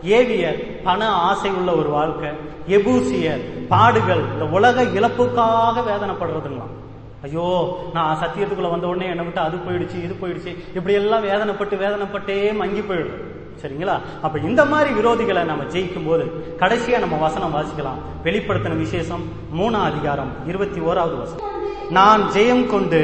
ஏவியர் பண ஆசை உள்ள ஒரு வாழ்க்கை எபூசியர் பாடுகள் இந்த உலக இழப்புக்காக வேதனைப்படுறதுங்களாம் ஐயோ நான் சத்தியத்துக்குள்ள வந்த உடனே என்னை விட்டு அது போயிடுச்சு இது போயிடுச்சு இப்படி எல்லாம் வேதனைப்பட்டு வேதனைப்பட்டே மங்கி போயிடும் சரிங்களா அப்ப இந்த மாதிரி விரோதிகளை நம்ம ஜெயிக்கும் போது கடைசியா நம்ம வசனம் வாசிக்கலாம் வெளிப்படுத்தின விசேஷம் மூணாம் அதிகாரம் இருபத்தி ஓராவது வசனம் நான் ஜெயம் கொண்டு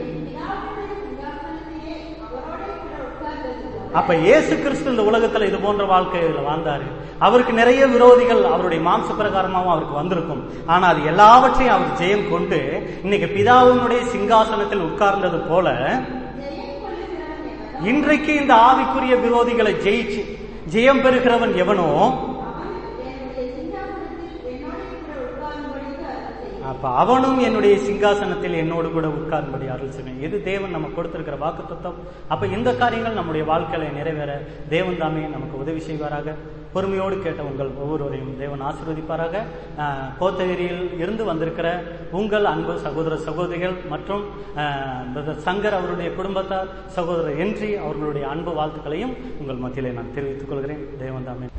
அப்ப இயேசு கிறிஸ்து இந்த உலகத்துல இது போன்ற வாழ்க்கையில வாழ்ந்தாரு அவருக்கு நிறைய விரோதிகள் அவருடைய மாம்ச பிரகாரமாகவும் அவருக்கு வந்திருக்கும் ஆனா அது எல்லாவற்றையும் அவர் ஜெயம் கொண்டு இன்னைக்கு பிதாவினுடைய சிங்காசனத்தில் உட்கார்ந்தது போல இன்றைக்கு இந்த ஆவிக்குரிய விரோதிகளை ஜெயிச்சு ஜெயம் பெறுகிறவன் எவனோ அப்ப அவனும் என்னுடைய சிங்காசனத்தில் என்னோடு கூட உட்கார்ந்தபடி அருள் செய்வேன் இது தேவன் நமக்கு கொடுத்திருக்கிற வாக்கு தத்துவம் அப்ப இந்த காரியங்கள் நம்முடைய வாழ்க்கையில நிறைவேற தேவன் தாமே நமக்கு உதவி செய்வாராக பொறுமையோடு கேட்ட உங்கள் ஒவ்வொருவரையும் தேவன் ஆசீர்வதிப்பாராக ஆஹ், கோத்தகிரியில் இருந்து வந்திருக்கிற உங்கள் அன்பு சகோதர சகோதரிகள் மற்றும் ஆஹ், பிரதர் சங்கர் அவருடைய குடும்பத்தார் சகோதரர் என்றி அவர்களுடைய அன்பு வாழ்த்துக்களையும் உங்கள் மத்தியிலே நான் தெரிவித்துக் கொள்கிறேன் தேவன் தாமே